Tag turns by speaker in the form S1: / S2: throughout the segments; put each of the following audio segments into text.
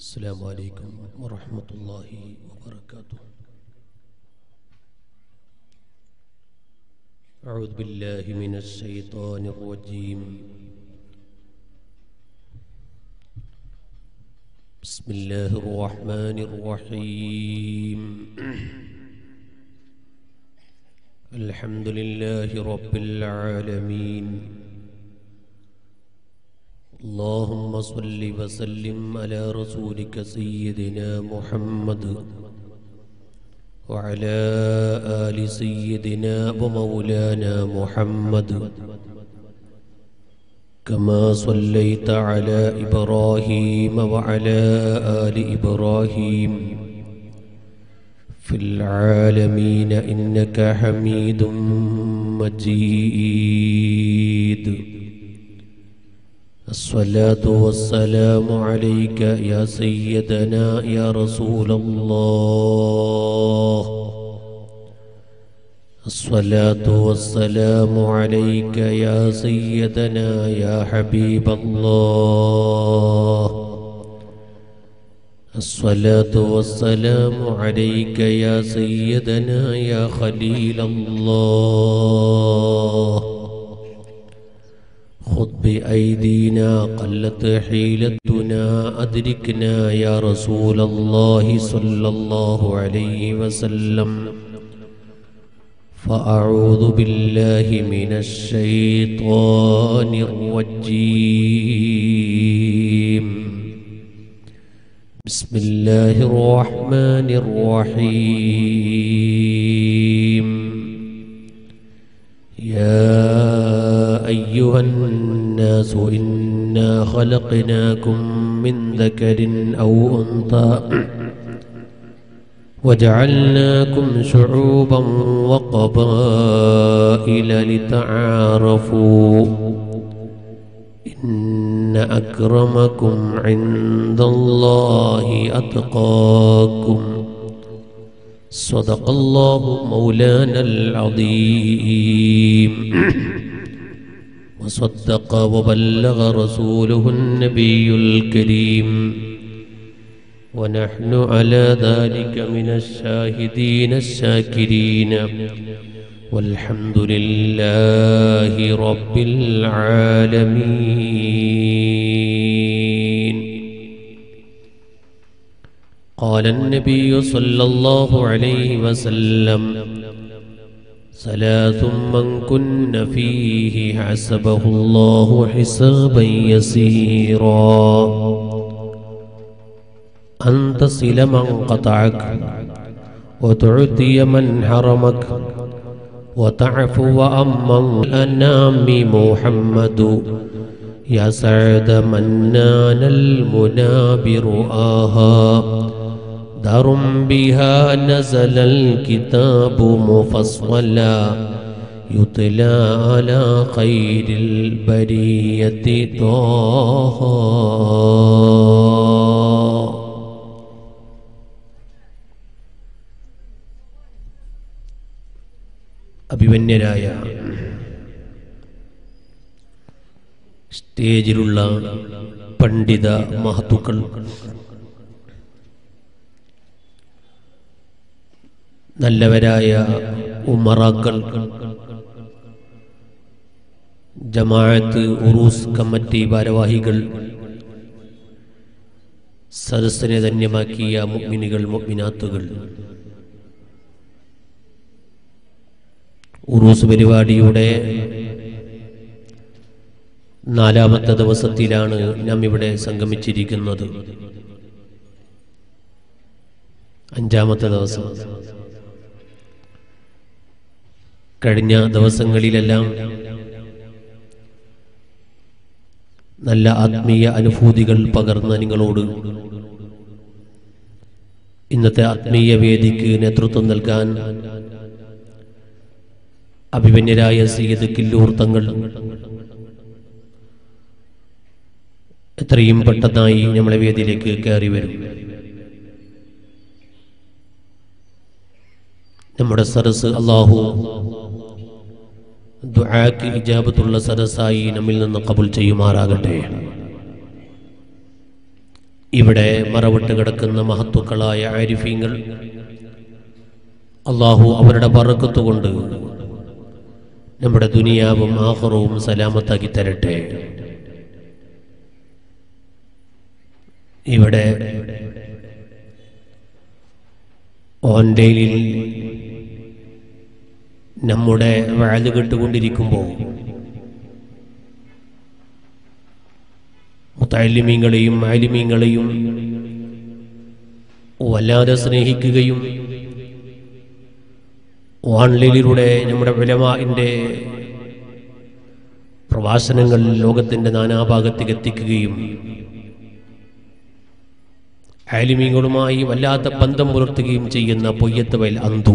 S1: السلام عليكم ورحمة الله وبركاته أعوذ بالله من الشيطان الرجيم بسم الله الرحمن الرحيم الحمد لله رب العالمين اللهم صل وسلم على رسولك سيدنا محمد وعلى آل سيدنا ومولانا محمد كما صليت على إبراهيم وعلى آل إبراهيم في العالمين إنك حميد مجيد الصلاة والسلام عليك يا سيدنا يا رسول الله الصلاة والسلام عليك يا سيدنا يا حبيب الله الصلاة والسلام عليك يا سيدنا يا خليل الله خذ بأيدينا قلت حيلتنا أدركنا يا رسول الله صلى الله عليه وسلم فأعوذ بالله من الشيطان الرجيم بسم الله الرحمن الرحيم يا أيها الناس إنا خلقناكم من ذكر أو أنثى وجعلناكم شعوبا وقبائل لتعارفوا إن أكرمكم عند الله أتقاكم صدق الله مولانا العظيم وصدق وبلغ رسوله النبي الكريم ونحن على ذلك من الشاهدين الشاكرين والحمد لله رب العالمين قال النبي صلى الله عليه وسلم ثلاث من كن فيه حسبه الله حسابا يسيرا أن تصل من قطعك وتعطي من حرمك وتعفو عمن الأنام محمد يا سعد من نال المنى برؤاها دار بها نزل الكتاب مفصلا يطلى على خير البرية طه അഭിമന്യരായ സ്റ്റേജിലുള്ള പണ്ഡിത മഹത്തുക്കൾ നല്ലവരായ ഉമറാക്കൾ ജമാഅത്ത് ഉറൂസ് കമ്മിറ്റി ഭാരവാഹികൾ സദസ്സിനെ ധന്യമാക്കിയ മുഗ്മിനികൾ മുഗ്മിനാത്തുകൾ ഉറൂസ് പരിപാടിയുടെ നാലാമത്തെ ദിവസത്തിലാണ് നാം ഇവിടെ സംഗമിച്ചിരിക്കുന്നത് അഞ്ചാമത്തെ ദിവസം കഴിഞ്ഞ ദിവസങ്ങളിലെല്ലാം നല്ല ആത്മീയ അനുഭൂതികൾ പകർന്ന നിങ്ങളോട് ഇന്നത്തെ ആത്മീയ വേദിക്ക് നേതൃത്വം നൽകാൻ അഭിമന്യരായ സയ്യിദ് കില്ലൂർ തങ്ങൾ എത്രയും പെട്ടെന്നായി നമ്മളെ വേദിയിലേക്ക് കയറി വരും നമ്മുടെ സരസ് അള്ളാഹു ദുആക്ക് ഇജാബത്തുള്ള സരസായി നമ്മിൽ നിന്ന് കബുൽ ചെയ്യുമാറാകട്ടെ ഇവിടെ മറവിട്ട് കിടക്കുന്ന മഹത്തുക്കളായ ആരിഫീങ്ങൾ അള്ളാഹു അവരുടെ പറക്കത്തുകൊണ്ട് നമ്മുടെ ദുനിയാവും ആഹ്റവും സലാമത്താക്കി തരട്ടെ ഇവിടെ ഓൺലൈനിൽ നമ്മുടെ വാഴ് കേട്ടുകൊണ്ടിരിക്കുമ്പോൾ മുത്താലിമീങ്ങളെയും ആലിമീങ്ങളെയും വല്ലാതെ സ്നേഹിക്കുകയും ഓൺലൈനിലൂടെ നമ്മുടെ വിലമാൻ്റെ പ്രഭാഷണങ്ങൾ ലോകത്തിൻ്റെ നാനാഭാഗത്തേക്ക് എത്തിക്കുകയും ആലിമീങ്ങളുമായി വല്ലാത്ത ബന്ധം പുലർത്തുകയും ചെയ്യുന്ന പൊയ്യത്ത് വയൽ അന്തു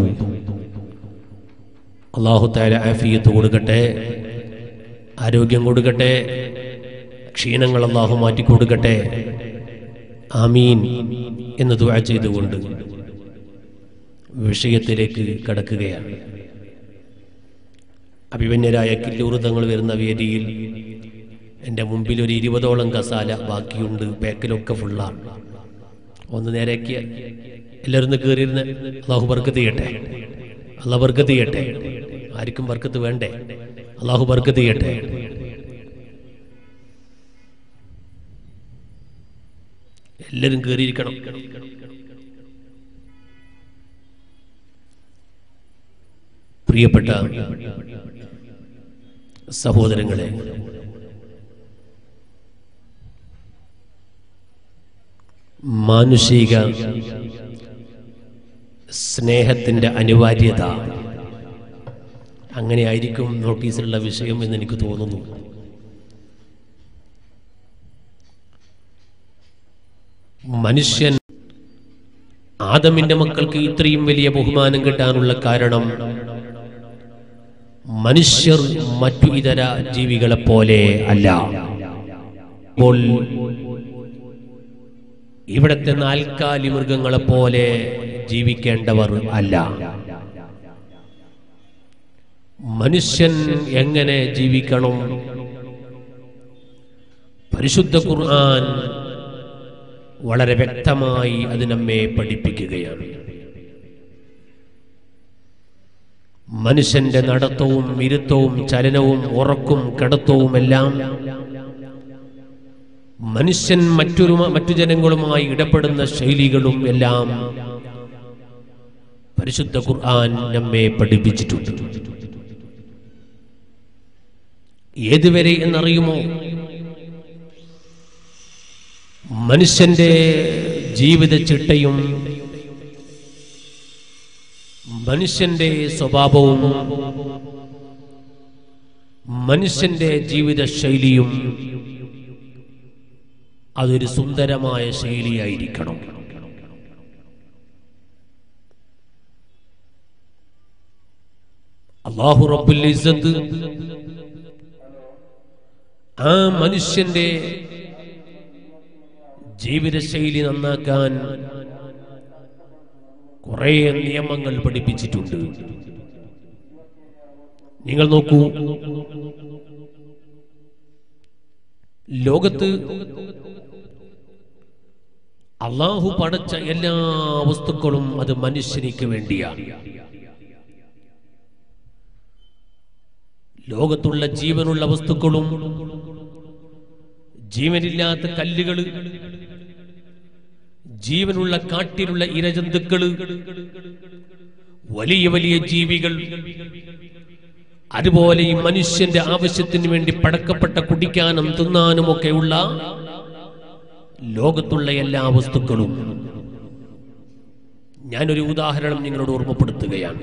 S1: അള്ളാഹു താല ആഫിയത്ത് കൊടുക്കട്ടെ ആരോഗ്യം കൊടുക്കട്ടെ ക്ഷീണങ്ങൾ അള്ളാഹു മാറ്റി കൊടുക്കട്ടെ ആമീൻ എന്ന് ദുആ ചെയ്തുകൊണ്ട് വിഷയത്തിലേക്ക് കടക്കുകയാണ് അഭിമന്യരായ കില്ലൂർ തങ്ങൾ വരുന്ന വേദിയിൽ എൻ്റെ മുമ്പിൽ ഒരു ഇരുപതോളം കസാല ബാക്കിയുണ്ട് ബാക്കിലൊക്കെ ഫുള്ളാണ് ഒന്ന് നേരേക്ക് എല്ലാവരും ഒന്ന് കയറിയിരുന്ന് അള്ളാഹു ബർക്കത്ത് ചെയ്യട്ടെ അള്ളാഹ് ബർക്കത്ത് ചെയ്യട്ടെ ആർക്കും ബർക്കത്ത് വേണ്ടേ അള്ളാഹു ബർക്കത്ത് ചെയ്യട്ടെ എല്ലാവരും കയറിയിരിക്കണം പ്രിയപ്പെട്ട സഹോദരങ്ങളെ മാനുഷിക സ്നേഹത്തിന്റെ അനിവാര്യത അങ്ങനെയായിരിക്കും നോട്ടീസിലുള്ള വിഷയം എന്ന് എനിക്ക് തോന്നുന്നു മനുഷ്യൻ ആദമിന്റെ മക്കൾക്ക് ഇത്രയും വലിയ ബഹുമാനം കിട്ടാനുള്ള കാരണം മനുഷ്യർ മറ്റു ഇതര ജീവികളെ പോലെ അല്ല ഇപ്പോൾ ഇവിടത്തെ നാൽക്കാലി മൃഗങ്ങളെ പോലെ ജീവിക്കേണ്ടവർ അല്ല മനുഷ്യൻ എങ്ങനെ ജീവിക്കണം പരിശുദ്ധ ഖുർആൻ വളരെ വ്യക്തമായി അത് നമ്മെ പഠിപ്പിക്കുകയാണ് മനുഷ്യന്റെ നടത്തവും ഇരുത്തവും ചലനവും ഉറക്കും കിടത്തവും എല്ലാം മനുഷ്യൻ മറ്റൊരു മറ്റു ജനങ്ങളുമായി ഇടപെടുന്ന ശൈലികളും എല്ലാം പരിശുദ്ധ ഖുർആൻ നമ്മെ പഠിപ്പിച്ചിട്ടുണ്ട് ഏതുവരെ എന്നറിയുമോ മനുഷ്യന്റെ ജീവിത ചിട്ടയും മനുഷ്യന്റെ സ്വഭാവവും മനുഷ്യന്റെ ജീവിത ശൈലിയും അതൊരു സുന്ദരമായ ശൈലിയായിരിക്കണം അള്ളാഹു റബ്ബുൽ ഇസ്സത്ത് ആ മനുഷ്യന്റെ ജീവിതശൈലി നന്നാക്കാൻ കുറെ നിയമങ്ങൾ പഠിപ്പിച്ചിട്ടുണ്ട് നിങ്ങൾ നോക്കൂ ലോകത്ത് അള്ളാഹു പടച്ച എല്ലാ വസ്തുക്കളും അത് മനുഷ്യനിക്ക് വേണ്ടിയാണ് ലോകത്തുള്ള ജീവനുള്ള വസ്തുക്കളും ജീവനില്ലാത്ത കല്ലുകള് ജീവനുള്ള കാട്ടിലുള്ള ഇരജന്തുക്കള് വലിയ വലിയ ജീവികൾ അതുപോലെ ഈ മനുഷ്യന്റെ ആവശ്യത്തിന് വേണ്ടി പടക്കപ്പെട്ട കുടിക്കാനും തിന്നാനും ഒക്കെയുള്ള ലോകത്തുള്ള എല്ലാ വസ്തുക്കളും ഞാനൊരു ഉദാഹരണം നിങ്ങളോട് ഓർമ്മപ്പെടുത്തുകയാണ്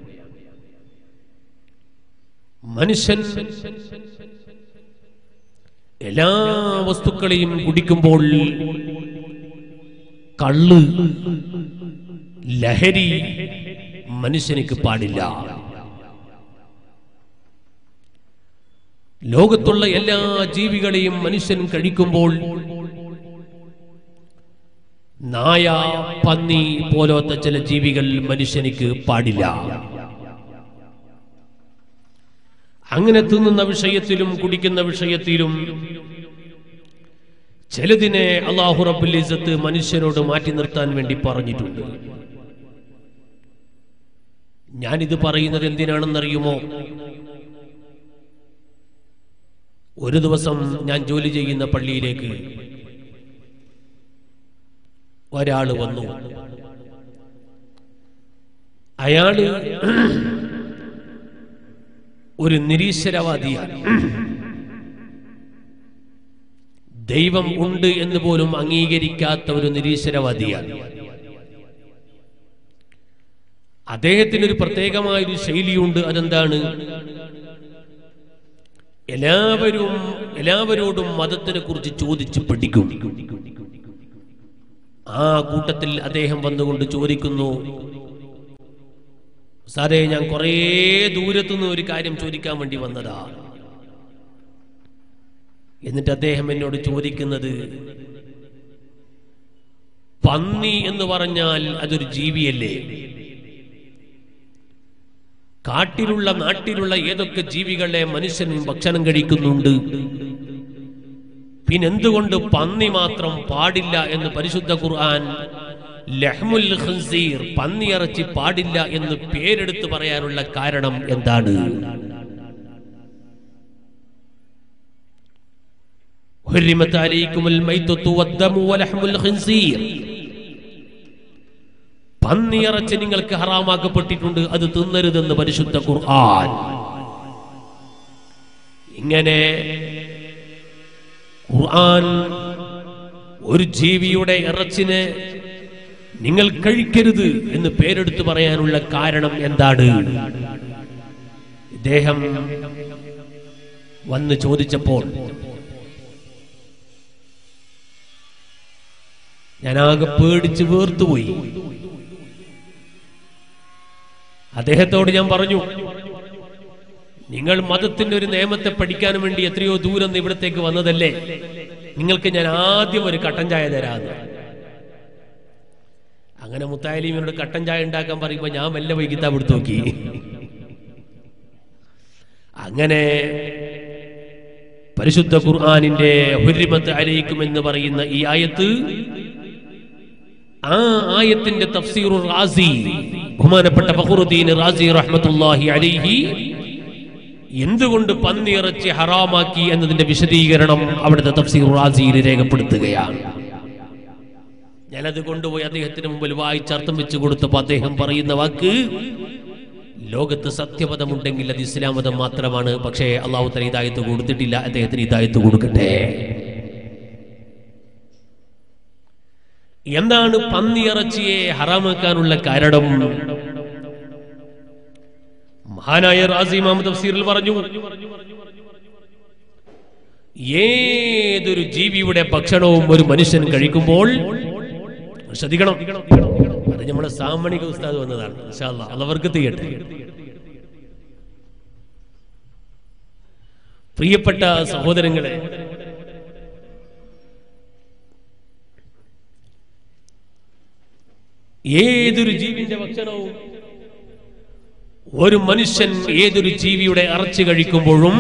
S1: മനുഷ്യൻ എല്ലാ വസ്തുക്കളെയും കുടിക്കുമ്പോൾ കള്ള് ലഹരി മനുഷ്യനിക്ക് പാടില്ല ലോകത്തുള്ള എല്ലാ ജീവികളെയും മനുഷ്യൻ കഴിക്കുമ്പോൾ നായ പന്നി പോലത്തെ ചില ജീവികൾ മനുഷ്യനിക്ക് പാടില്ല അങ്ങനെ തിന്നുന്ന വിഷയത്തിലും കുടിക്കുന്ന വിഷയത്തിലും ചിലതിനെ അള്ളാഹു റബ്ബുൽ ഇസ്സത്ത് മനുഷ്യരോട് മാറ്റി നിർത്താൻ വേണ്ടി പറഞ്ഞിട്ടുണ്ട് ഞാനിത് പറയുന്നത് എന്തിനാണെന്നറിയുമോ ഒരു ദിവസം ഞാൻ ജോലി ചെയ്യുന്ന പള്ളിയിലേക്ക് ഒരാൾ വന്നു അയാള് ഒരു നിരീശ്വരവാദിയാണ് ദൈവം ഉണ്ട് എന്ന് പോലും അംഗീകരിക്കാത്ത ഒരു നിരീശ്വരവാദിയാണ് അദ്ദേഹത്തിന് ഒരു പ്രത്യേകമായൊരു ശൈലിയുണ്ട് അതെന്താണ് എല്ലാവരും എല്ലാവരോടും മതത്തിനെ കുറിച്ച് ചോദിച്ച് പഠിക്കും ആ കൂട്ടത്തിൽ അദ്ദേഹം വന്നുകൊണ്ട് ചോദിക്കുന്നു സാറേ ഞാൻ കുറേ ദൂരത്തുനിന്ന് ഒരു കാര്യം ചോദിക്കാൻ വേണ്ടി വന്നതാ എന്നിട്ട് അദ്ദേഹം എന്നോട് ചോദിക്കുന്നത് പന്നി എന്ന് പറഞ്ഞാൽ അതൊരു ജീവിയല്ലേ കാട്ടിലുള്ള നാട്ടിലുള്ള ഏതൊക്കെ ജീവികളെ മനുഷ്യൻ ഭക്ഷണം കഴിക്കുന്നുണ്ട് പിന്നെന്തുകൊണ്ട് പന്നി മാത്രം പാടില്ല എന്ന് പരിശുദ്ധ ഖുർആൻ ലഹ്മുൽ ഖൻസീർ പന്നിയിറച്ചി പാടില്ല എന്ന് പേരെടുത്ത് പറയാനുള്ള കാരണം എന്താണ് حرمت عليكم الميتة والدم ولحم الخنزير പന്നിയിറച്ചി നിങ്ങൾക്ക് ഹറാമാക്കപ്പെട്ടിട്ടുണ്ട് അത് തിന്നരുതെന്ന് പരിശുദ്ധ ഖുർആൻ ഇങ്ങനെ ഖുർആൻ ഒരു ജീവിയുടെ ഇറച്ചിനെ നിങ്ങൾ കഴിക്കരുത് എന്ന് പേരെടുത്ത് പറയാനുള്ള കാരണം എന്താണ് ഇദ്ദേഹം വന്ന് ചോദിച്ചപ്പോൾ ഞാനാകെ പേടിച്ച് വേർത്തുപോയി അദ്ദേഹത്തോട് ഞാൻ പറഞ്ഞു നിങ്ങൾ മതത്തിന്റെ ഒരു നിയമത്തെ പഠിക്കാൻ വേണ്ടി എത്രയോ ദൂരം നിന്ന് ഇവിടത്തേക്ക് വന്നതല്ലേ നിങ്ങൾക്ക് ഞാൻ ആദ്യം ഒരു കട്ടൻ ചായ തരാന്ന് അങ്ങനെ മുത്തായാലിമിനോട് കട്ടൻ ചായ ഉണ്ടാക്കാൻ പറയുമ്പോ ഞാൻ മെല്ലെ വൈകിത്താ എടുത്തു നോക്കി അങ്ങനെ പരിശുദ്ധ ഖുർആാനിന്റെ ഹുരിമത്ത് അലയിക്കും എന്ന് പറയുന്ന ഈ ആയത്ത് ആ ആയത്തിന്റെ തഫ്സീർ റാസി ബഹുമാനപ്പെട്ട ഫഖറുദ്ദീൻ റാസി റഹ്മത്തുള്ളാഹി അലൈഹി എന്തുകൊണ്ട് പന്നിയിറച്ചി ഹറാമാക്കി എന്നതിന്റെ വിശദീകരണം അവിടുത്തെ തഫ്സീർ റാസിയിൽ രേഖപ്പെടുത്തുകയാണ് ഞാനത് കൊണ്ടുപോയി അദ്ദേഹത്തിന് മുമ്പിൽ വായിച്ചർത്ഥം വെച്ച് കൊടുത്തപ്പോൾ അദ്ദേഹം പറയുന്ന വാക്ക് ലോകത്ത് സത്യപദമുണ്ടെങ്കിൽ അത് ഇസ്ലാം മതം മാത്രമാണ് പക്ഷേ അള്ളാഹു തല ഇതായത്ത് കൊടുത്തിട്ടില്ല അദ്ദേഹത്തിന് ഇതായത്ത് കൊടുക്കട്ടെ എന്താണ് പന്നിയിറച്ചിയെ ഹറാമാക്കാനുള്ള കാരണം മഹാനായ റാസി മുഹമ്മദ് തഫ്സീറിൽ പറഞ്ഞു ഏതൊരു ജീവിയുടെ ഭക്ഷണവും ഒരു മനുഷ്യൻ കഴിക്കുമ്പോൾ ശ്രദ്ധിക്കണം അത് നമ്മുടെ സാമണിക ഉസ്താദ് വന്നതാണ് ഇൻഷാ അല്ലാ. അതവർക്ക് തീയട്ടെ പ്രിയപ്പെട്ട സഹോദരങ്ങളെ ഏതൊരു ജീവിന്റെ ഭക്ഷണവും ഒരു മനുഷ്യൻ ഏതൊരു ജീവിയുടെ ഇറച്ചി കഴിക്കുമ്പോഴും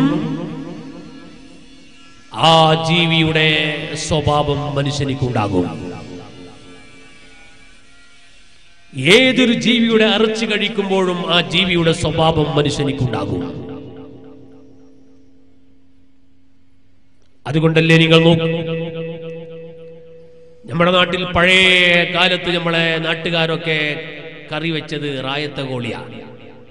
S1: ആ ജീവിയുടെ സ്വഭാവം മനുഷ്യനിക്കുണ്ടാകും ഏതൊരു ജീവിയുടെ ഇറച്ചി കഴിക്കുമ്പോഴും ആ ജീവിയുടെ സ്വഭാവം മനുഷ്യനിക്കുണ്ടാകും അതുകൊണ്ടല്ലേ നിങ്ങൾ നോക്കൂ നമ്മുടെ നാട്ടിൽ പഴയ കാലത്ത് നമ്മളെ നാട്ടുകാരൊക്കെ കറി വെച്ചത് റായത്ത കോഴിയാണ്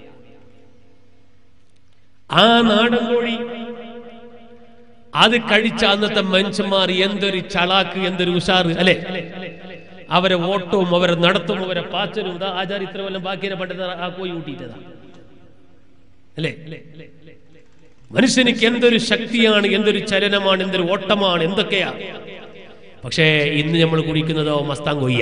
S1: ആ നാടൻ കോഴി അത് കഴിച്ച അന്നത്തെ മനുഷ്യന്മാർ എന്തൊരു ചളാക്ക് എന്തൊരു ഉഷാറ് അല്ലെ അവരെ ഓട്ടവും അവരെ നടത്തും അവരെ പാച്ചലും ഇതാ ആചാര ഇത്ര കൊല്ലം ബാക്കിയെ പണ്ടത് ആ കോഴി കൂട്ടിയിട്ടതാ അല്ലേ മനുഷ്യനിക്ക് എന്തൊരു ശക്തിയാണ് എന്തൊരു ചലനമാണ് എന്തൊരു ഓട്ടമാണ് എന്തൊക്കെയാ പക്ഷേ ഇന്ന് നമ്മൾ കുടിക്കുന്നതോ മസ്താൻ കൊയ്യ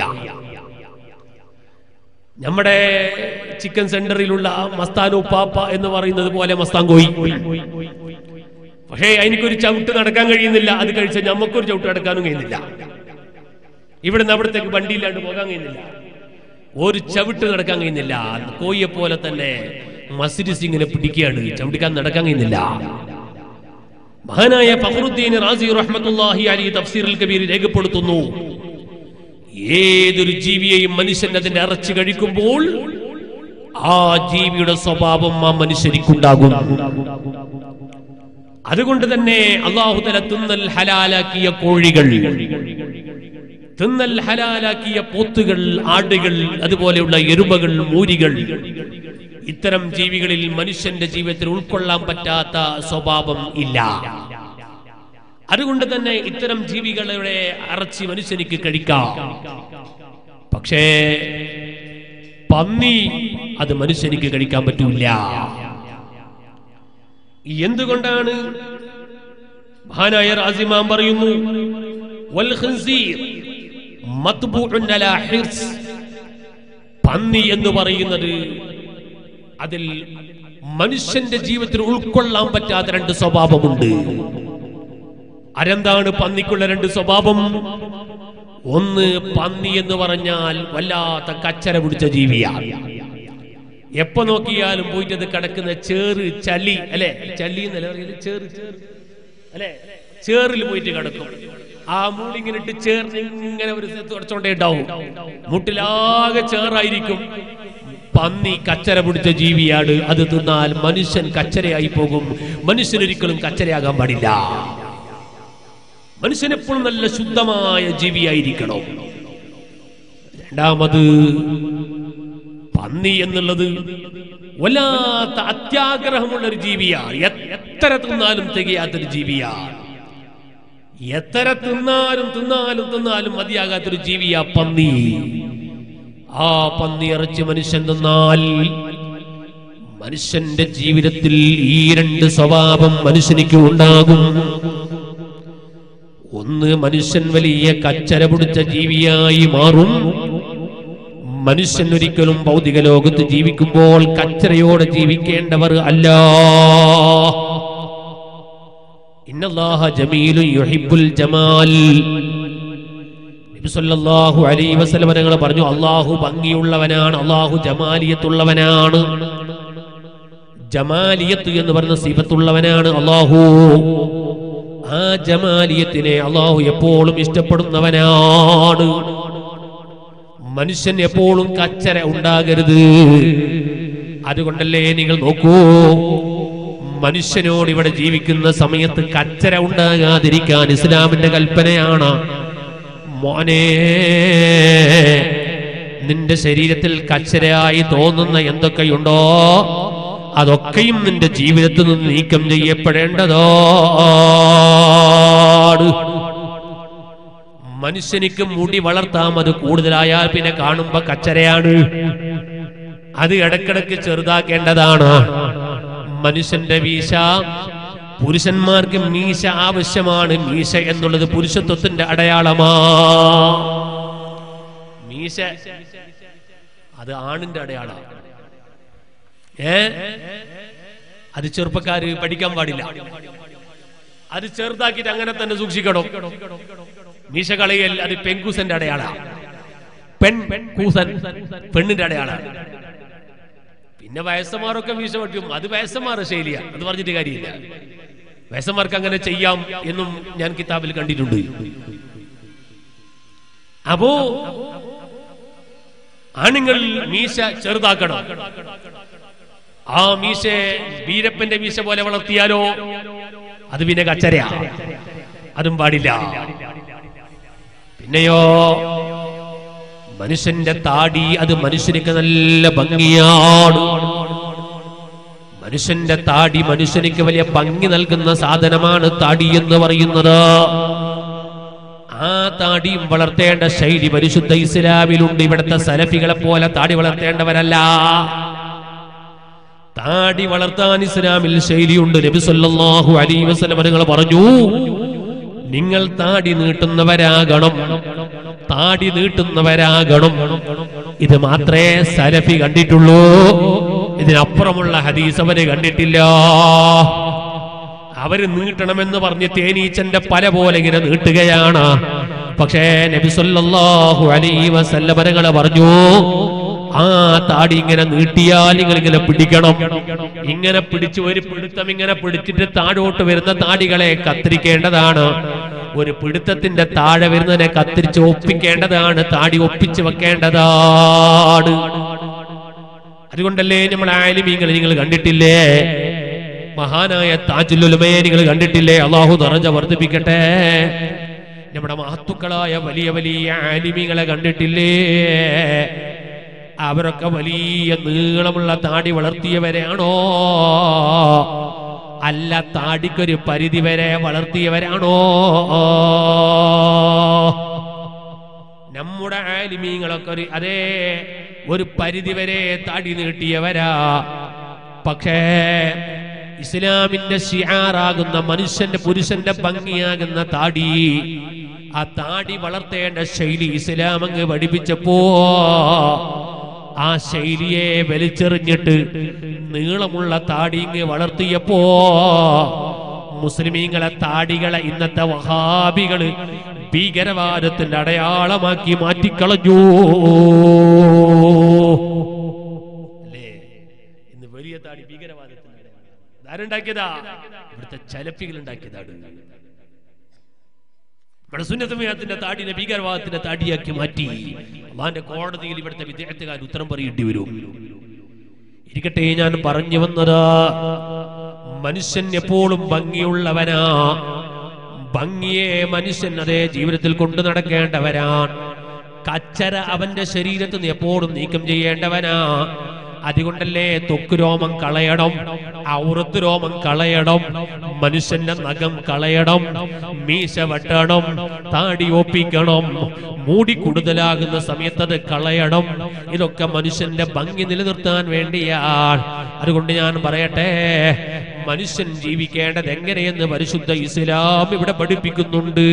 S1: നമ്മുടെ ചിക്കൻ സെന്ററിലുള്ള മസ്താനു പാപ്പ എന്ന് പറയുന്നത് പോലെ മസ്താൻ കോയി പക്ഷേ എനിക്കൊരു ചവിട്ട് നടക്കാൻ കഴിയുന്നില്ല അത് കഴിച്ച നമുക്കൊരു ചവിട്ട് നടക്കാനും കഴിയുന്നില്ല ഇവിടുന്ന് അവിടത്തേക്ക് വണ്ടിയില്ലാണ്ട് പോകാൻ കഴിയുന്നില്ല ഒരു ചവിട്ട് നടക്കാൻ കഴിയുന്നില്ല കോയിയെ പോലെ തന്നെ മസിരി സിംഗിനെ പിടിക്കുകയാണ് ചവിട്ടിക്കാൻ നടക്കാൻ കഴിയുന്നില്ല മഹാനായ ഫഖറുദ്ദീൻ റാസി റഹ്മത്തുള്ളാഹി അലി തഫ്സീറുൽ കബീർ രേഖപ്പെടുത്തുന്നു ഏതൊരു ജീവിയെയും മനുഷ്യൻ അതിന്റെ ഇറച്ചി കഴിക്കുമ്പോൾ ആ ജീവിയുടെ സ്വഭാവം ആ മനുഷ്യനിക്കുണ്ടാകും അതുകൊണ്ട് തന്നെ അള്ളാഹുതല തിന്നൽ ഹലാലാക്കിയ കോഴികൾ തിന്നൽ ഹലാലാക്കിയ പോത്തുകൾ ആടുകൾ അതുപോലെയുള്ള എരുമകൾ മൂരികൾ ഇത്തരം ജീവികളിൽ മനുഷ്യന്റെ ജീവിതത്തിൽ ഉൾക്കൊള്ളാൻ പറ്റാത്ത സ്വഭാവം ഇല്ല അതുകൊണ്ട് തന്നെ ഇത്തരം ജീവികളുടെ ഇറച്ചി മനുഷ്യനിക്ക് കഴിക്കാം പക്ഷേ പന്നി അത് മനുഷ്യനിക്ക് കഴിക്കാൻ പറ്റൂല എന്തുകൊണ്ടാണ് മഹാനായ റാസിമാൻ പറയുന്നു വൽ ഖിൻസീർ മത്ബൂഉൻ അലാ ഹിർസ് പന്നി എന്ന് പറയുന്നത് അതിൽ മനുഷ്യന്റെ ജീവിതത്തിൽ ഉൾക്കൊള്ളാൻ പറ്റാത്ത രണ്ട് സ്വഭാവമുണ്ട് അരെന്താണ് പന്നിക്കുള്ള രണ്ട് സ്വഭാവം ഒന്ന് പന്നി എന്ന് പറഞ്ഞാൽ വല്ലാത്ത കച്ചര പിടിച്ച ജീവിയാണ് എപ്പോ നോക്കിയാലും പോയിട്ട് അത് കിടക്കുന്ന ചേറ് ചളി അല്ലെ ചളി എന്നല്ല പറയുന്നത് ചേറ് ചേറ് അല്ലെ ചേറിൽ പോയിട്ട് കിടക്കും ആ മൂടിങ്ങനെ ഇട്ട് ചേർന്ന് ഇങ്ങനെ ഒരു തുടച്ചോണ്ടേ ഉണ്ടാവും മുട്ടിലാകെ ചേറായിരിക്കും പന്നി കച്ചര പിടിച്ച ജീവിയാണ് അത് തിന്നാൽ മനുഷ്യൻ കച്ചരയായി പോകും മനുഷ്യൻ ഒരിക്കലും കച്ചരയാകാൻ പാടില്ല മനുഷ്യൻ എപ്പോഴും നല്ല ശുദ്ധമായ ജീവിയായിരിക്കണം രണ്ടാമത് പന്നി എന്നുള്ളത് വല്ലാത്ത അത്യാഗ്രഹമുള്ള ഒരു ജീവിയാണ് എ- എത്ര തിന്നാലും തികയാത്തൊരു ജീവിയാണ് എത്ര തിന്നാലും തിന്നാലും തിന്നാലും മതിയാകാത്തൊരു ജീവിയാ പന്നി ആ പന്നി ഇറച്ചി മനുഷ്യൻ തിന്നാൽ മനുഷ്യന്റെ ജീവിതത്തിൽ ഈ രണ്ട് സ്വഭാവം മനുഷ്യനിക്ക് ഉണ്ടാകും ഒന്ന് മനുഷ്യൻ വലിയ കച്ചര പിടിച്ച ജീവിയായി മാറും മനുഷ്യൻ ഒരിക്കലും ഭൗതിക ലോകത്ത് ജീവിക്കുമ്പോൾ കച്ചറയോടെ ജീവിക്കേണ്ടവർ അല്ല ഇന്നല്ലാഹ ജമീലുൻ യുഹിബ്ബുൽ ജമാൽ നബി സല്ലല്ലാഹു അലൈഹി വസല്ലം തങ്ങൾ പറഞ്ഞു അള്ളാഹു ഭംഗിയുള്ളവനാണ് അള്ളാഹു ജമാലിയത്തുള്ളവനാണ് ജമാലിയത്ത് എന്ന് പറയുന്ന സിഫത്തുള്ളവനാണ് അള്ളാഹു ആ ജമാലിയത്തിനെ അള്ളാഹു എപ്പോഴും ഇഷ്ടപ്പെടുന്നവനാണ് മനുഷ്യൻ എപ്പോഴും കച്ചര ഉണ്ടാകരുത് അതുകൊണ്ടല്ലേ നിങ്ങൾ നോക്കൂ മനുഷ്യനോട് ഇവിടെ ജീവിക്കുന്ന സമയത്ത് കച്ചര ഉണ്ടാകാതിരിക്കാൻ ഇസ്ലാമിന്റെ കൽപ്പനയാണ് മോനെ നിന്റെ ശരീരത്തിൽ കച്ചരയായി തോന്നുന്ന എന്തൊക്കെയുണ്ടോ അതൊക്കെയും നിന്റെ ജീവിതത്തിൽ നിന്ന് നീക്കം ചെയ്യപ്പെടേണ്ടതാണ് മനുഷ്യനിക്ക് മുടി വളർത്താം അത് കൂടുതലായാൽ പിന്നെ കാണുമ്പോ കച്ചരയാണ് അത് ഇടക്കിടക്ക് ചെറുതാക്കേണ്ടതാണ് മനുഷ്യന്റെ വീശ പുരുഷന്മാർക്ക് മീശ ആവശ്യമാണ് മീശ എന്നുള്ളത് പുരുഷത്വത്തിന്റെ അടയാളമാ മീശ അത് ആണിന്റെ അടയാളമാണ് ഏ അത് ചെറുപ്പക്കാര് പഠിക്കാൻ പാടില്ല അത് ചെറുതാക്കിയിട്ട് അങ്ങനെ തന്നെ സൂക്ഷിക്കണം മീശ കളയൽ അത് പെൺകൂസന്റെ അടയാള പെൺ കൂസൻ പെണ്ണിന്റെ അടയാളാണ് പിന്നെ വയസ്സന്മാരൊക്കെ മീശ പറ്റും അത് വയസ്സന്മാരുടെ ശൈലിയാണ് അത് പറഞ്ഞിട്ട് കാര്യമില്ല വയസ്സന്മാർക്ക് അങ്ങനെ ചെയ്യാം എന്നും ഞാൻ കിതാബിൽ കണ്ടിട്ടുണ്ട് അപ്പോ ആണുങ്ങൾ മീശ ചെറുതാക്കണം ആ മീശ വീരപ്പന്റെ മീശ പോലെ വളർത്തിയാലോ അത് പിന്നെ കച്ചരയാ അതും പാടില്ല പിന്നെയോ മനുഷ്യന്റെ താടി അത് മനുഷ്യനിക്ക് നല്ല ഭംഗിയാണ് മനുഷ്യന്റെ താടി മനുഷ്യനിക്ക് വലിയ ഭംഗി നൽകുന്ന സാധനമാണ് താടി എന്ന് പറയുന്നത് ആ താടിയും വളർത്തേണ്ട ശൈലി പരിശുദ്ധ ഇസ്ലാമിലുണ്ട് ഇവിടുത്തെ സലഫികളെ പോലെ താടി വളർത്തേണ്ടവരല്ല താടി വളർത്താൻ ഇസ്ലാമിൽ ശൈലിയുണ്ട് നബി സല്ലല്ലാഹു അലൈഹി വസല്ലം നിങ്ങൾ പറഞ്ഞു നിങ്ങൾ താടി നീട്ടുന്നവരാകണം താടി നീട്ടുന്നവരാകണം ഇത് മാത്രമേ സലഫി കണ്ടിട്ടുള്ളൂ ഇതിനപ്പുറമുള്ള ഹദീസ് അവര് കണ്ടിട്ടില്ല അവര് നീട്ടണമെന്ന് പറഞ്ഞ് തേനീച്ചന്റെ പല പോലെ ഇങ്ങനെ നീട്ടുകയാണ് പക്ഷേ നബി സല്ലല്ലാഹു അലൈഹി വസല്ലം തങ്ങൾ പറഞ്ഞു ആ താടി ഇങ്ങനെ നീട്ടിയാൽ നിങ്ങൾ ഇങ്ങനെ പിടിക്കണം ഇങ്ങനെ പിടിച്ച് ഒരു പിടുത്തം ഇങ്ങനെ പിടിച്ചിട്ട് താഴോട്ട് വരുന്ന താടികളെ കത്തിരിക്കേണ്ടതാണ് ഒരു പിടുത്തത്തിന്റെ താഴെ വരുന്നതിനെ കത്തിരിച്ച് ഒപ്പിക്കേണ്ടതാണ് താടി ഒപ്പിച്ച് വെക്കേണ്ടതാണ് അതുകൊണ്ടല്ലേ നമ്മൾ ആലിമീങ്ങൾ നിങ്ങൾ കണ്ടിട്ടില്ലേ മഹാനായ താജുലുലമയെ നിങ്ങൾ കണ്ടിട്ടില്ലേ അള്ളാഹു നിറഞ്ഞ വർദ്ധിപ്പിക്കട്ടെ നമ്മുടെ മഹത്തുക്കളായ വലിയ വലിയ ആലിമികളെ കണ്ടിട്ടില്ലേ അവരൊക്കെ വലിയ നീളമുള്ള താടി വളർത്തിയവരാണോ അല്ല താടിക്കൊരു പരിധി വരെ വളർത്തിയവരാണോ നമ്മുടെ ആലിമീങ്ങളൊക്കെ ഒരു അതേ ഒരു പരിധി വരെ താടി നീട്ടിയവരാ പക്ഷേ ഇസ്ലാമിന്റെ ഷിയാറാകുന്ന മനുഷ്യന്റെ പുരുഷന്റെ ഭംഗിയാകുന്ന താടി ആ താടി വളർത്തേണ്ട ശൈലി ഇസ്ലാം അങ്ങ് പഠിപ്പിച്ചപ്പോ ആ ശൈലിയെ വലിച്ചെറിഞ്ഞിട്ട് നീളമുള്ള താടി ഇങ്ങ് വളർത്തിയപ്പോ മുസ്ലിമീങ്ങളെ താടികളെ ഇന്നത്തെ വഹാബികള് ഭീകരവാദത്തിന്റെ അടയാളമാക്കി മാറ്റിക്കളഞ്ഞു അല്ലേ ഇന്ന് വലിയ താടി ഭീകരവാദത്തിന്റെ അടയാളം ആരുണ്ടാക്കിയതാ ഇവിടുത്തെ ചലപ്പികൾ ഉണ്ടാക്കിയതാണ് നമ്മുടെ സുന്നത്തമയത്തിന്റെ താടിനെ ഭീകരവാദത്തിന്റെ താടിയാക്കി മാറ്റി അള്ളാന്റെ കോടതിയിൽ ഇവിടുത്തെ വിദ്യാർത്ഥികാർ ഉത്തരം പറയേണ്ടി വരും ഇരിക്കട്ടെ ഞാൻ പറഞ്ഞു വന്നത് മനുഷ്യൻ എപ്പോഴും ഭംഗിയുള്ളവനാ ഭംഗിയെ മനുഷ്യൻ അതേ ജീവിതത്തിൽ കൊണ്ടു നടക്കേണ്ടവരാണ് കച്ചര അവന്റെ ശരീരത്തിൽ നിന്ന് എപ്പോഴും നീക്കം ചെയ്യേണ്ടവനാ അതുകൊണ്ടല്ലേ തൊക്ക് രോമം കളയണം ഔറത്ത് രോമം കളയണം മനുഷ്യന്റെ നഖം കളയണം മീശ വെട്ടണം താടി ഒപ്പിക്കണം മൂടി കൂടുതലാകുന്ന സമയത്ത് അത് കളയണം ഇതൊക്കെ മനുഷ്യന്റെ ഭംഗി നിലനിർത്താൻ വേണ്ടിയാണ് അതുകൊണ്ട് ഞാൻ പറയട്ടെ മനുഷ്യൻ ജീവിക്കേണ്ടത് എങ്ങനെയെന്ന് പരിശുദ്ധ ഇസ്ലാം ഇവിടെ പഠിപ്പിക്കുന്നുണ്ട്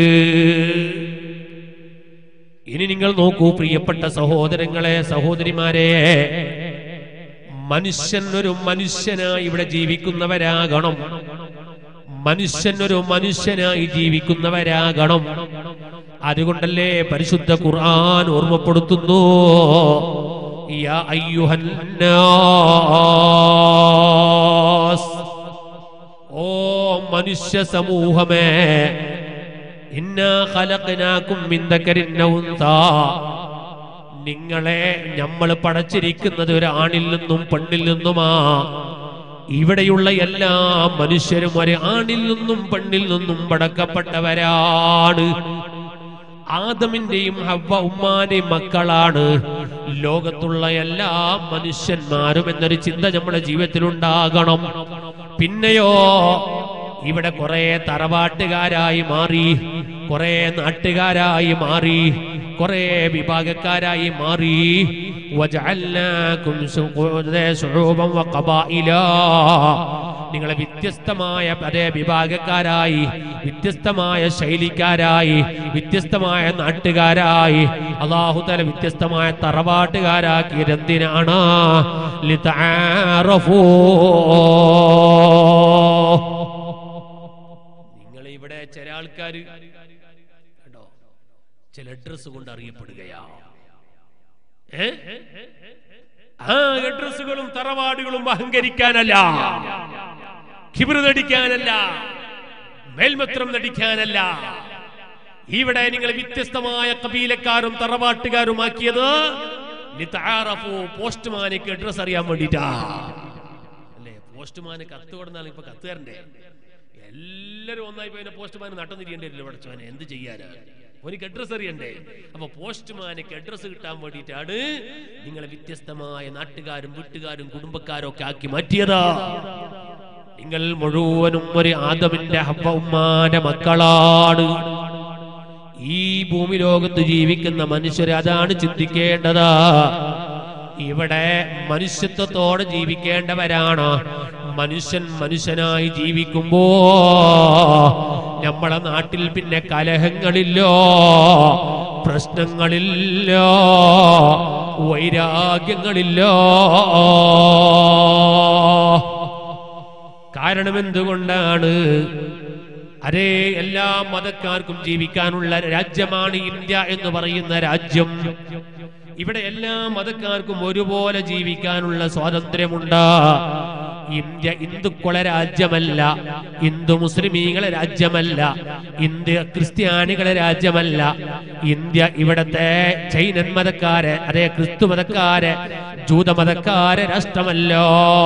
S1: ഇനി നിങ്ങൾ നോക്കൂ പ്രിയപ്പെട്ട സഹോദരങ്ങളെ സഹോദരിമാരെ മനുഷ്യൻ ഒരു മനുഷ്യനായി ഇവിടെ ജീവിക്കുന്നവരാകണം മനുഷ്യൻ ഒരു മനുഷ്യനായി ജീവിക്കുന്നവരാകണം അതുകൊണ്ടല്ലേ പരിശുദ്ധ ഖുർആൻ ഓർമ്മപ്പെടുത്തുന്നു യാ അയ്യുഹൻ നാസ്. ഓ മനുഷ്യ സമൂഹമേ ഇന്നാ ഖലഖനാകും മിൻ ദക്കരിൻ ഔ ഉൻസാ. നിങ്ങളെ നമ്മൾ പടച്ചിരിക്കുന്നത് ഒരു ആണിൽ നിന്നും പെണ്ണിൽ നിന്നുമാ ഇവിടെയുള്ള എല്ലാ മനുഷ്യരും ഒരു ആണിൽ നിന്നും പെണ്ണിൽ നിന്നും പടക്കപ്പെട്ടവരാണ് ആദമിന്റെയും ഹവ്വ ഉമ്മാന്റെയും മക്കളാണ് ലോകത്തുള്ള എല്ലാ മനുഷ്യന്മാരും എന്നൊരു ചിന്ത നമ്മുടെ ജീവിതത്തിൽ ഉണ്ടാകണം പിന്നെയോ ഇവിടെ കുറെ തറവാട്ടുകാരായി മാറി കുറെ നാട്ടുകാരായി മാറി കുറെ വിഭാഗക്കാരായി മാറി വജഅൽനാകും ശുഊബൻ വഖബായിലാ നിങ്ങളെ വ്യത്യസ്തമായ അതേ വിഭാഗക്കാരായി വ്യത്യസ്തമായ ശൈലിക്കാരായി വ്യത്യസ്തമായ നാട്ടുകാരായി അള്ളാഹുതല വ്യത്യസ്തമായ തറവാട്ടുകാരാക്കിയത് എന്തിനാണ് ലിതആറഫൂ. നിങ്ങൾ ഇവിടെ ചില ആൾക്കാര് കണ്ടോ ചില ഡ്രസ് കൊണ്ട് അറിയപ്പെടുകയാ ഏ ആ അഡ്രസ്സുകളും തറവാടുകളും അഹങ്കരിക്കാനല്ല ഖിബിറ് നടിക്കാനല്ല മേൽമത്രം നടിക്കാനല്ല ഇവിടെ നിങ്ങൾ വ്യത്യസ്തമായ കബീലക്കാരും തറവാട്ടുകാരുമാക്കിയത് ലിതആറഫു, പോസ്റ്റ്മാനിക്ക് അഡ്രസ് അറിയാൻ വേണ്ടിട്ടാ അല്ലേ പോസ്റ്റ്മാന് കത്ത് കൊടുന്നാൽ ഇപ്പൊ കത്ത് തരണ്ടേ എല്ലാരും ഒന്നായി പോയി പോസ്റ്റ്മാൻ നട്ടം തിരിയേണ്ടി പഠിച്ചവനെ എന്ത് ചെയ്യാനാ എനിക്ക് അഡ്രസ് അറിയണ്ടേ അപ്പൊ പോസ്റ്റ്മാനിക്ക് അഡ്രസ് കിട്ടാൻ വേണ്ടിയിട്ടാണ് നിങ്ങളെ വ്യത്യസ്തമായ നാട്ടുകാരും വീട്ടുകാരും കുടുംബക്കാരും ഒക്കെ ആക്കി മാറ്റിയതാ നിങ്ങൾ മുഴുവനും ഒരു ആദമിന്റെ ഹബ്ബ ഉമ്മാന്റെ മക്കളാണ് ഈ ഭൂമി ലോകത്ത് ജീവിക്കുന്ന മനുഷ്യരെ അതാണ് ചിന്തിക്കേണ്ടത് ഇവിടെ മനുഷ്യത്വത്തോടെ ജീവിക്കേണ്ടവരാണ് മനുഷ്യൻ മനുഷ്യനായി ജീവിക്കുമ്പോ നമ്മളെ നാട്ടിൽ പിന്നെ കലഹങ്ങളില്ലോ പ്രശ്നങ്ങളില്ലോ വൈരാഗ്യങ്ങളില്ലോ കാരണം എന്തുകൊണ്ടാണ് അതേ എല്ലാ മതക്കാർക്കും ജീവിക്കാനുള്ള രാജ്യമാണ് ഇന്ത്യ എന്ന് പറയുന്ന രാജ്യം ഇവിടെ എല്ലാ മതക്കാർക്കും ഒരുപോലെ ജീവിക്കാനുള്ള സ്വാതന്ത്ര്യമുണ്ട് ഇന്ത്യ ഹിന്ദുക്കളെ രാജ്യമല്ല ഹിന്ദു മുസ്ലിമീങ്ങളെ രാജ്യമല്ല ഇന്ത്യ ക്രിസ്ത്യാനികളെ രാജ്യമല്ല ഇന്ത്യ ഇവിടത്തെ ചൈനൻ മതക്കാരെ അതേ ക്രിസ്തു മതക്കാരെ ജൂതമതക്കാരെ രാഷ്ട്രമല്ലോ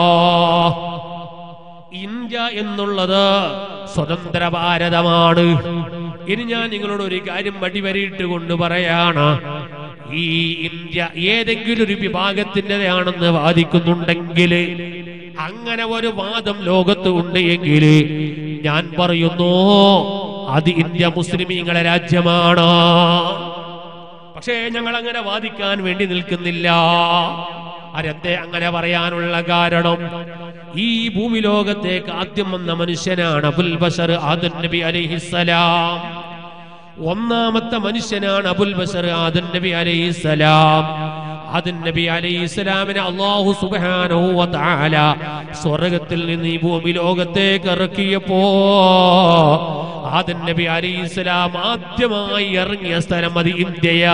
S1: ഇന്ത്യ എന്നുള്ളത് സ്വതന്ത്ര ഭാരതമാണ് ഇനി ഞാൻ നിങ്ങളോട് ഒരു കാര്യം വടിവരിയിട്ട് കൊണ്ട് പറയാണ് ഈ ഇന്ത്യ ഏതെങ്കിലും ഒരു വിഭാഗത്തിൻ്റെതാണെന്ന് വാദിക്കുന്നുണ്ടെങ്കിൽ അങ്ങനെ ഒരു വാദം ലോകത്ത് ഉണ്ട് എങ്കിൽ ഞാൻ പറയുന്നു അത് ഇന്ത്യ മുസ്ലിമീങ്ങളെ രാജ്യമാണ് പക്ഷേ ഞങ്ങൾ അങ്ങനെ വാദിക്കാൻ വേണ്ടി നിൽക്കുന്നില്ല അരെന്തേ അങ്ങനെ പറയാനുള്ള കാരണം ഈ ഭൂമി ലോകത്തേക്ക് ആദ്യം വന്ന മനുഷ്യനാണ് അബുൽ ബഷർ ആദൻ നബി അലൈഹിസ്സലാം ഒന്നാമത്തെ മനുഷ്യനാണ് അബുൽ ബഷർ ആദൻ നബി അലൈഹിസ്സലാം ആദൻ നബി അലൈഹിസ്സലാമിനെ അള്ളാഹു സുബ്ഹാനഹു വ തആല സ്വർഗ്ഗത്തിൽ നിന്ന് ഈ ഭൂമി ലോകത്തേക്ക് ഇറക്കിയപ്പോ ആദൻ നബി അലൈഹിസ്സലാം ആദ്യമായി ഇറങ്ങിയ സ്ഥലം അത് ഇന്ത്യയാ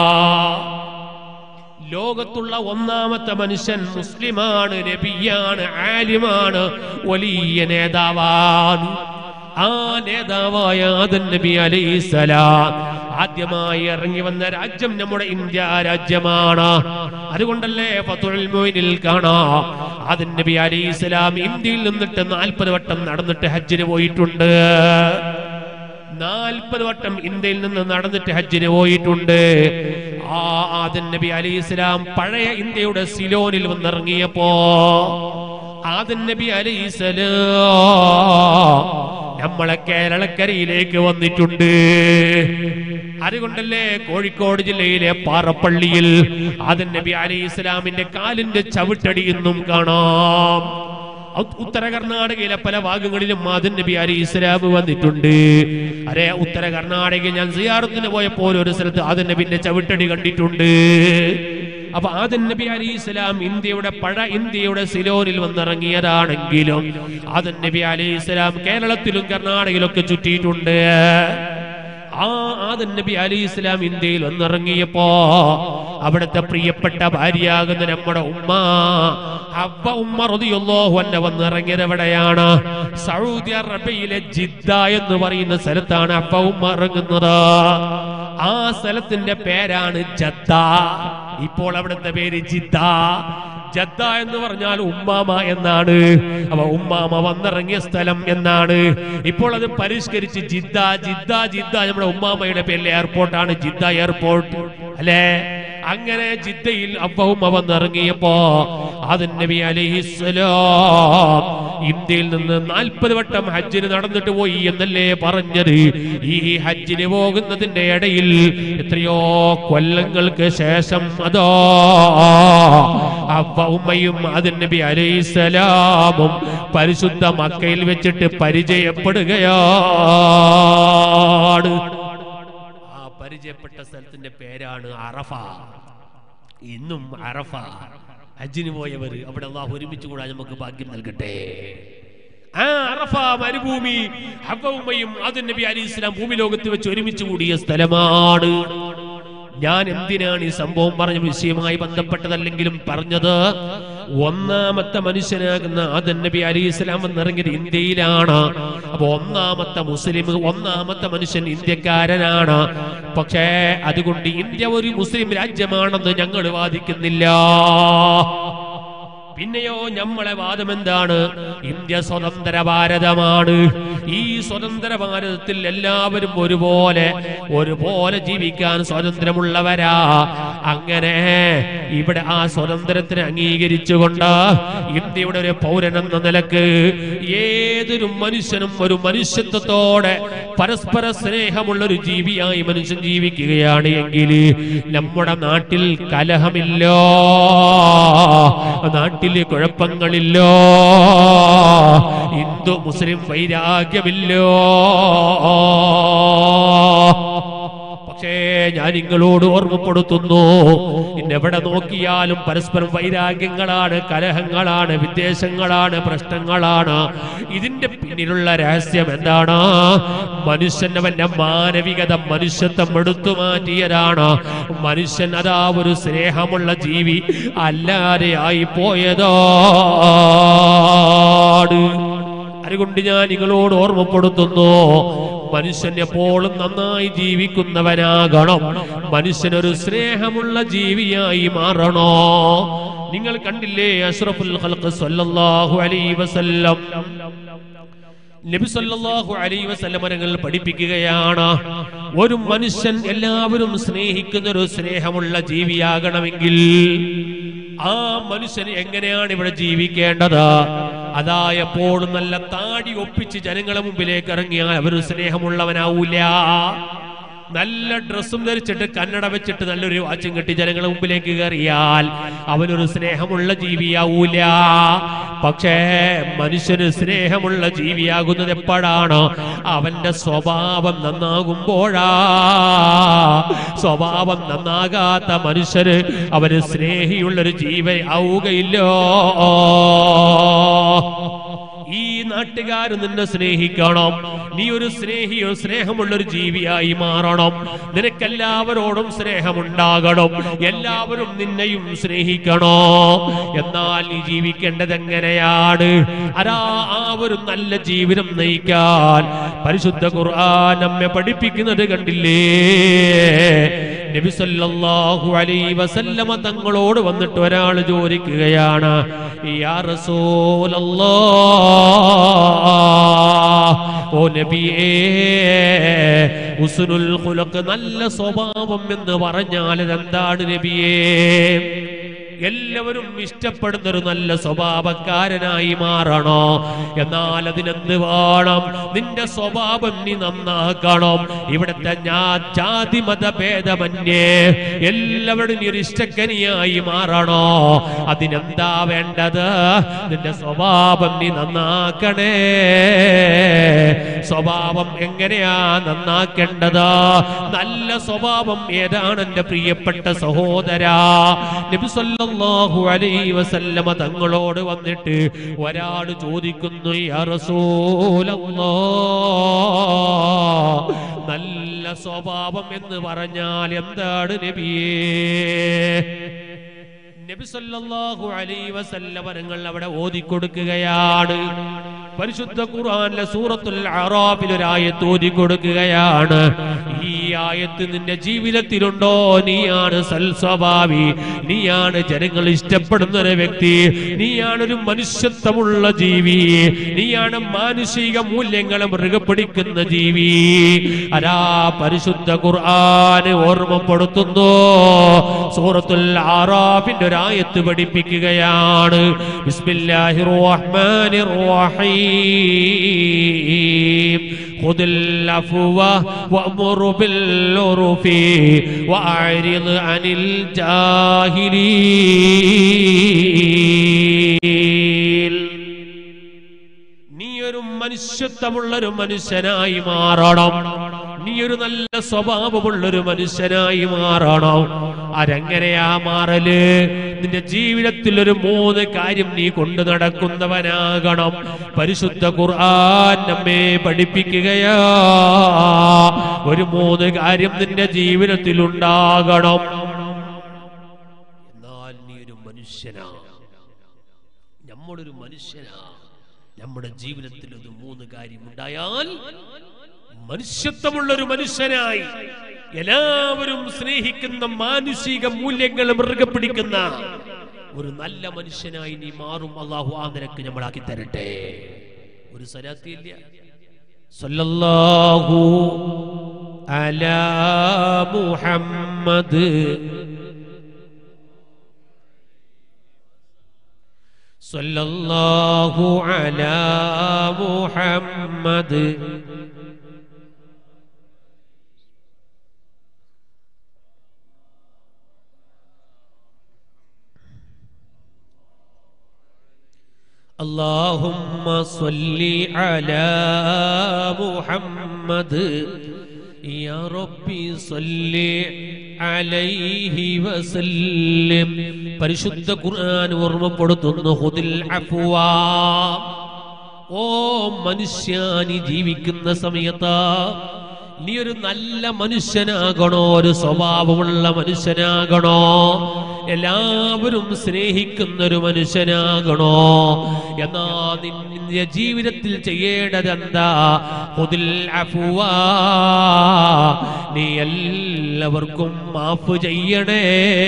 S1: ലോകത്തുള്ള ഒന്നാമത്തെ മനുഷ്യൻ മുസ്ലിമാണ് നബിയാണ് ആലിമാണ് വലിയ നേതാവാണ് ആ നേതാവായ ആദൻ നബി അലൈസലാം ആദ്യമായി ഇറങ്ങി വന്ന രാജ്യം നമ്മുടെ ഇന്ത്യ രാജ്യമാണ് അതുകൊണ്ടല്ലേ ഫത്തുൽ മൊയിനിൽ കാണാം ആദൻ നബി അലൈസലാം ഇന്ത്യയിൽ നിന്നിട്ട് നാൽപ്പത് വട്ടം നടന്നിട്ട് ഹജ്ജിന് പോയിട്ടുണ്ട് നാൽപ്പത് വട്ടം ഇന്ത്യയിൽ നിന്ന് നടന്നിട്ട് ഹജ്ജിന് പോയിട്ടുണ്ട് ആ ആദൻ നബി അലി ഇസ്ലാം പഴയ ഇന്ത്യയുടെ സിലോനിൽ വന്നിറങ്ങിയപ്പോ ആദൻ നബി അലി നമ്മളെ കേരളക്കരയിലേക്ക് വന്നിട്ടുണ്ട് അതുകൊണ്ടല്ലേ കോഴിക്കോട് ജില്ലയിലെ പാറപ്പള്ളിയിൽ ആദൻ നബി അലി ഇസ്ലാമിന്റെ കാലിന്റെ ചവിട്ടടി ഇന്നും കാണാം ഉ- ഉത്തര കർണാടകയിലെ പല ഭാഗങ്ങളിലും മാതൻ നബി അലി ഇസ്ലാം വന്നിട്ടുണ്ട് അരെ ഉത്തര കർണാടകയിൽ ഞാൻ സിയാറത്തിന് പോയപ്പോൾ ഒരു സ്ഥലത്ത് ആദൻ നബിന്റെ ചവിട്ടടി കണ്ടിട്ടുണ്ട് അപ്പൊ ആദൻ നബി അലി ഇസ്ലാം ഇന്ത്യയുടെ പഴ ഇന്ത്യയുടെ സിലോനിൽ വന്നിറങ്ങിയതാണെങ്കിലും ആദൻ നബി അലി ഇസ്ലാം കേരളത്തിലും കർണാടകയിലൊക്കെ ചുറ്റിയിട്ടുണ്ട് ആ ആദൻ നബി അലി ഇസ്ലാം ഇന്ത്യയിൽ വന്നിറങ്ങിയപ്പോ അവിടുത്തെ പ്രിയപ്പെട്ട ഭാര്യയാകുന്ന നമ്മുടെ ഉമ്മ ഹബ്ബ ഉമ്മ റളിയല്ലാഹു അൻഹ വന്നിറങ്ങിയത് എവിടെയാണ് സൗദി അറേബ്യയിലെ ജിദ്ദ എന്ന് പറയുന്ന സ്ഥലത്താണ് ഹബ്ബ ഉമ്മ ഇറങ്ങുന്നത് ആ സ്ഥലത്തിന്റെ പേരാണ് ജദ്ദ ഇപ്പോൾ അവിടുത്തെ പേര് ജിദ്ദ ജദ്ദ എന്ന് പറഞ്ഞാൽ ഉമ്മാമ എന്നാണ് അവ ഉമ്മാമ വന്നിറങ്ങിയ സ്ഥലം എന്നാണ് ഇപ്പോൾ അത് പരിഷ്കരിച്ച് ജിദ്ദ ജിദ്ദ ജിദ്ദ നമ്മുടെ ഉമ്മാമയുടെ പേരിലെ എയർപോർട്ടാണ് ജിദ്ദ എയർപോർട്ട് അല്ലേ അങ്ങനെ ജിദ്ദയിൽ അബ്ബവും വന്നിറങ്ങിയപ്പോ ആദൻ നബി അലൈഹിസ്സലാം ഇന്ത്യയിൽ നിന്ന് നാൽപ്പത് വട്ടം ഹജ്ജിന് നടന്നിട്ട് പോയി എന്നല്ലേ പറഞ്ഞത് ഈ ഹജ്ജിന് പോകുന്നതിന്റെ ഇടയിൽ എത്രയോ കൊല്ലങ്ങൾക്ക് ശേഷം അതോ അബ്ബ ഉമ്മയും ആദൻ നബി അലൈഹിസ്സലാമും പരിശുദ്ധ മക്കയിൽ വെച്ചിട്ട് പരിചയപ്പെടുകയാണ് ആ പരിചയപ്പെട്ട സ്ഥലത്തിന്റെ പേരാണ് അറഫ ഇന്നും അറഫ ഹജ്ജിന് പോയവർ അവിടെ അള്ളാഹു ഒരുമിച്ച് കൂടാൻ നമുക്ക് ഭാഗ്യം നൽകട്ടെ ആ അറഫ മരുഭൂമി ഹബ്ബയും ആദൻ നബി അലി ഇസ്ലാം ഭൂമി ലോകത്ത് വെച്ച് ഒരുമിച്ച് കൂടിയ സ്ഥലമാണ് ഞാൻ എന്തിനാണ് ഈ സംഭവം പറഞ്ഞ വിഷയവുമായി ബന്ധപ്പെട്ടതല്ലെങ്കിലും പറഞ്ഞത് ഒന്നാമത്തെ മനുഷ്യനാകുന്ന ആദൻ നബി അലി ഇസ്ലാം വന്നിറങ്ങിയത് ഇന്ത്യയിലാണ് അപ്പൊ ഒന്നാമത്തെ മുസ്ലിം ഒന്നാമത്തെ മനുഷ്യൻ ഇന്ത്യക്കാരനാണ് പക്ഷേ അതുകൊണ്ട് ഇന്ത്യ ഒരു മുസ്ലിം രാജ്യമാണെന്ന് ഞങ്ങൾ വാദിക്കുന്നില്ല പിന്നെയോ നമ്മളെ വാദം എന്താണ് ഇന്ത്യ സ്വതന്ത്ര ഭാരതമാണ് ഈ സ്വതന്ത്ര ഭാരതത്തിൽ എല്ലാവരും ഒരുപോലെ ഒരുപോലെ ജീവിക്കാൻ സ്വാതന്ത്ര്യമുള്ളവരാ അങ്ങനെ ഇവിടെ ആ സ്വാതന്ത്ര്യത്തിന് അംഗീകരിച്ചുകൊണ്ട് ഇന്ത്യയുടെ ഒരു പൗരൻ എന്ന നിലക്ക് ഏതൊരു മനുഷ്യനും ഒരു മനുഷ്യത്വത്തോടെ പരസ്പര സ്നേഹമുള്ള ഒരു ജീവിയായി മനുഷ്യൻ ജീവിക്കുകയാണ് എങ്കിൽ നമ്മുടെ നാട്ടിൽ കലഹമില്ലോ നാട്ടിൽ കുഴപ്പങ്ങളില്ലോ ഹിന്ദു മുസ്ലിം വൈരാഗ്യമില്ലോ പക്ഷേ ഞാൻ നിങ്ങളോട് ഓർമ്മപ്പെടുത്തുന്നു ഇന്നെവിടെ നോക്കിയാലും പരസ്പരം വൈരാഗ്യങ്ങളാണ് കലഹങ്ങളാണ് വിദ്വേഷങ്ങളാണ് പ്രശ്നങ്ങളാണ് ഇതിന്റെ പിന്നിലുള്ള രഹസ്യം എന്താണ് മനുഷ്യൻ അവന്റെ മാനവികത മനുഷ്യത്വം എടുത്തു മാറ്റിയതാണ് മനുഷ്യൻ അതാ ഒരു സ്നേഹമുള്ള ജീവി അല്ലാതെ ആയി പോയതാണ് അതുകൊണ്ട് ഞാൻ നിങ്ങളോട് ഓർമ്മപ്പെടുത്തുന്നു മനുഷ്യൻ എപ്പോഴും നന്നായി ജീവിക്കുന്നവനാകണം മനുഷ്യനൊരു സ്നേഹമുള്ള ജീവിയായി മാറണോ നിങ്ങൾ കണ്ടില്ലേ അഷ്റഫുൽ ഖൽഖ് സല്ലല്ലാഹു അലൈഹി വസല്ലം നബി സല്ലല്ലാഹു അലൈഹി വസല്ലം മരങ്ങൾ പഠിപ്പിക്കുകയാണ് ഒരു മനുഷ്യൻ എല്ലാവരും സ്നേഹിക്കുന്ന ഒരു സ്നേഹമുള്ള ജീവിയാകണമെങ്കിൽ ആ മനുഷ്യൻ എങ്ങനെയാണ് ഇവിടെ ജീവിക്കേണ്ടത് അതാ എപ്പോഴും നല്ല താടി ഒപ്പിച്ച് ജനങ്ങളെ മുമ്പിലേക്ക് ഇറങ്ങിയാൽ അവർ സ്നേഹമുള്ളവനാവൂല നല്ല ഡ്രസ്സും ധരിച്ചിട്ട് കന്നട വെച്ചിട്ട് നല്ലൊരു വാച്ചും കെട്ടി ജനങ്ങളെ മുമ്പിലേക്ക് കയറിയാൽ അവനൊരു സ്നേഹമുള്ള ജീവിയാവൂല പക്ഷേ മനുഷ്യന് സ്നേഹമുള്ള ജീവിയാകുന്നത് എപ്പോഴാണ് അവന്റെ സ്വഭാവം നന്നാകുമ്പോഴാ സ്വഭാവം നന്നാകാത്ത മനുഷ്യര് അവന് സ്നേഹിയുള്ളൊരു ജീവ ആവുകയില്ലോ ഈ നാട്ടുകാർ നിന്നെ സ്നേഹിക്കണം നീ ഒരു സ്നേഹിയോ സ്നേഹമുള്ള ഒരു ജീവിയായി മാറണം നിനക്കെല്ലാവരോടും സ്നേഹമുണ്ടാകണം എല്ലാവരും നിന്നെയും സ്നേഹിക്കണോ എന്നാൽ നീ ജീവിക്കേണ്ടത് എങ്ങനെയാണ് അതാ ആ ഒരു നല്ല ജീവിതം നയിക്കാൻ പരിശുദ്ധ ഖുർആൻ നമ്മെ പഠിപ്പിക്കുന്നത് കണ്ടില്ലേ നബി സല്ലല്ലാഹു അലൈഹി വസല്ലമ തങ്ങളോട് വന്നിട്ട് ഒരാൾ ചോദിക്കുകയാണ് യാ റസൂലല്ലാഹ് ഓ നബിയേ ഉസ്നുൽ ഖുലഖ് നല്ല സ്വഭാവം എന്ന് പറഞ്ഞാൽ എന്താണ് നബിയേ എല്ലാവരും ഇഷ്ടപ്പെടുന്ന ഒരു നല്ല സ്വഭാവക്കാരനായി മാറണോ എന്നാൽ അതിനെന്ത് വേണം നിന്റെ സ്വഭാവം നീ നന്നാക്കണം ഇവിടുത്തെ ഞാൻ ജാതി മതഭേദമന്യേ എല്ലാവരും നീ ഒരു ഇഷ്ടക്കനിയായി മാറണോ അതിനെന്താ വേണ്ടത് നിന്റെ സ്വഭാവം നീ നന്നാക്കണേ സ്വഭാവം എങ്ങനെയാ നന്നാക്കേണ്ടത് നല്ല സ്വഭാവം ഏതാണ് എന്റെ പ്രിയപ്പെട്ട സഹോദരാ നബി സല്ലല്ലാഹു അലൈഹി വസല്ലമ തങ്ങളോട് വന്നിട്ട് ഒരാൾ ചോദിക്കുന്നു യാ റസൂലല്ലാഹ് നല്ല സ്വഭാവം എന്ന് പറഞ്ഞാൽ എന്താണ് നബിയേ നബി സല്ലല്ലാഹു അലൈഹി വസല്ലമ തങ്ങൾ അവിടെ ഓതി കൊടുക്കുകയാണ് പരിശുദ്ധ ഖുർആനിലെ സൂറത്തുൽ അറാബിൽ ഒരു ആയത്ത് ഓതി കൊടുക്കുകയാണ് ഈ ആയത്ത് നിന്റെ ജീവിതത്തിലുണ്ടോ നീയാണ് സൽസ്വഭാവി നീയാണ് ജനങ്ങൾ ഇഷ്ടപ്പെടുന്ന ഒരു വ്യക്തി നീയാണ് ഒരു മനുഷ്യത്വമുള്ള ജീവി നീയാണ് മാനുഷിക മൂല്യങ്ങളെ മൃഗ പിടിക്കുന്ന ജീവി അരാ പരിശുദ്ധ ഖുർആന് ഓർമ്മപ്പെടുത്തുന്നു സൂറത്തുൽ ആറാഫിന്റെ ഒരു ആയത്ത് പഠിപ്പിക്കുകയാണ് ബിസ്മില്ലാഹിർ റഹ്മാനിർ റഹീം خذ العفو وأمر بالعرف وأعرض عن الجاهلين നീ ഒരു മനുഷ്യത്വമുള്ളൊരു മനുഷ്യനായി മാറണം നീ ഒരു നല്ല സ്വഭാവമുള്ളൊരു മനുഷ്യനായി മാറണം അരെങ്ങനെയാ മാറല് നിന്റെ ജീവിതത്തിൽ ഒരു മൂന്ന് കാര്യം നീ കൊണ്ടു നടക്കുന്നവനാകണം പരിശുദ്ധ ഖുർആൻ നമ്മെ പഠിപ്പിക്കുകയാ ഒരു മൂന്ന് കാര്യം നിന്റെ ജീവിതത്തിൽ ഉണ്ടാകണം എന്നാൽ നീ ഒരു മനുഷ്യനാ നമ്മളൊരു മനുഷ്യനാ നമ്മുടെ ജീവിതത്തിൽ ഒരു മൂന്ന് കാര്യം ഉണ്ടായാൽ മനുഷ്യത്വമുള്ള ഒരു മനുഷ്യനായി എല്ലാവരും സ്നേഹിക്കുന്ന മാനുഷിക മൂല്യങ്ങൾ മൃഗ പിടിക്കുന്ന ഒരു നല്ല മനുഷ്യനായി നീ മാറും അള്ളാഹു ആ നിനക്ക് നമ്മളാക്കി തരട്ടെ ഒരു സലാത്തിയില്ല സല്ലല്ലാഹു അലാ മുഹമ്മദ് സല്ലല്ലാഹു അലാ മുഹമ്മദ് اللهم صل على محمد യാ റബ്ബി സല്ലി അലൈഹി വസല്ലം പരിശുദ്ധ ഖുർആൻ ഓർമ്മപ്പെടുത്തുന്നു ഹുദിൽ അഫ്വാ ഓ മനുഷ്യ നീ ജീവിക്കുന്ന സമയത്ത് നീ ഒരു നല്ല മനുഷ്യനാകണോ ഒരു സ്വഭാവമുള്ള മനുഷ്യനാകണോ എല്ലാവരും സ്നേഹിക്കുന്ന ഒരു മനുഷ്യനാകണോ എന്നാ നിന്റെ ജീവിതത്തിൽ ചെയ്യേണ്ടത് എന്താ ഹുദിൽ അഫ്വാ നീ എല്ലാവർക്കും മാഫ് ചെയ്യണേ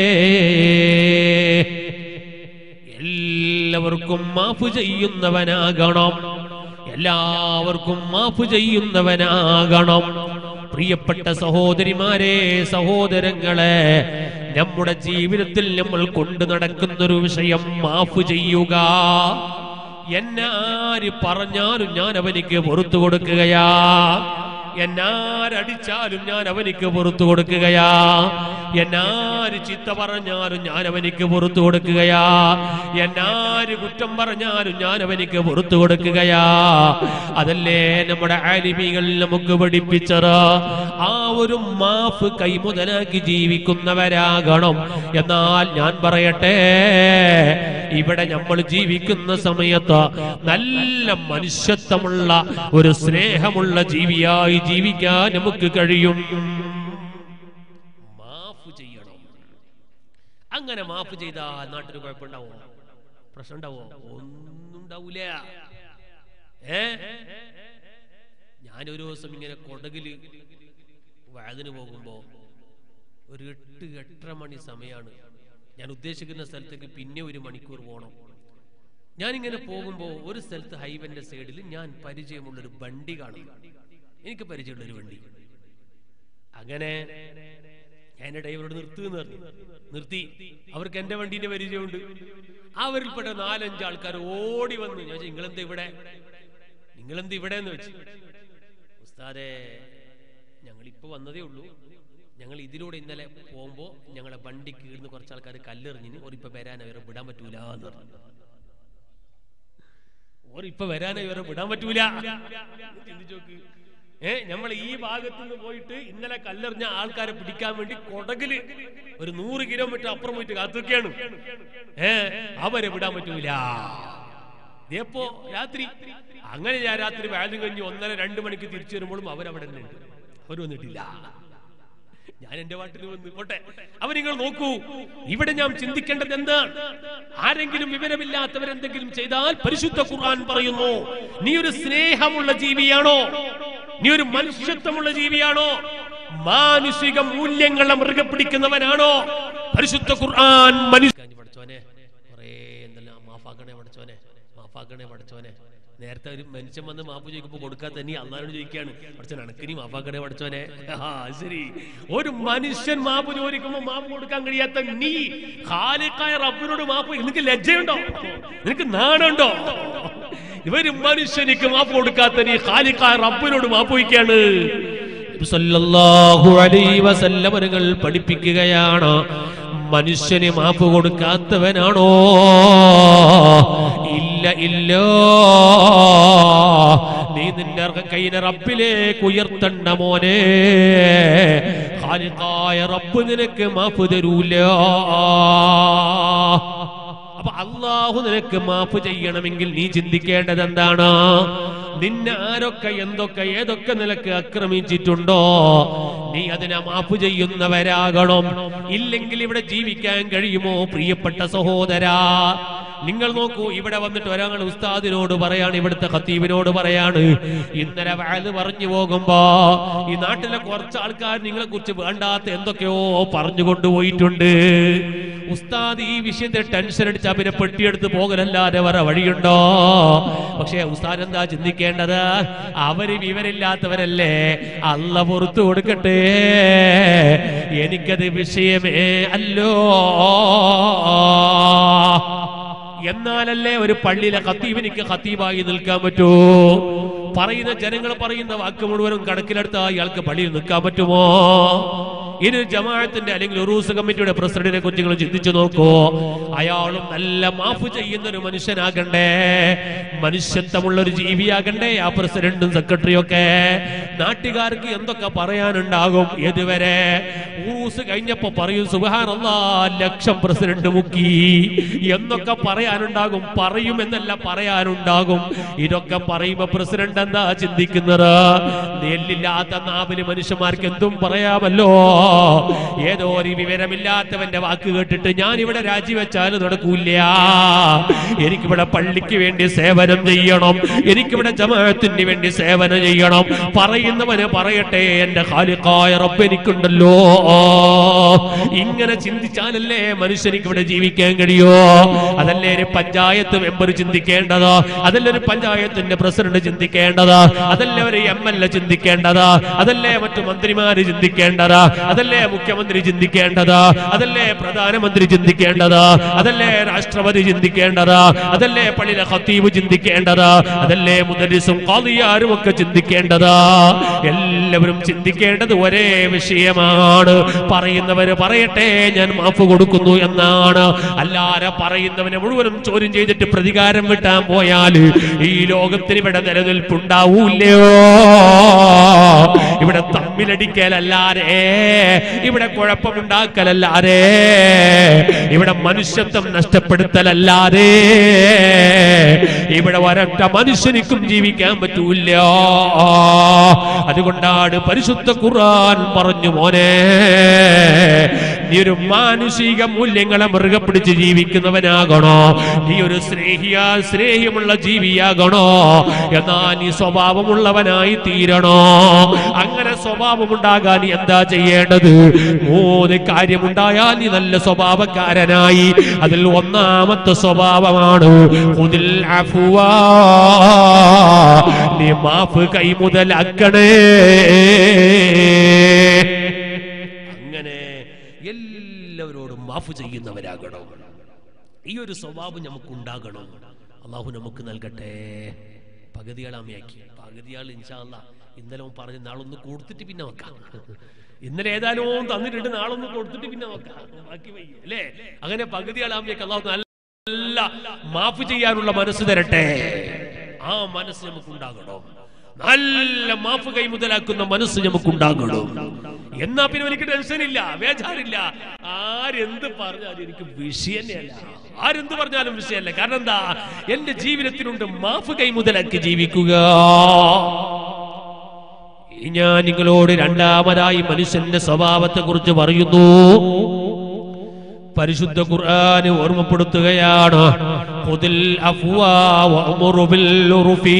S1: എല്ലാവർക്കും മാഫ് ചെയ്യുന്നവനാകണം എല്ലാവർക്കും മാഫ് ചെയ്യുന്നവനാകണം പ്രിയപ്പെട്ട സഹോദരിമാരെ സഹോദരങ്ങളെ നമ്മുടെ ജീവിതത്തിൽ നമ്മൾ കൊണ്ടു നടക്കുന്നൊരു വിഷയം മാഫ് ചെയ്യുക എന്നെ ആര് പറഞ്ഞാലും ഞാൻ അവനിക്ക് പുറത്തു കൊടുക്കുകയാ എന്നാരടിച്ചാലും ഞാൻ അവനിക്ക് പുറത്തു കൊടുക്കുകയാ എന്നാര് ചിത്ത പറഞ്ഞാലും ഞാൻ അവനിക്ക് പുറത്തു കൊടുക്കുകയാ എന്നാര് കുറ്റം പറഞ്ഞാലും ഞാൻ അവനിക്ക് പുറത്തു കൊടുക്കുകയാ അതല്ലേ നമ്മുടെ ആലിമികൾ നമുക്ക് പഠിപ്പിച്ചത് ആ ഒരു മാഫ് കൈമുതലാക്കി ജീവിക്കുന്നവരാകണം എന്നാൽ ഞാൻ പറയട്ടെ ഇവിടെ നമ്മൾ ജീവിക്കുന്ന സമയത്ത് നല്ല മനുഷ്യത്വമുള്ള ഒരു സ്നേഹമുള്ള ജീവിയായി ജീവിക്കാൻ നമുക്ക് കഴിയും മാഫ് ചെയ്യണം അങ്ങനെ മാഫ് ചെയ്താൽ നാട്ടിന് കുഴപ്പമുണ്ടാവോ പ്രശ്നം ഉണ്ടാവോ ഒന്നും ഉണ്ടാവൂല ഏ ഞാനൊരു ദിവസം ഇങ്ങനെ കൊടകില് വഴതിന് പോകുമ്പോ ഒരു എട്ട് എട്ടര മണി സമയമാണ് ഞാൻ ഉദ്ദേശിക്കുന്ന സ്ഥലത്തേക്ക് പിന്നെ ഒരു മണിക്കൂർ പോകണം ഞാനിങ്ങനെ പോകുമ്പോൾ ഒരു സ്ഥലത്ത് ഹൈവന്റെ സൈഡിൽ ഞാൻ പരിചയമുള്ള ഒരു വണ്ടി കാണും എനിക്ക് പരിചയമുള്ള ഒരു വണ്ടി അങ്ങനെ ഞാൻ എന്റെ ഡ്രൈവറോട് നിർത്തുമെന്ന് പറഞ്ഞു നിർത്തി അവർക്ക് എന്റെ വണ്ടീന്റെ പരിചയമുണ്ട് അവരിൽപ്പെട്ട നാലഞ്ച് ആൾക്കാർ ഓടി വന്നു ഞാൻ ചോദിച്ചു, നിങ്ങളെന്താ ഇവിടെ നിങ്ങളെന്താ ഇവിടെ എന്ന് വെച്ചു ഉസ്താദെ ഞങ്ങൾ ഇപ്പൊ വന്നതേ ഉള്ളൂ ഞങ്ങൾ ഇതിലൂടെ ഇന്നലെ പോകുമ്പോ ഞങ്ങളെ വണ്ടി കീഴ്ന്ന് കുറച്ച് ആൾക്കാർ കല്ലെറിഞ്ഞിന് ഓരിപ്പൊ വരാൻ അവരെ വിടാൻ പറ്റൂല എന്ന് പറഞ്ഞു ഓരിപ്പൊ വരാൻ അവരെ വിടാൻ പറ്റൂല ചിന്തിച്ചു നോക്ക് ഏ നമ്മൾ ഈ ഭാഗത്തു നിന്ന് പോയിട്ട് ഇന്നലെ കല്ലെറിഞ്ഞ ആൾക്കാരെ പിടിക്കാൻ വേണ്ടി കൊടകില് ഒരു നൂറ് കിലോമീറ്റർ അപ്പുറം പോയിട്ട് കാത്തുവെക്കാണ് ഏ അവരെ വിടാൻ പറ്റൂല ഇതേപ്പോ രാത്രി അങ്ങനെ ഞാൻ രാത്രി വാലും കഴിഞ്ഞ് ഒന്നര രണ്ട് മണിക്ക് തിരിച്ചു വരുമ്പോഴും അവരവിടെ തന്നെ ഉണ്ട് അവർ വന്നിട്ടില്ല ഞാൻ എന്റെ വാട്ടിൽ വന്ന് പോട്ടെ അവ നിങ്ങൾ നോക്കൂ ഇവിടെ ഞാൻ ചിന്തിക്കേണ്ടത് എന്താണ് ആരെങ്കിലും വിവരമില്ലാത്തവരെന്തെങ്കിലും ചെയ്താൽ പരിശുദ്ധ ഖുർആൻ പറയുന്നു നീ ഒരു സ്നേഹമുള്ള ജീവിയാണോ നീ ഒരു മനുഷ്യത്വമുള്ള ജീവിയാണോ മാനുഷിക മൂല്യങ്ങളെ മൃഗ പിടിക്കുന്നവനാണോ പരിശുദ്ധ ഖുർആൻ മനുഷ്യ പഠിച്ചോനെ കുറേ എന്തെല്ലാം മാഫാക്കണേ പഠിച്ചോനെ മാഫാക്കണേ പഠിച്ചോനെ നേരത്തെ ഒരു മനുഷ്യൻ വന്ന് മാപ്പ് ചോദിക്കുമ്പോ കൊടുക്കാത്ത നീ അന്നാരോട് ചോദിക്കാണ് പഠിച്ചോൻ അണക്കിനി മാഫാക്കണേ പഠിച്ചോനെ ആ ശരി ഒരു മനുഷ്യൻ മാപ്പ് ചോദിക്കുമ്പോ മാപ്പ് കൊടുക്കാൻ കഴിയാത്ത നീ ഖാലിക്കായ റബ്ബിനോട് മാപ്പ് നിനക്ക് ലജ്ജയുണ്ടോ നിനക്ക് നാണുണ്ടോ ഇവര് മനുഷ്യനിക്ക് മാപ്പ് കൊടുക്കാത്ത നീ ഖാലിക്കായ റബ്ബിനോട് മാപ്പ് വയ്ക്കാണ് സല്ലല്ലാഹു അലൈഹി വസല്ലം അവരുകൾ പഠിപ്പിക്കുകയാണ് മനുഷ്യന് മാപ്പ് കൊടുക്കാത്തവനാണോ ഇല്ല ഇല്ല നീ നിന്റെ കൈനെ റബ്ബിലേക്ക് ഉയർത്തണ്ട മോനെ ഖാലിഖായ റബ്ബ് നിനക്ക് മാപ്പ് തരൂല അപ്പൊ അള്ളാഹു നിനക്ക് മാപ്പ് ചെയ്യണമെങ്കിൽ നീ ചിന്തിക്കേണ്ടത് എന്താണ് നിന്നെ ആരൊക്കെ എന്തൊക്കെ ഏതൊക്കെ നിലക്ക് ആക്രമിച്ചിട്ടുണ്ടോ നീ അതിനെ മാപ്പ് ചെയ്യുന്നവരാകണം ഇല്ലെങ്കിൽ ഇവിടെ ജീവിക്കാൻ കഴിയുമോ പ്രിയപ്പെട്ട സഹോദരാ നിങ്ങൾ നോക്കൂ ഇവിടെ വന്നിട്ട് ഒരാൾ ഉസ്താദിനോട് പറയാണ് ഇവിടുത്തെ ഖത്തീബിനോട് പറയാണ് ഇന്നലെ വയത് പറഞ്ഞു പോകുമ്പോ ഈ നാട്ടിലെ കുറച്ച് ആൾക്കാർ നിങ്ങളെ കുറിച്ച് വേണ്ടാത്ത എന്തൊക്കെയോ പറഞ്ഞു കൊണ്ടുപോയിട്ടുണ്ട് ഉസ്താദ് ഈ വിഷയത്തിൽ ടെൻഷൻ അടിച്ച് അവരെ പെട്ടിയെടുത്ത് പോകലല്ലാതെ വേറെ വഴിയുണ്ടോ പക്ഷേ ഉസ്താദ് എന്താ ചിന്തിക്കേണ്ടത് അവര് വിവരില്ലാത്തവരല്ലേ അല്ല പുറത്തു കൊടുക്കട്ടെ എനിക്കത് വിഷയമേ അല്ലോ എന്നാലല്ലേ ഒരു പള്ളിയിലെ ഖത്തീബിനിക്ക് ഖത്തീബായി നിൽക്കാൻ പറ്റൂ പറയുന്ന ജനങ്ങൾ പറയുന്ന വാക്ക് മുഴുവനും കണക്കിലെടുത്ത ഇയാൾക്ക് പള്ളിയിൽ നിൽക്കാൻ പറ്റുമോ ഇനി ജമാഅത്തിന്റെ അല്ലെങ്കിൽ ഉറൂസ് കമ്മിറ്റിയുടെ പ്രസിഡന്റിനെ കുറിച്ച് നിങ്ങൾ ചിന്തിച്ചു നോക്കൂ അയാളും നല്ല മാഫ് ചെയ്യുന്ന ഒരു മനുഷ്യനാകണ്ടേ മനുഷ്യത്വമുള്ള ഒരു ജീവിയാകണ്ടേ ആ പ്രസിഡന്റും സെക്രട്ടറിയും ഒക്കെ നാട്ടുകാർക്ക് എന്തൊക്കെ പറയാനുണ്ടാകും ഇതുവരെ ഊസ് കഴിഞ്ഞപ്പോ പറയും സുബാനല്ലാ ലക്ഷം പ്രസിഡന്റ് മുക്കി എന്നൊക്കെ പറയാനുണ്ടാകും പറയും എന്നല്ല പറയാനുണ്ടാകും ഇതൊക്കെ പറയുമ്പോ പ്രസിഡന്റ് എന്താ ചിന്തിക്കുന്നത് നെല്ലില്ലാത്ത നാവിന് മനുഷ്യന്മാർക്ക് എന്തും പറയാമല്ലോ ഏതോ ഒരു വിവരമില്ലാത്തവന്റെ വാക്ക് കേട്ടിട്ട് ഞാൻ ഇവിടെ രാജിവെച്ചാലും നടക്കൂല എനിക്കിവിടെ പള്ളിക്ക് വേണ്ടി സേവനം ചെയ്യണം എനിക്കിവിടെ ജമാഅത്തിന് വേണ്ടി സേവനം ചെയ്യണം പറയുന്നവന് പറയട്ടെ എന്റെ ഖാലിഖായ റബ്ബ് എനിക്കുണ്ടല്ലോ ഇങ്ങനെ ചിന്തിച്ചാലല്ലേ മനുഷ്യനിക്ക് ഇവിടെ ജീവിക്കാൻ കഴിയോ അതല്ലേ ഒരു പഞ്ചായത്ത് മെമ്പർ ചിന്തിക്കേണ്ടത് അതല്ലേ ഒരു പഞ്ചായത്തിന്റെ പ്രസിഡന്റ് ചിന്തിക്കേണ്ടത് അതല്ലേ ഒരു എം എൽ എ ചിന്തിക്കേണ്ടത് അതല്ലേ മറ്റു മന്ത്രിമാര് ചിന്തിക്കേണ്ടത് അതല്ലേ മുഖ്യമന്ത്രി ചിന്തിക്കേണ്ടത് അതല്ലേ പ്രധാനമന്ത്രി ചിന്തിക്കേണ്ടത് അതല്ലേ രാഷ്ട്രപതി ചിന്തിക്കേണ്ടത് അതല്ലേ പള്ളിയിലെ ഖത്തീബ് ചിന്തിക്കേണ്ടത് അതല്ലേ മുദരിസും ഖാദിയാരും ഒക്കെ ചിന്തിക്കേണ്ടത് എല്ലാവരും ചിന്തിക്കേണ്ടത് ഒരേ വിഷയമാണ് പറയുന്നവര് പറയട്ടെ ഞാൻ മാഫ് കൊടുക്കുന്നു എന്നാണ് അല്ലാതെ പറയുന്നവനെ മുഴുവനും ചോദ്യം ചെയ്തിട്ട് പ്രതികാരം വിട്ടാൻ പോയാൽ ഈ ലോകത്തിന് ഇവിടെ നിലനിൽപ്പുണ്ടാവൂല്ലയോ ഇവിടെ തമ്മിലടിക്കലല്ലാതെ ഇവിടെ കുഴപ്പമുണ്ടാക്കലല്ലാതെ ഇവിടെ മനുഷ്യത്വം നഷ്ടപ്പെടുത്തലല്ലാതെ ഇവിടെ ഒരൊറ്റ മനുഷ്യനിക്കും ജീവിക്കാൻ പറ്റൂല്ല അതുകൊണ്ടാണ് പരിശുദ്ധ ഖുർആൻ പറഞ്ഞു മോനെ നീ ഒരു മാനുഷിക മൂല്യങ്ങളെ മുറുകെ പിടിച്ച് ജീവിക്കുന്നവനാകണോ നീ ഒരു സ്നേഹിയാ സ്നേഹ്യമുള്ള ജീവിയാകണോ എന്നാ നീ സ്വഭാവമുള്ളവനായി തീരണോ അങ്ങനെ സ്വഭാവമുണ്ടാകാൻ നീ എന്താ ചെയ്യേണ്ടത് മൂന്ന് കാര്യമുണ്ടായാൽ നീ നല്ല സ്വഭാവക്കാരനായി അതിൽ ഒന്നാമത്തെ സ്വഭാവമാണ് ഖുദിൽ അഫ്വാ. നീ മാഫ് കൈമുതലാക്കണേ അങ്ങനെ എല്ലാവരോടും മാഫ് ചെയ്യുന്നവരാകണം ഈ ഒരു സ്വഭാവം നമുക്കുണ്ടാകണം അള്ളാഹു നമുക്ക് നൽകട്ടെ പകുതിയാളാമയാക്കി പകുതിയാൾ ഇൻഷാല്ല ഇന്നലെ ഓൻ പറഞ്ഞു നാളൊന്ന് കൊടുത്തിട്ട് പിന്നെ വെക്കാം ഇന്നലെ ഏതായാലും ഓൻ തന്നിട്ടുണ്ട് നാളൊന്ന് കൊടുത്തിട്ട് പിന്നെ വെക്കാം ബാക്കി വയ്യ അല്ലേ അങ്ങനെ പകുതിയാളാമയാക്കി അള്ളാഹു നല്ല മാഫ് ചെയ്യാനുള്ള മനസ്സ് തരട്ടെ ആ മനസ്സ് നമുക്കുണ്ടാകണം നല്ല മാഫ് കൈ മുതലാക്കുന്ന മനസ്സ് നമുക്കുണ്ടാകണം എന്നാ പിന്നെ എനിക്ക് ടെൻഷൻ ഇല്ല ബേജാറില്ല ആരെന്ത് പറഞ്ഞാലും എനിക്ക് വിഷയം തന്നെയല്ല ആരെന്ത് പറഞ്ഞാലും വിഷയമല്ല കാരണം എന്താ എന്റെ ജീവിതത്തിലുണ്ട് മാഫ് കൈ മുതലാക്കി ജീവിക്കുക ഇനി ഞാൻ നിങ്ങളോട് രണ്ടാമതായി മനുഷ്യന്റെ സ്വഭാവത്തെ കുറിച്ച് പറയുന്നു പരിശുദ്ധ ഖുർആന് ഓർമ്മപ്പെടുത്തുകയാണ് ഖുദിൽ അഫ്വാ വഅ്മുറു ബിൽ ഉർഫി.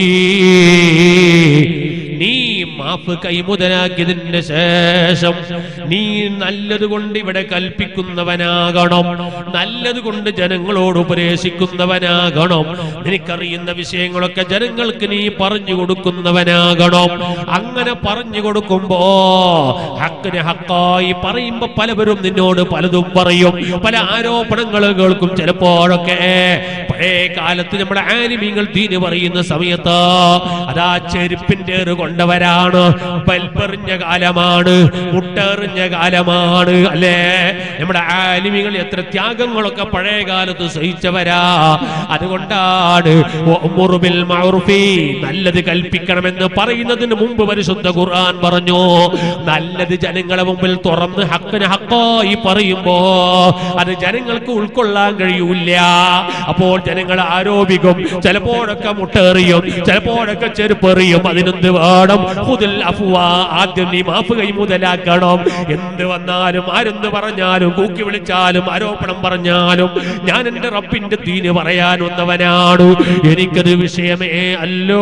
S1: നീ മാഫ് കൈമുതലാക്കിയതിന് ശേഷം നീ നല്ലത് കൊണ്ട് ഇവിടെ കൽപ്പിക്കുന്നവനാകണം നല്ലത് കൊണ്ട് ജനങ്ങളോട് ഉപദേശിക്കുന്നവനാകണം നിനക്കറിയുന്ന വിഷയങ്ങളൊക്കെ ജനങ്ങൾക്ക് നീ പറഞ്ഞു കൊടുക്കുന്നവനാകണം അങ്ങനെ പറഞ്ഞു കൊടുക്കുമ്പോ ഹക്കിന് ഹക്കായി പറയുമ്പോ പലവരും നിന്നോട് പലതും പറയും പല ആരോപണങ്ങൾ കേൾക്കും ചിലപ്പോഴൊക്കെ പഴയ കാലത്ത് നമ്മുടെ ആനിമീങ്ങൾ തീന് പറയുന്ന സമയത്ത് അതാ ചെരുപ്പിന്റെ ഏറ് കൊണ്ടവരാണ് ബൽബെറിഞ്ഞ കാലമാണ് മുട്ടെറിഞ്ഞ കാലമാണ് അല്ലേ നമ്മുടെ ആലിമികൾ എത്ര ത്യാഗങ്ങളൊക്കെ പഴയ കാലത്ത് സഹിച്ചവരാ അതുകൊണ്ടാണ് വഅ്മുറു ബിൽ മഅ്റൂഫി, നല്ലത് കൽപ്പിക്കണമെന്ന് പറയുന്നതിന് മുമ്പ് പരിശുദ്ധ ഖുർആൻ പറഞ്ഞു നല്ലത് ജനങ്ങളെ മുമ്പിൽ തുറന്ന് ഹക്കിന് ഹക്കായി പറയുമ്പോ അത് ജനങ്ങൾക്ക് ഉൾക്കൊള്ളാൻ കഴിയൂല അപ്പോൾ ജനങ്ങൾ ആരോപിക്കും ചിലപ്പോഴൊക്കെ മുട്ടേറിയും ചിലപ്പോഴൊക്കെ ചെരുപ്പെറിയും അതിനെന്ത് വേണം ഖുദിൽ അഫ്വാ. ആദ്യം നീ മാഫ് കൈ മുതലാക്കണം എന്ത് വന്നാലും ആരെന്ത് പറഞ്ഞാലും കൂക്കി വിളിച്ചാലും ആരോപണം പറഞ്ഞാലും ഞാൻ എന്റെ റബ്ബിന്റെ തീന് പറയാൻ വന്നവനാണ് എനിക്കത് വിഷയമേ അല്ലോ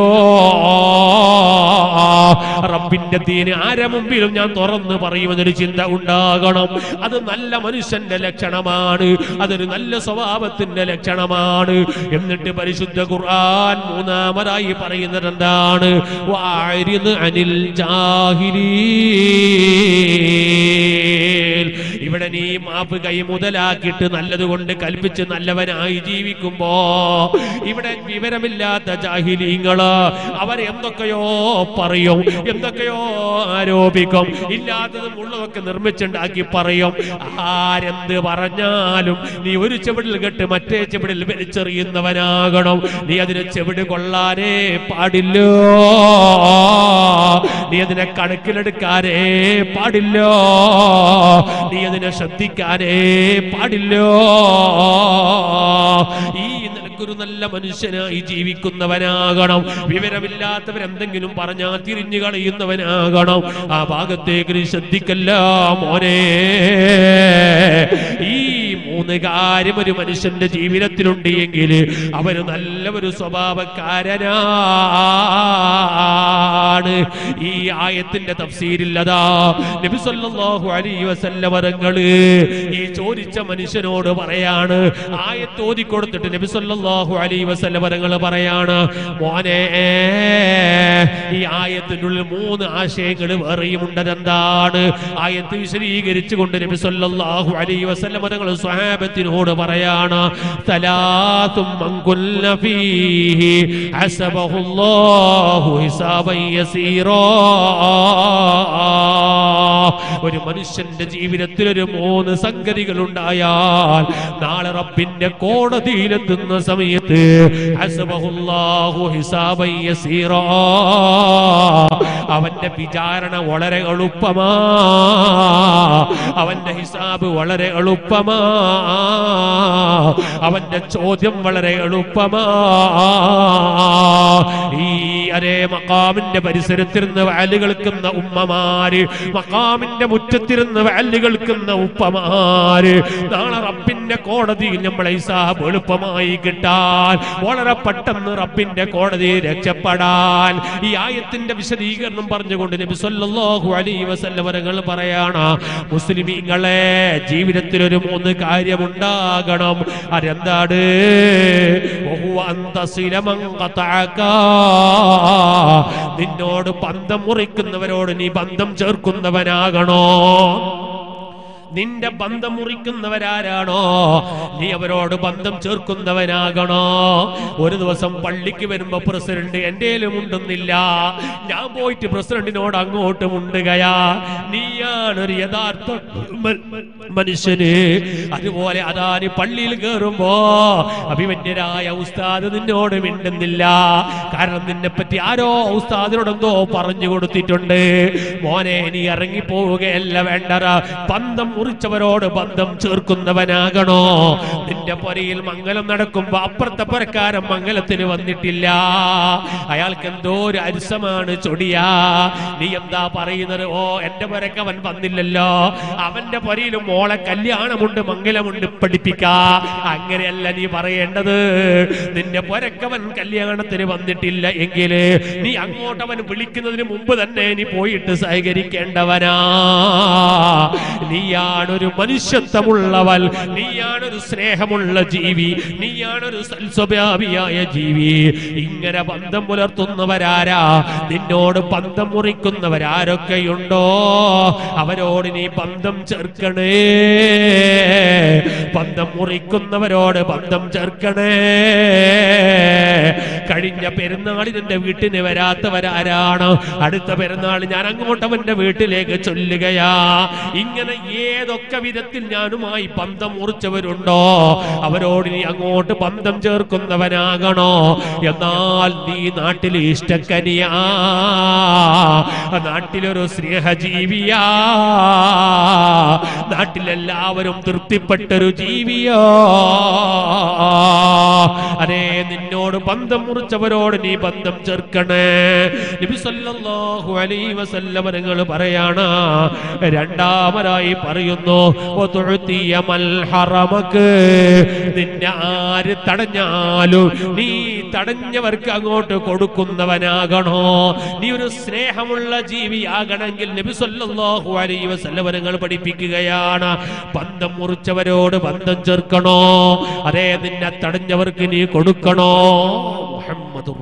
S1: റബ്ബിന്റെ തീന് ആരെ മുമ്പിലും ഞാൻ തുറന്ന് പറയുമെന്നൊരു ചിന്ത ഉണ്ടാകണം അത് നല്ല മനുഷ്യന്റെ ലക്ഷണമാണ് അതൊരു നല്ല സ്വഭാവത്തിന്റെ ലക്ഷണമാണ് എന്നിട്ട് പരിശുദ്ധ ഖുർആൻ മൂന്നാമതായി പറയുന്നത് എന്താണ് വാരിത് അനിൽ ജാഹിലീൻ ഇവിടെ നീ മാപ്പ് കൈ മുതലാക്കിയിട്ട് നല്ലതുകൊണ്ട് കൽപ്പിച്ച് നല്ലവനായി ജീവിക്കുമ്പോ ഇവിടെ വിവരമില്ലാത്ത ജാഹിലീങ്ങള് അവർ എന്തൊക്കെയോ പറയും എന്തൊക്കെയോ ആരോപിക്കും ഇല്ലാത്തതും ഉള്ളതൊക്കെ നിർമ്മിച്ചുണ്ടാക്കി പറയും ആരെന്ത് പറഞ്ഞാലും നീ ഒരു ചെവിടിൽ കെട്ട് മറ്റേ ചെവിടിൽ വലിച്ചെറിയുന്നവനാകണം നീ അതിന് ചെവിട് കൊള്ളാനേ പാടില്ലോ നീ അതിനെ കണക്കിലെടുക്കാനേ പാടില്ലോ നീ അതിനെ ശ്രദ്ധിക്കാനേ പാടില്ലോ ഈ നിനക്കൊരു നല്ല മനുഷ്യനായി ജീവിക്കുന്നവനാകണം വിവരമില്ലാത്തവരെന്തെങ്കിലും പറഞ്ഞാൽ തിരിഞ്ഞു കളയുന്നവനാകണം ആ ഭാഗത്തേക്ക് നീ ശ്രദ്ധിക്കല്ല മോനെ ഈ മൂന്ന് കാര്യം ഒരു മനുഷ്യന്റെ ജീവിതത്തിലുണ്ട് എങ്കിൽ അവന് നല്ല ഒരു സ്വഭാവക്കാരനാണ് ഈ ആയത്തിന്റെ തഫ്സീരിൽ അതാ നബി സല്ലല്ലാഹു അലൈഹി വസല്ലം വരങ്ങള് ഈ ചോദിച്ച മനുഷ്യനോട് പറയാണ് ആയത്ത് ഓതി കൊടുത്തിട്ട് നബി സല്ലല്ലാഹു അലൈഹി വസല്ലം വരങ്ങൾ പറയാണ് മോനെ ഈ ആയത്തിനുള്ളിൽ മൂന്ന് ആശയങ്ങൾ വേറെയും ഉണ്ടതെന്താണ് ആയത്ത് വിശദീകരിച്ചുകൊണ്ട് നബി സല്ലല്ലാഹു അലൈഹി വസല്ലം വരങ്ങൾ സ്വഹാബത്തിനോട് പറയാണ് തലാത്തും മങ്കുല്ല ഫീഹി ഹസബഹുല്ലാഹു ഹിസാബൻ യസീറാ ഒരു മനുഷ്യന്റെ ജീവിതത്തിൽ ഒരു മൂന്ന് സംഗതികൾ ഉണ്ടായാൽ നാളെ റബ്ബിന്റെ കോടതിയിലെത്തുന്ന സമയത്ത് ഹസബഹുല്ലാഹു ഹിസാബൻ യസീറാ അവന്റെ വിചാരണ വളരെ എളുപ്പമാ അവന്റെ ഹിസാബ് വളരെ എളുപ്പമാ അവന്റെ ചോദ്യം വളരെ എളുപ്പമാ ഈ അതേ മക്കാമിന്റെ പരിസരത്തിരുന്ന് വാല് കേൾക്കുന്ന ഉമ്മമാര് മക്കാമിന്റെ മുറ്റത്തിരുന്ന് വാല് കേൾക്കുന്ന ഉപ്പമാര് നാളെ റബ്ബിന്റെ കോടതിയിൽ നമ്മളെ ഹിസാബ് എളുപ്പമായി കിട്ടാൻ വളരെ പെട്ടെന്ന് റബ്ബിന്റെ കോടതി രക്ഷപ്പെടാൻ ഈ ആയത്തിന്റെ വിശദീകരണം പറഞ്ഞുകൊണ്ട് നബി സല്ലല്ലാഹു അലൈഹി വസല്ലം വരങ്ങൾ പറയാണ് മുസ്ലിമീങ്ങളെ ജീവിതത്തിൽ ഒരു മൂന്ന് കാര്യമുണ്ടാകണം അതെന്താണ് വഹുവ അൻ തസില മൻ ഖതഅക. നിന്നോട് ബന്ധം മുറിക്കുന്നവരോട് നീ ബന്ധം ചേർക്കുന്നവനാകണോ നിന്റെ ബന്ധം മുറിക്കുന്നവരാരാണോ നീ അവരോട് ബന്ധം ചേർക്കുന്നവനാകണോ ഒരു ദിവസം പള്ളിക്ക് വരുമ്പോ പ്രസിഡന്റ് എന്തേലും ഉണ്ടെന്നില്ല ഞാൻ പോയിട്ട് പ്രസിഡന്റിനോട് അങ്ങോട്ട് മുണ്ടുകയാ നീയാണ് ഒരു യഥാർത്ഥ മ- മനുഷ്യന് അതുപോലെ അതാ നീ പള്ളിയിൽ കയറുമ്പോ അഭിമന്യരായ ഉസ്താദ് നിന്നോട് മിണ്ടുന്നില്ല കാരണം നിന്നെ പറ്റി ആരോ ഉസ്താദിനോടെന്തോ പറഞ്ഞു കൊടുത്തിട്ടുണ്ട് മോനെ നീ ഇറങ്ങി പോവുകയല്ല വേണ്ടറ ബന്ധം മുറിച്ചവരോട് ബന്ധം ചേർക്കുന്നവനാകണോ നിന്റെ പൊരയിൽ മംഗലം നടക്കുമ്പോ അപ്പുറത്തെ പുരക്കാരൻ മംഗലത്തിന് വന്നിട്ടില്ല അയാൾക്ക് എന്തോ ഒരു അരിസമാണ് ചൊടിയാ നീ എന്താ പറയുന്നത് ഓ എന്റെ പുരക്ക് അവൻ വന്നില്ലല്ലോ അവന്റെ പൊരയിലും മോളെ കല്യാണമുണ്ട് മംഗലമുണ്ട് പഠിപ്പിക്ക അങ്ങനെയല്ല നീ പറയേണ്ടത് നിന്റെ പൊരക്കവൻ കല്യാണത്തിന് വന്നിട്ടില്ല എങ്കില് നീ അങ്ങോട്ടവൻ വിളിക്കുന്നതിന് മുമ്പ് തന്നെ നീ പോയിട്ട് സഹകരിക്കേണ്ടവനാ നീയാണൊരു മനുഷ്യത്വമുള്ളവൻ നീയാണൊരു സ്നേഹമുള്ള ജീവി നീയാണൊരു സൽസ്വഭാവിയായ ജീവി ഇങ്ങനെ ബന്ധം പുലർത്തുന്നവരാരാ നിന്നോട് ബന്ധം മുറിക്കുന്നവരാരൊക്കെയുണ്ടോ അവരോട് നീ ബന്ധം ചേർക്കണേ ബന്ധം മുറിക്കുന്നവരോട് ബന്ധം ചേർക്കണേ കഴിഞ്ഞ പെരുന്നാളിൽ എന്റെ വീട്ടിന് വരാത്തവരാരാണ് അടുത്ത പെരുന്നാൾ ഞാൻ അങ്ങോട്ട് അവന്റെ വീട്ടിലേക്ക് ചൊല്ലുകയാ ഇങ്ങനെ ഏതൊക്കെ വിധത്തിൽ ഞാനുമായി ബന്ധം മുറിച്ചവരുണ്ടോ അവരോട് നീ അങ്ങോട്ട് ബന്ധം ചേർക്കുന്നവനാകണോ എന്നാൽ നീ നാട്ടിൽ ഇഷ്ടക്കനിയാ നാട്ടിലൊരു സ്നേഹജീവിയാ നാട്ടിലെല്ലാവരും തൃപ്തിപ്പെട്ടൊരു ജീവിയോ അതെ നിന്നോട് ബന്ധം മുറിച്ചവരോട് നീ ബന്ധം ചേർക്കണേ നബി സല്ലല്ലാഹു അലൈഹി വസല്ലം നിങ്ങൾ പറയാണ് രണ്ടാമതായി പറയുന്നു "വതുഅ്തിയ മൽ ഹറമക്ക് നിന്നെ ആര് തടഞ്ഞാലും നീ തടഞ്ഞവർക്ക് അങ്ങോട്ട് കൊടുക്കുന്നവനാകണോ നീ ഒരു സ്നേഹമുള്ള ജീവിയാകണമെങ്കിൽ നബി സല്ലല്ലാഹു അലൈഹി വസല്ലം നിങ്ങൾ പഠിപ്പിക്കുകയാണ് ബന്ധം മുറിച്ചവരോട് ബന്ധം ചേർക്കണോ അതേ നിന്നെ തടഞ്ഞവർക്ക് നീ കൊടുക്കണോ മുഹമ്മദുർ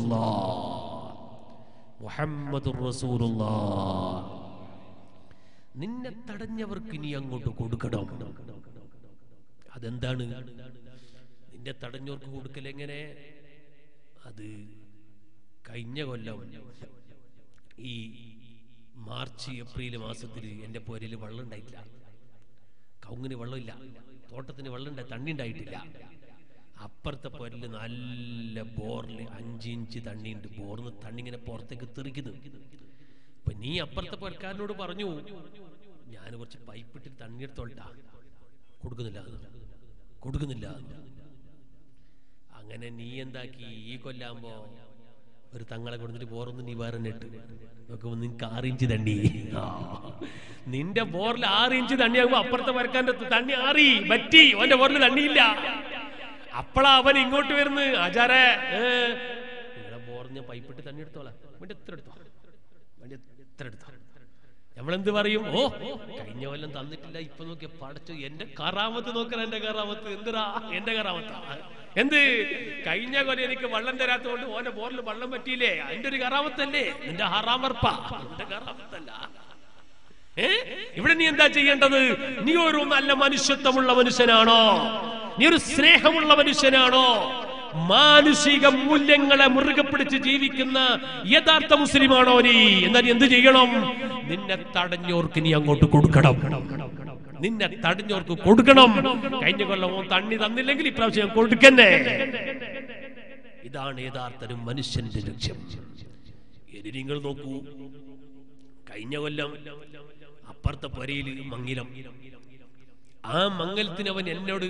S1: റസൂലുള്ളാഹ് മുഹമ്മദുർ റസൂലുള്ളാഹ് നിന്നെ തടഞ്ഞവർക്ക് നീ അങ്ങോട്ട് കൊടുക്കണം അതെന്താണ് നിന്റെ തടഞ്ഞവർക്ക് കൊടുക്കൽ എങ്ങനെ അത് കഴിഞ്ഞ കൊല്ലം ഈ മാർച്ച് ഏപ്രിൽ മാസത്തിൽ എൻ്റെ പോരയിൽ വെള്ളം ഉണ്ടായിട്ടില്ല കവുങ്ങിന് വെള്ളമില്ല തോട്ടത്തിന് വെള്ളം ഉണ്ടായി തണ്ണി ഉണ്ടായിട്ടില്ല അപ്പുറത്തെ പോരല് നല്ല ബോറിൽ അഞ്ചിഞ്ച് തണ്ണിയുണ്ട് ബോറിന്ന് തണ്ണി ഇങ്ങനെ പുറത്തേക്ക് തെറിക്കുന്നു ഇപ്പൊ നീ അപ്പുറത്തെ പോരക്കാരനോട് പറഞ്ഞു ഞാൻ കുറച്ച് പൈപ്പിട്ടിൽ തണ്ണി എടുത്തോൾട്ടാ കൊടുക്കുന്നില്ല കൊടുക്കുന്നില്ല അങ്ങനെ നീ എന്താക്കി ഈ കൊല്ലാകുമ്പോ ഒരു തങ്ങളെ കൊടുത്തിട്ട് ബോറൊന്നും നീ വേറെ ഇട്ട് നോക്കുമ്പോ നിനക്ക് ആറ് ഇഞ്ച് തണ്ണി ആ. നിന്റെ ബോറിൽ ആറ് ഇഞ്ച് തണ്ണിയാകുമ്പോ അപ്പുറത്തെ വരക്കാന്റെ തണ്ണി ആറി പറ്റി അവന്റെ ബോറിൽ തണ്ണിയില്ല അപ്പളാ അവൻ ഇങ്ങോട്ട് വരുന്നു ആചാരേ നിങ്ങളുടെ ബോറിൽ ഞാൻ പൈപ്പിട്ട് തണ്ണി എടുത്തോളാം വേണ്ടി എത്ര എടുത്തോ വേണ്ടി എത്ര എടുത്തോ നമ്മളെന്ത് പറയും ഓ കഴിഞ്ഞ കൊല്ലം തന്നിട്ടില്ല ഇപ്പൊ നോക്കിയ പടച്ചു എന്റെ കറാമത്ത് നോക്കണം എന്റെ കറാമത്ത് എന്തിനാ എന്റെ കറാമത്താ എന്ത് കഴിഞ്ഞ കൊല്ലം എനിക്ക് വെള്ളം തരാത്തതുകൊണ്ട് ഓന്റെ ബോറിൽ വെള്ളം പറ്റിയില്ലേ അതിന്റെ ഒരു കറാമത്തല്ലേ നിന്റെ ഹറാമർപ്പ എന്റെ കറാമത്തല്ല ഏ ഇവിടെ നീ എന്താ ചെയ്യേണ്ടത് നീ ഒരു നല്ല മനുഷ്യത്വമുള്ള മനുഷ്യനാണോ നീ ഒരു സ്നേഹമുള്ള മനുഷ്യനാണോ മാനുഷിക മൂല്യങ്ങളെ മുറുകെ പിടിച്ച് ജീവിക്കുന്ന യഥാർത്ഥ മുസ്ലിമാണോ നീ എന്നാൽ നീ എന്ത് ചെയ്യണം നിന്നെ തടഞ്ഞോർക്ക് നീ അങ്ങോട്ട് കൊടുക്കണം നിന്നെ തടഞ്ഞോർക്ക് കൊടുക്കണം കഴിഞ്ഞ കൊല്ലം ഓൻ തണ്ണി തന്നില്ലെങ്കിൽ ഇപ്രാവശ്യം ഞാൻ കൊടുക്കന്നെ ഇതാണ് യഥാർത്ഥ ഒരു മനുഷ്യന്റെ ലക്ഷ്യം ഇനി നിങ്ങൾ നോക്കൂ കഴിഞ്ഞ കൊല്ലം അപ്പുറത്തെ പൊരയിൽ മങ്ങിലം ആ മംഗലത്തിന് അവൻ എന്നോട്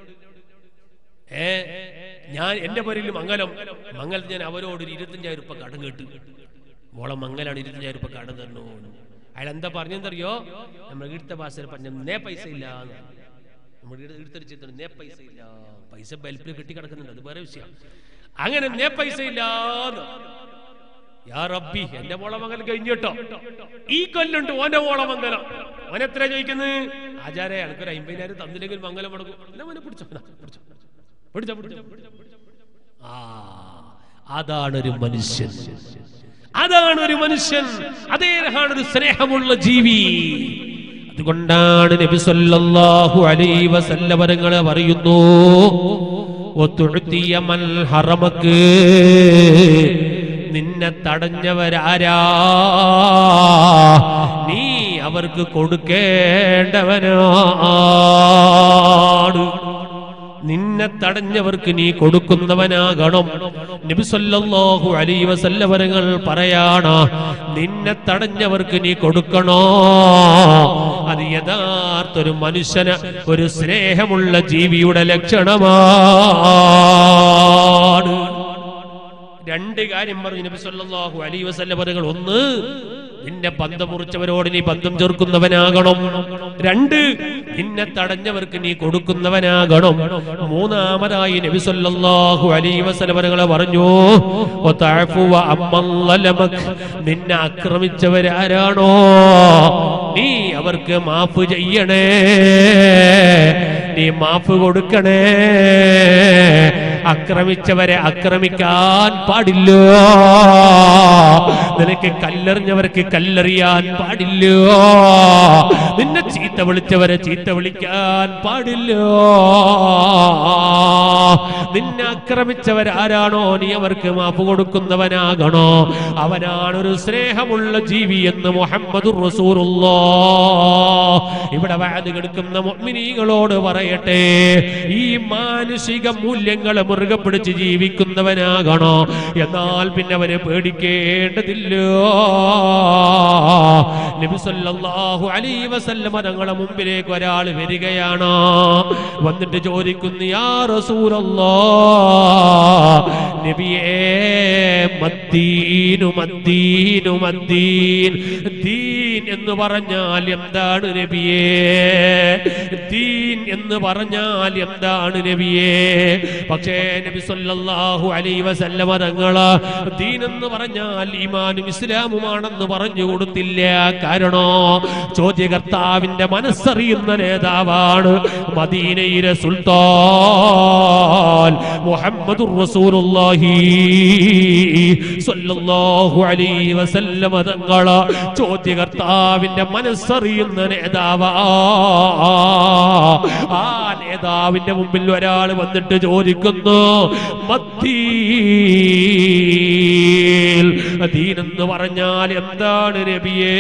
S1: ഏ ഞാൻ എന്റെ പൊരയിൽ മംഗലം മംഗലത്തിൽ ഞാൻ അവരോട് ഒരു ഇരുപത്തഞ്ചായിരം രൂപ കടം കേട്ടു മോളെ മംഗലാണ് ഇരുപത്തഞ്ചായിരം രൂപ കടം തരണു അയാൾ എന്താ പറഞ്ഞെന്തറിയോ നമ്മൾ ഈടുത്ത ഭാഷയിൽ പറഞ്ഞ നേ പൈസ ഇല്ല നമ്മൾ എടുത്തടിച്ചിട്ടുണ്ട് നേ പൈസ ഇല്ല പൈസ ബൽപ്പിൽ കെട്ടി കിടക്കുന്നുണ്ട് അത് വേറെ വിഷയം അങ്ങനെ നേ പൈസ ഇല്ലാന്ന് യാ റബ്ബി എന്റെ മോളമംഗലം കഴിഞ്ഞിട്ടോ ഈ കൊല്ലുണ്ട് ഓന്റെ മോളമംഗലം ഓൻ എത്ര ചോദിക്കുന്നത് ആചാരെ അനക്കൊരു അമ്പതിനായിരം തന്നില്ലെങ്കിൽ മംഗലം മുടക്കും എന്നാ മോനെ പിടിച്ചോ എന്നാ, പിടിച്ചോ പിടിച്ചോ പിടിച്ചോ ആ അതാണ് ഒരു മനുഷ്യൻ അതാണ് ഒരു മനുഷ്യൻ അദ്ദേഹമാണ് ഒരു സ്നേഹമുള്ള ജീവി അതുകൊണ്ടാണ് നബി സല്ലല്ലാഹു അലൈഹി വസല്ലം തങ്ങൾ പറയുന്നു ഒത്തുഴുത്തിയ മൽ ഹറമക്ക് നിന്നെ തടഞ്ഞവരാരാ നീ അവർക്ക് കൊടുക്കേണ്ടവനാണ് നിന്നെ തടഞ്ഞവർക്ക് നീ കൊടുക്കുന്നവനാകണം നബിസല്ലാഹു അലൈ വസല്ലവരങ്ങൾ പറയാണ് നിന്നെ തടഞ്ഞവർക്ക് നീ കൊടുക്കണോ അത് യഥാർത്ഥ ഒരു മനുഷ്യന് ഒരു സ്നേഹമുള്ള ജീവിയുടെ ലക്ഷണമാണ് രണ്ട് കാര്യം പറഞ്ഞു നബി സല്ലല്ലാഹു അലൈഹി വസല്ലം പറയുകൾ ഒന്ന് നിന്നെ ബന്ധം മുറിച്ചവരോട് നീ ബന്ധം ചേർക്കുന്നവനാകണം രണ്ട് നിന്നെ തടഞ്ഞവർക്ക് നീ കൊടുക്കുന്നവനാകണം മൂന്നാമതായി നബി സല്ലല്ലാഹു അലൈഹി വസല്ലം പറയുകൾ പറഞ്ഞു വതഅഫു വഅമ്മൻ ളലമക് നിന്നെ ആക്രമിച്ചവരാരാണോ നീ അവർക്ക് മാഫ് ചെയ്യണേ നീ മാഫ് കൊടുക്കണേ ആക്രമിച്ചവരെ ആക്രമിക്കാൻ പാടില്ലോ നിനക്ക് കല്ലെറിഞ്ഞവർക്ക് കല്ലെറിയാൻ പാടില്ലോ നിന്നെ ചീത്ത വിളിച്ചവരെ ചീത്ത വിളിക്കാൻ പാടില്ലോ നിന്നെ ആക്രമിച്ചവരാരാണോ നീ അവർക്ക് മാപ്പ് കൊടുക്കുന്നവനാകണോ അവനാണ് ഒരു സ്നേഹമുള്ള ജീവി എന്ന് മുഹമ്മദ് ഇവിടെ വാത് കെടുക്കുന്ന മുഅ്മിനീകളോട് പറയട്ടെ ഈ മാനുഷിക മൂല്യങ്ങളെ മുറുകെ പിടിച്ച് ജീവിക്കുന്നവനാകണോ എന്നാൽ പിന്നെ അവനെ പേടിക്കേണ്ടതില്ലോ നബി സല്ലല്ലാഹു അലൈഹി വസല്ലമ തങ്ങളെ മുമ്പിലേക്ക് ഒരാൾ വരികയാണ് വന്നിട്ട് ചോദിക്കുന്നു യാ റസൂലല്ലാ നബിയേ മദ്ദീനു മദ്ദീനു മദ്ദീൻ ദീൻ എന്ന് പറഞ്ഞാൽ എന്താണ് നബിയേ ദീൻ എന്ന് പറഞ്ഞാൽ എന്താണ് നബിയേ പക്ഷേ നബി സല്ലല്ലാഹു അലൈഹി വസല്ലമ തങ്ങള് ദീൻ എന്ന് പറഞ്ഞാൽ ഈമാനും ഇസ്ലാമുമാണെന്ന് പറഞ്ഞു കൊടുത്തില്ല കാരണോ ചോദ്യകർത്താവിന്റെ മനസ്സറിയുന്ന നേതാവാണ് മദീനയിലെ സുൽത്താൻ മുഹമ്മദുർ റസൂലുള്ളാഹി സ്വല്ലല്ലാഹു അലൈഹി വസല്ലമ തങ്ങള് ചോദ്യകർത്താവ് നേതാവിന്റെ മനസ്സറിയുന്ന നേതാവാ ആ നേതാവിന്റെ മുമ്പിൽ ഒരാൾ വന്നിട്ട് ചോദിക്കുന്നു മത്തീൽ ദീനെന്ന് പറഞ്ഞാൽ എന്താണ് നബിയേ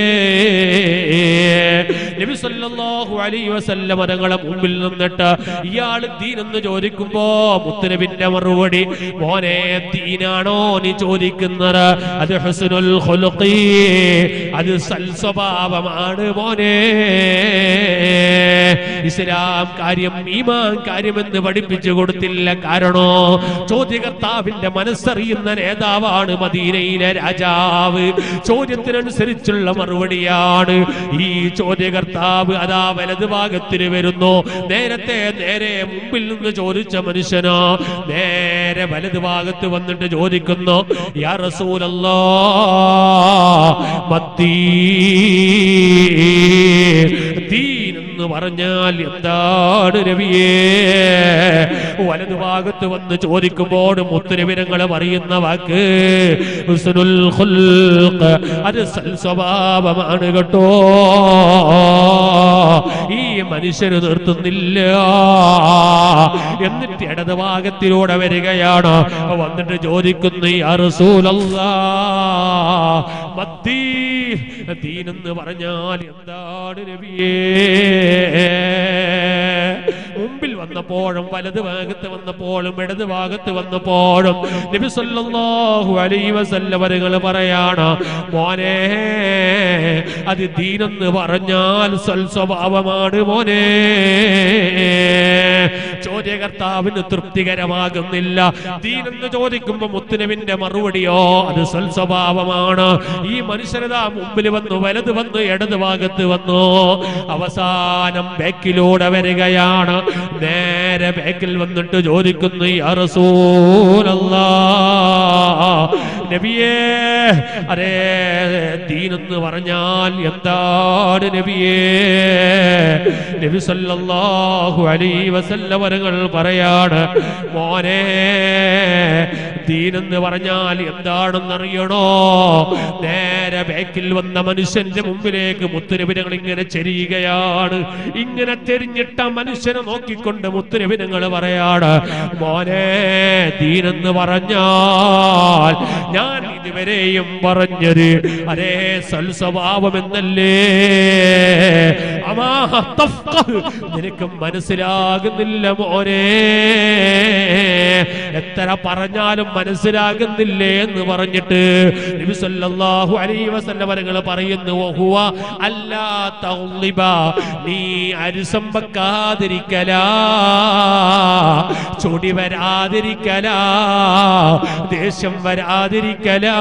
S1: നബി സല്ലല്ലാഹു അലൈഹി വസല്ലം തങ്ങളെ മുമ്പിൽ നിന്നിട്ട് ഇയാൾ ദീനെന്ന് ചോദിക്കുമ്പോ മുത്തനബിന്റെ മറുപടി മോനെ ദീനാണോ നീ ചോദിക്കുന്നത് അത് ഹുസ്നുൽ ഖുലുഖി അത് സൽസ്വഭാവമാണ് മോനെ ഇസ്ലാം കാര്യം ഈമാൻ കാര്യമെന്ന് പഠിപ്പിച്ചു കൊടുത്തില്ല കാരണോ ചോദ്യകർത്താവിന്റെ മനസ്സറിയുന്ന നേതാവാണ് മദീനയിലെ രാജാവ് ചോദ്യത്തിനനുസരിച്ചുള്ള മറുപടിയാണ് ഈ ചോദ്യകർത്താവ് അതാ വലത് ഭാഗത്തിന് വരുന്നു നേരത്തെ നേരെ മുമ്പിൽ നിന്ന് ചോദിച്ച മനുഷ്യനോ നേരെ വലത് ഭാഗത്ത് വന്നിട്ട് ചോദിക്കുന്നു യാ റസൂലല്ലാ മത്തീ ദീൻ എന്ന് പറഞ്ഞാൽ എന്താണ് രവിയേ വലതുഭാഗത്ത് വന്ന് ചോദിക്കുമ്പോൾ മുത്തുരവിരങ്ങൾ പറയുന്ന വാക്ക് ഹുസ്നുൽ ഖുൽഖ് അത് സൽ സ്വഭാവമാണ് കേട്ടോ ഈ മനുഷ്യന് നിർത്തുന്നില്ല എന്നിട്ട് ഇടതുഭാഗത്തിലൂടെ വരികയാണ് വന്നിട്ട് ചോദിക്കുന്നു യാ റസൂലല്ലാ മത്തീ ദീനെന്ന് പറഞ്ഞാൽ എന്താണ് നബിയേ മുമ്പിൽ വന്നപ്പോഴും വലത് ഭാഗത്ത് വന്നപ്പോഴും ഇടത് ഭാഗത്ത് വന്നപ്പോഴും നബി സല്ലല്ലാഹു അലൈഹി വസല്ലമകൾ പറയാണ് മോനെ അത് ദീനെന്ന് പറഞ്ഞാൽ സ്വൽസ്വഭാവമാണ് മോനെ ചോദ്യകർത്താവിന് തൃപ്തികരമാകുന്നില്ല ദീനെന്ന് ചോദിക്കുമ്പോ മുത്തുനബിന്റെ മറുപടിയോ അത് സ്വൽസ്വഭാവമാണ് ഈ മനുഷ്യരതാ മുമ്പിൽ വന്നു വലത് വന്നു ഇടത് ഭാഗത്ത് വന്നു അവസാനം ബേക്കിലൂടെ വരികയാണ് നേരെ ബേക്കിൽ വന്നിട്ട് ചോദിക്കുന്നു യാ റസൂലല്ലാ നബിയേ അരേ ദീനെന്ന് പറഞ്ഞാൽ എന്താണ് നബിയേ നബി സല്ലല്ലാഹു അലൈഹി വസല്ലമകൾ പറയാണ് മോനെ ദീനെന്ന് പറഞ്ഞാൽ എന്താണെന്നറിയണോ നേരെ ബേക്കിൽ വന്ന മനുഷ്യന്റെ മുമ്പിലേക്ക് മുത്തുരവിനങ്ങൾ ഇങ്ങനെ ചെരിയുകയാണ് ഇങ്ങനെ തെരിഞ്ഞിട്ട മനുഷ്യനെ നോക്കിക്കൊണ്ട് മുത്തുരവിനങ്ങൾ പറയാണ് മോനെ ദീനെന്ന് പറഞ്ഞാൽ ഞാൻ ഇതുവരെയും പറഞ്ഞത് അതേ സൽസ്വഭാവം എന്നല്ലേ അമാ തഫ്ഖഹ്. നിനക്ക് മനസ്സിലാകുന്നില്ല മോനെ എത്ര പറഞ്ഞാലും മനസ്സിലാകുന്നില്ലേ എന്ന് പറഞ്ഞിട്ട് നബി സല്ലല്ലാഹു അലൈഹി വസല്ലം അവരുകൾ പറയുന്നു വഹുവ അല്ലാ തഗ്ലിബ നീ അരിസം വെക്കാതിരിക്കലാ ചൊടി വരാതിരിക്കലാ ദേഷ്യം വരാതിരിക്കലാ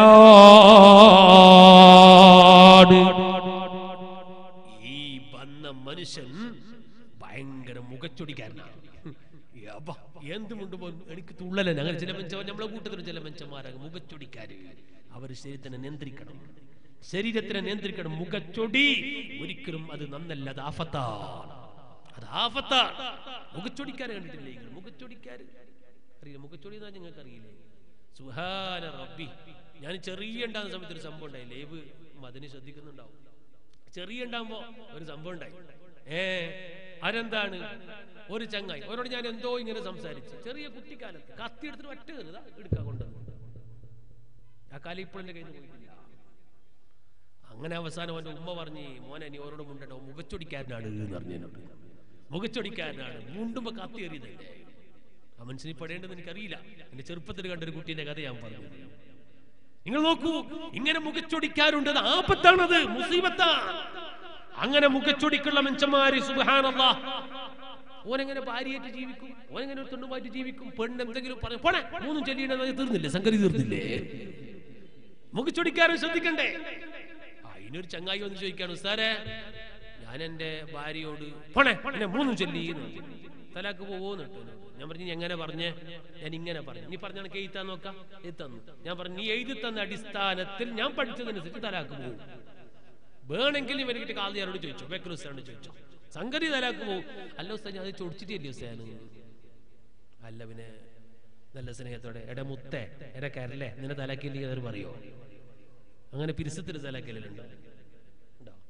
S1: ഈ വന്ന മനുഷ്യൻ ഭയങ്കര മുഖച്ചൊടിക്കാരനാണ് യബ്ബ, എന്തുമുണ്ട് പോലും എനിക്ക് തുള്ളലൻ അങ്ങനെ ചില മനുഷ്യ നമ്മളെ കൂട്ടത്തിൽ ചില മനുഷ്യന്മാരാണ് മുഖച്ചൊടിക്കാര് അവർ ശരീരത്തിനെ നിയന്ത്രിക്കണം ശരീരത്തിനെ നിയന്ത്രിക്കണം മുഖച്ചൊടി ഒരിക്കലും അത് നന്നല്ല അത് ആഫത്താണ് അത് ആഫത്താണ് മുഖച്ചൊടിക്കാരെ കണ്ടിട്ടില്ലേ നിങ്ങൾ മുഖച്ചൊടിക്കാര് അറിയില്ല മുഖച്ചൊടി എന്നാ നിങ്ങൾക്ക് അറിയില്ലേ സുഹാന റബ്ബി ഞാൻ ചെറിയ ഉണ്ടാകുന്ന സമയത്ത് ഒരു സംഭവം ഉണ്ടായി ലേവ് മതിന് ശ്രദ്ധിക്കുന്നുണ്ടാവും ചെറിയ ഉണ്ടാകുമ്പോ ഒരു സംഭവം ഉണ്ടായി ഏ അതെന്താണ് ഒരു ചങ്ങായി അവരോട് ഞാൻ എന്തോ ഇങ്ങനെ സംസാരിച്ചു ചെറിയ കുട്ടിക്കാലത്ത് കത്തി എടുത്തിട്ട് ഒറ്റ കയറുക എടുക്കാൻ കൊണ്ടുവന്നു ആ കാലം ഇപ്പോൾ എന്റെ കയ്യിൽ നിന്ന് പോയിട്ടില്ല അങ്ങനെ അവസാനം അവന്റെ ഉമ്മ പറഞ്ഞ് മോനെ നീ ഓരോട് മുണ്ടോ മുഖച്ചൊടിക്കാരനാണ് എന്ന് പറഞ്ഞു എന്നോട് മുഖച്ചൊടിക്കാരനാണ് മുണ്ടുമ്പോ കത്തി എറിയതല്ലേ ആ മനുഷ്യന് പെടേണ്ടത് എനിക്കറിയില്ല എന്റെ ചെറുപ്പത്തിൽ കണ്ട ഒരു കുട്ടീന്റെ കഥ ഞാൻ പറഞ്ഞു നിങ്ങൾ നോക്കൂ ഇങ്ങനെ മുഖച്ചൊടിക്കാറുണ്ട് അത് ആപത്താണത് മുസീബത്താണ് അങ്ങനെ മുഖച്ചൊടിക്കുള്ള മനുഷ്യന്മാര് സുബാനല്ലാ ഓനെങ്ങനെ ഭാര്യയായിട്ട് ജീവിക്കും ഓനെങ്ങനെ ഒരു തൊണ്ടുമായിട്ട് ജീവിക്കും പെണ്ണ് എന്തെങ്കിലും പറയും പോണേ മൂന്നും ചെല്ലിയുടെ തീർന്നില്ലേ സംഗതി തീർന്നില്ലേ മുഖച്ചൊടിക്കാരൻ ശ്രദ്ധിക്കണ്ടേ ആ ഇനിയൊരു ചങ്ങായി വന്ന് ചോദിക്കാണ് ഉസ്താരെ ഞാൻ എന്റെ ഭാര്യയോട് പോണേ എന്നെ മൂന്നും ചൊല്ലി തലാക്ക് പോവോന്ന് കേട്ടോ ഞാൻ പറഞ്ഞു "നീ എങ്ങനെ പറഞ്ഞേ ഞാൻ ഇങ്ങനെ പറഞ്ഞു നീ പറഞ്ഞാണ് എഴുത്താൻ നോക്കാം എഴുത്തന്നു ഞാൻ പറഞ്ഞു നീ എഴുതി തന്ന അടിസ്ഥാനത്തിൽ ഞാൻ പഠിച്ചതനുസരിച്ച് തലാക്ക് പോകും വേണമെങ്കിൽ ഇവന് കിട്ടി കാളിയാരോട് ചോദിച്ചോ ബേക്കർ ഉസ്താനോട് ചോദിച്ചോ സംഗതി തലാക്ക് പോകും അല്ല ഉസ്താൻ അത് ചൊടിച്ചിട്ടില്ലേ ഉസ്താന് അല്ല പിന്നെ നല്ല സ്നേഹത്തോടെ എടെ മുത്തേ എടെ കരല്ലേ നിന്നെ തലാക്കിയില്ലെങ്കിൽ അവർ പറയോ അങ്ങനെ പിരിസത്തിൽ തലാക്കലുണ്ടോ ഉണ്ടോ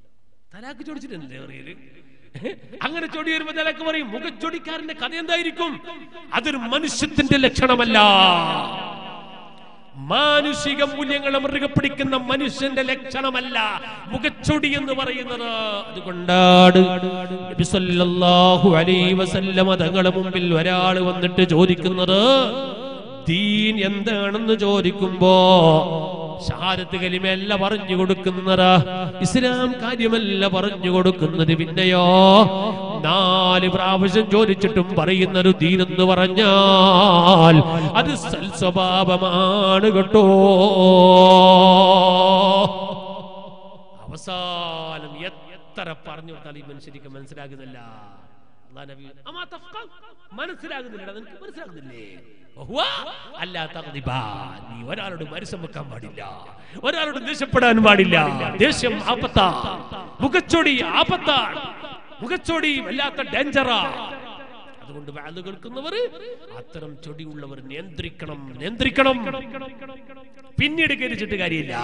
S1: തലാക്ക് ചൊടിച്ചിട്ടുണ്ടല്ലേ പറയല് അങ്ങനെ ചൊടി വരുമ്പോ തലാക്ക് പറയും മുഖച്ചൊടിക്കാരന്റെ കഥ എന്തായിരിക്കും അതൊരു മനുഷ്യത്തിന്റെ ലക്ഷണമല്ല മാനുഷിക മൂല്യങ്ങളെ മുറുകെ പിടിക്കുന്ന മനുഷ്യന്റെ ലക്ഷണമല്ല മുഖച്ചൊടി എന്ന് പറയുന്നത് അതുകൊണ്ടാണ് നബി സല്ലല്ലാഹു അലൈഹി വസല്ലമ തങ്ങളുടെ മുമ്പിൽ ഒരാൾ വന്നിട്ട് ചോദിക്കുന്നത് ദീൻ എന്താണെന്ന് ചോദിക്കുമ്പോ ഷഹാദത്ത് കലിമല്ല പറഞ്ഞു കൊടുക്കുന്നത് ഇസ്ലാം കാര്യമല്ല പറഞ്ഞു കൊടുക്കുന്നത് പിന്നെയോ നാല് പ്രാവശ്യം ചോദിച്ചിട്ടും പറയുന്നൊരു ദീനെന്ന് പറഞ്ഞാൽ അത് സൽസ്വഭാവമാണ് കേട്ടോ അവസാനം എത്ര പറഞ്ഞു കൊടുത്താൽ ഈ മനുഷ്യർക്ക് മനസ്സിലാകുന്നില്ല അല്ലാഹ് നബി, അമാ തഫ്ഖഹ്? മനസ്സിലാകുന്നില്ലടാ നിനക്ക് മനസ്സിലാകുന്നില്ലേ വഹുവ അല്ലാ തഗ്ദിബാ. നീ ഒരാളോട് മത്സം വെക്കാൻ പാടില്ല ഒരാളോട് ദേഷ്യപ്പെടാൻ പാടില്ല ദേഷ്യം ആപത്താ മുഖച്ചൊടി ആപത്താണ് മുഖച്ചൊടി വല്ലാത്ത ഡേഞ്ചറാ അതുകൊണ്ട് വാത് കേൾക്കുന്നവർ അത്തരം ചൊടിയുള്ളവർ നിയന്ത്രിക്കണം നിയന്ത്രിക്കണം പിന്നീട് കരിച്ചിട്ട് കാര്യമില്ല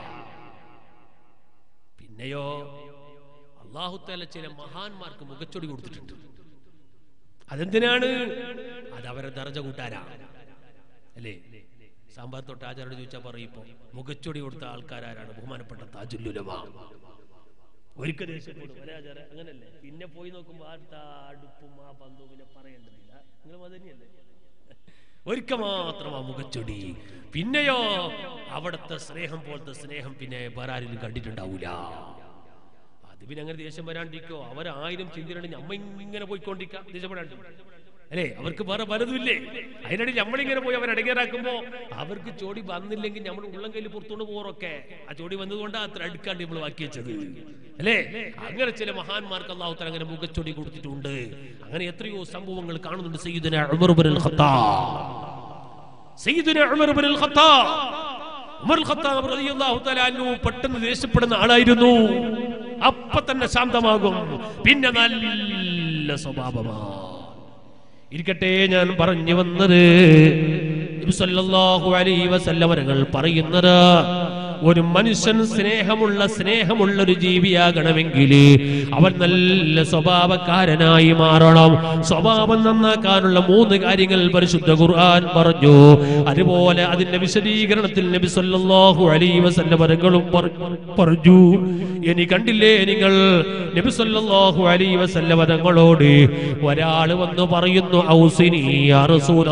S1: പിന്നെയോ അള്ളാഹുത്താല ചില മഹാന്മാർക്ക് മുഖച്ചൊടി കൊടുത്തിട്ടുണ്ട് അതെന്തിനാണ് അത് അവരെ ദർജ കൂട്ടാരാ അല്ലേ സാമ്പാർ തൊട്ട് ആചാരോട് ചോദിച്ചാൽ പറയിപ്പോ മുഖച്ചൊടി കൊടുത്ത ആൾക്കാരാരാണ് ബഹുമാനപ്പെട്ട താജുല്ലുലമ ഒരിക്കൽ ദേഷ്യപ്പെടും ഒരേ ആചാരം അങ്ങനല്ലേ പിന്നെ പോയി നോക്കുമ്പോ ആ അടുപ്പും ആ ബന്ധവും പിന്നെ പറയേണ്ടതില്ല നിങ്ങൾ അത് തന്നെയല്ലേ ഒരിക്കൽ മാത്രം ആ മുഖച്ചൊടി പിന്നെയോ അവിടുത്തെ സ്നേഹം പോലത്തെ സ്നേഹം പിന്നെ വേറെ ആരെങ്കിലും കണ്ടിട്ടുണ്ടാവൂല അത് പിന്നെ അങ്ങനെ ദേഷ്യം വരാണ്ടിരിക്കോ അവർ ആയിരം ചിന്തയിലുണ്ടെങ്കിൽ അമ്മ ഇങ്ങനെ പോയിക്കൊണ്ടിരിക്കാം ദേഷ്യപ്പെടാണ്ട് അല്ലേ അവർക്ക് വേറെ പലതുമില്ലേ അതിനിടയിൽ നമ്മളിങ്ങനെ പോയി അവരെ അടങ്ങിയറാക്കുമ്പോ അവർക്ക് ചോടി വന്നില്ലെങ്കിൽ നമ്മൾ ഉള്ളം കയ്യിൽ പുറത്തുകൊണ്ട് പോറൊക്കെ ആ ചോടി വന്നതുകൊണ്ട് അത്ര അടുക്കാണ്ട് നമ്മൾ ബാക്കി വെച്ചത് അല്ലേ അങ്ങനെ ചില മഹാന്മാർക്ക് അള്ളാഹുത്തല അങ്ങനെ മുഖച്ചൊടി കൊടുത്തിട്ടുണ്ട് അങ്ങനെ എത്രയോ സംഭവങ്ങൾ കാണുന്നുണ്ട് സയ്യിദുന ഉമർ ഇബ്നുൽ ഖത്താബ് സയ്യിദുന ഉമർ ഇബ്നുൽ ഖത്താബ് ഉമർ ഖത്താബ് റളിയല്ലാഹു തആല അൻഹു പെട്ടെന്ന് ദേഷ്യപ്പെടുന്ന ആളായിരുന്നു അപ്പൊ തന്നെ ശാന്തമാകും പിന്നെ നല്ല സ്വഭാവമാണ് ഇരിക്കട്ടെ ഞാൻ പറഞ്ഞു വന്നത് നബി സല്ലല്ലാഹു അലൈഹി വസല്ലം അവர்கள் പറയുന്നത് ഒരു മനുഷ്യൻ സ്നേഹമുള്ള സ്നേഹമുള്ള ഒരു ജീവിയാകണമെങ്കിൽ അവൻ നല്ല സ്വഭാവക്കാരനായി മാറണം സ്വഭാവം നന്നാക്കാനുള്ള മൂന്ന് കാര്യങ്ങൾ പരിശുദ്ധ ഖുർആൻ പറഞ്ഞു അതുപോലെ അതിന്റെ വിശദീകരണത്തിൽ നബി സല്ലല്ലാഹു അലൈഹി വസല്ലം അവர்களுം പറഞ്ഞു ഇനി കണ്ടില്ലേ നിങ്ങൾ നബി സല്ലല്ലാഹു അലൈഹി വസല്ലം തങ്ങളോട് ഒരാൾ വന്ന് പറയുന്നു ഔസിനി യാ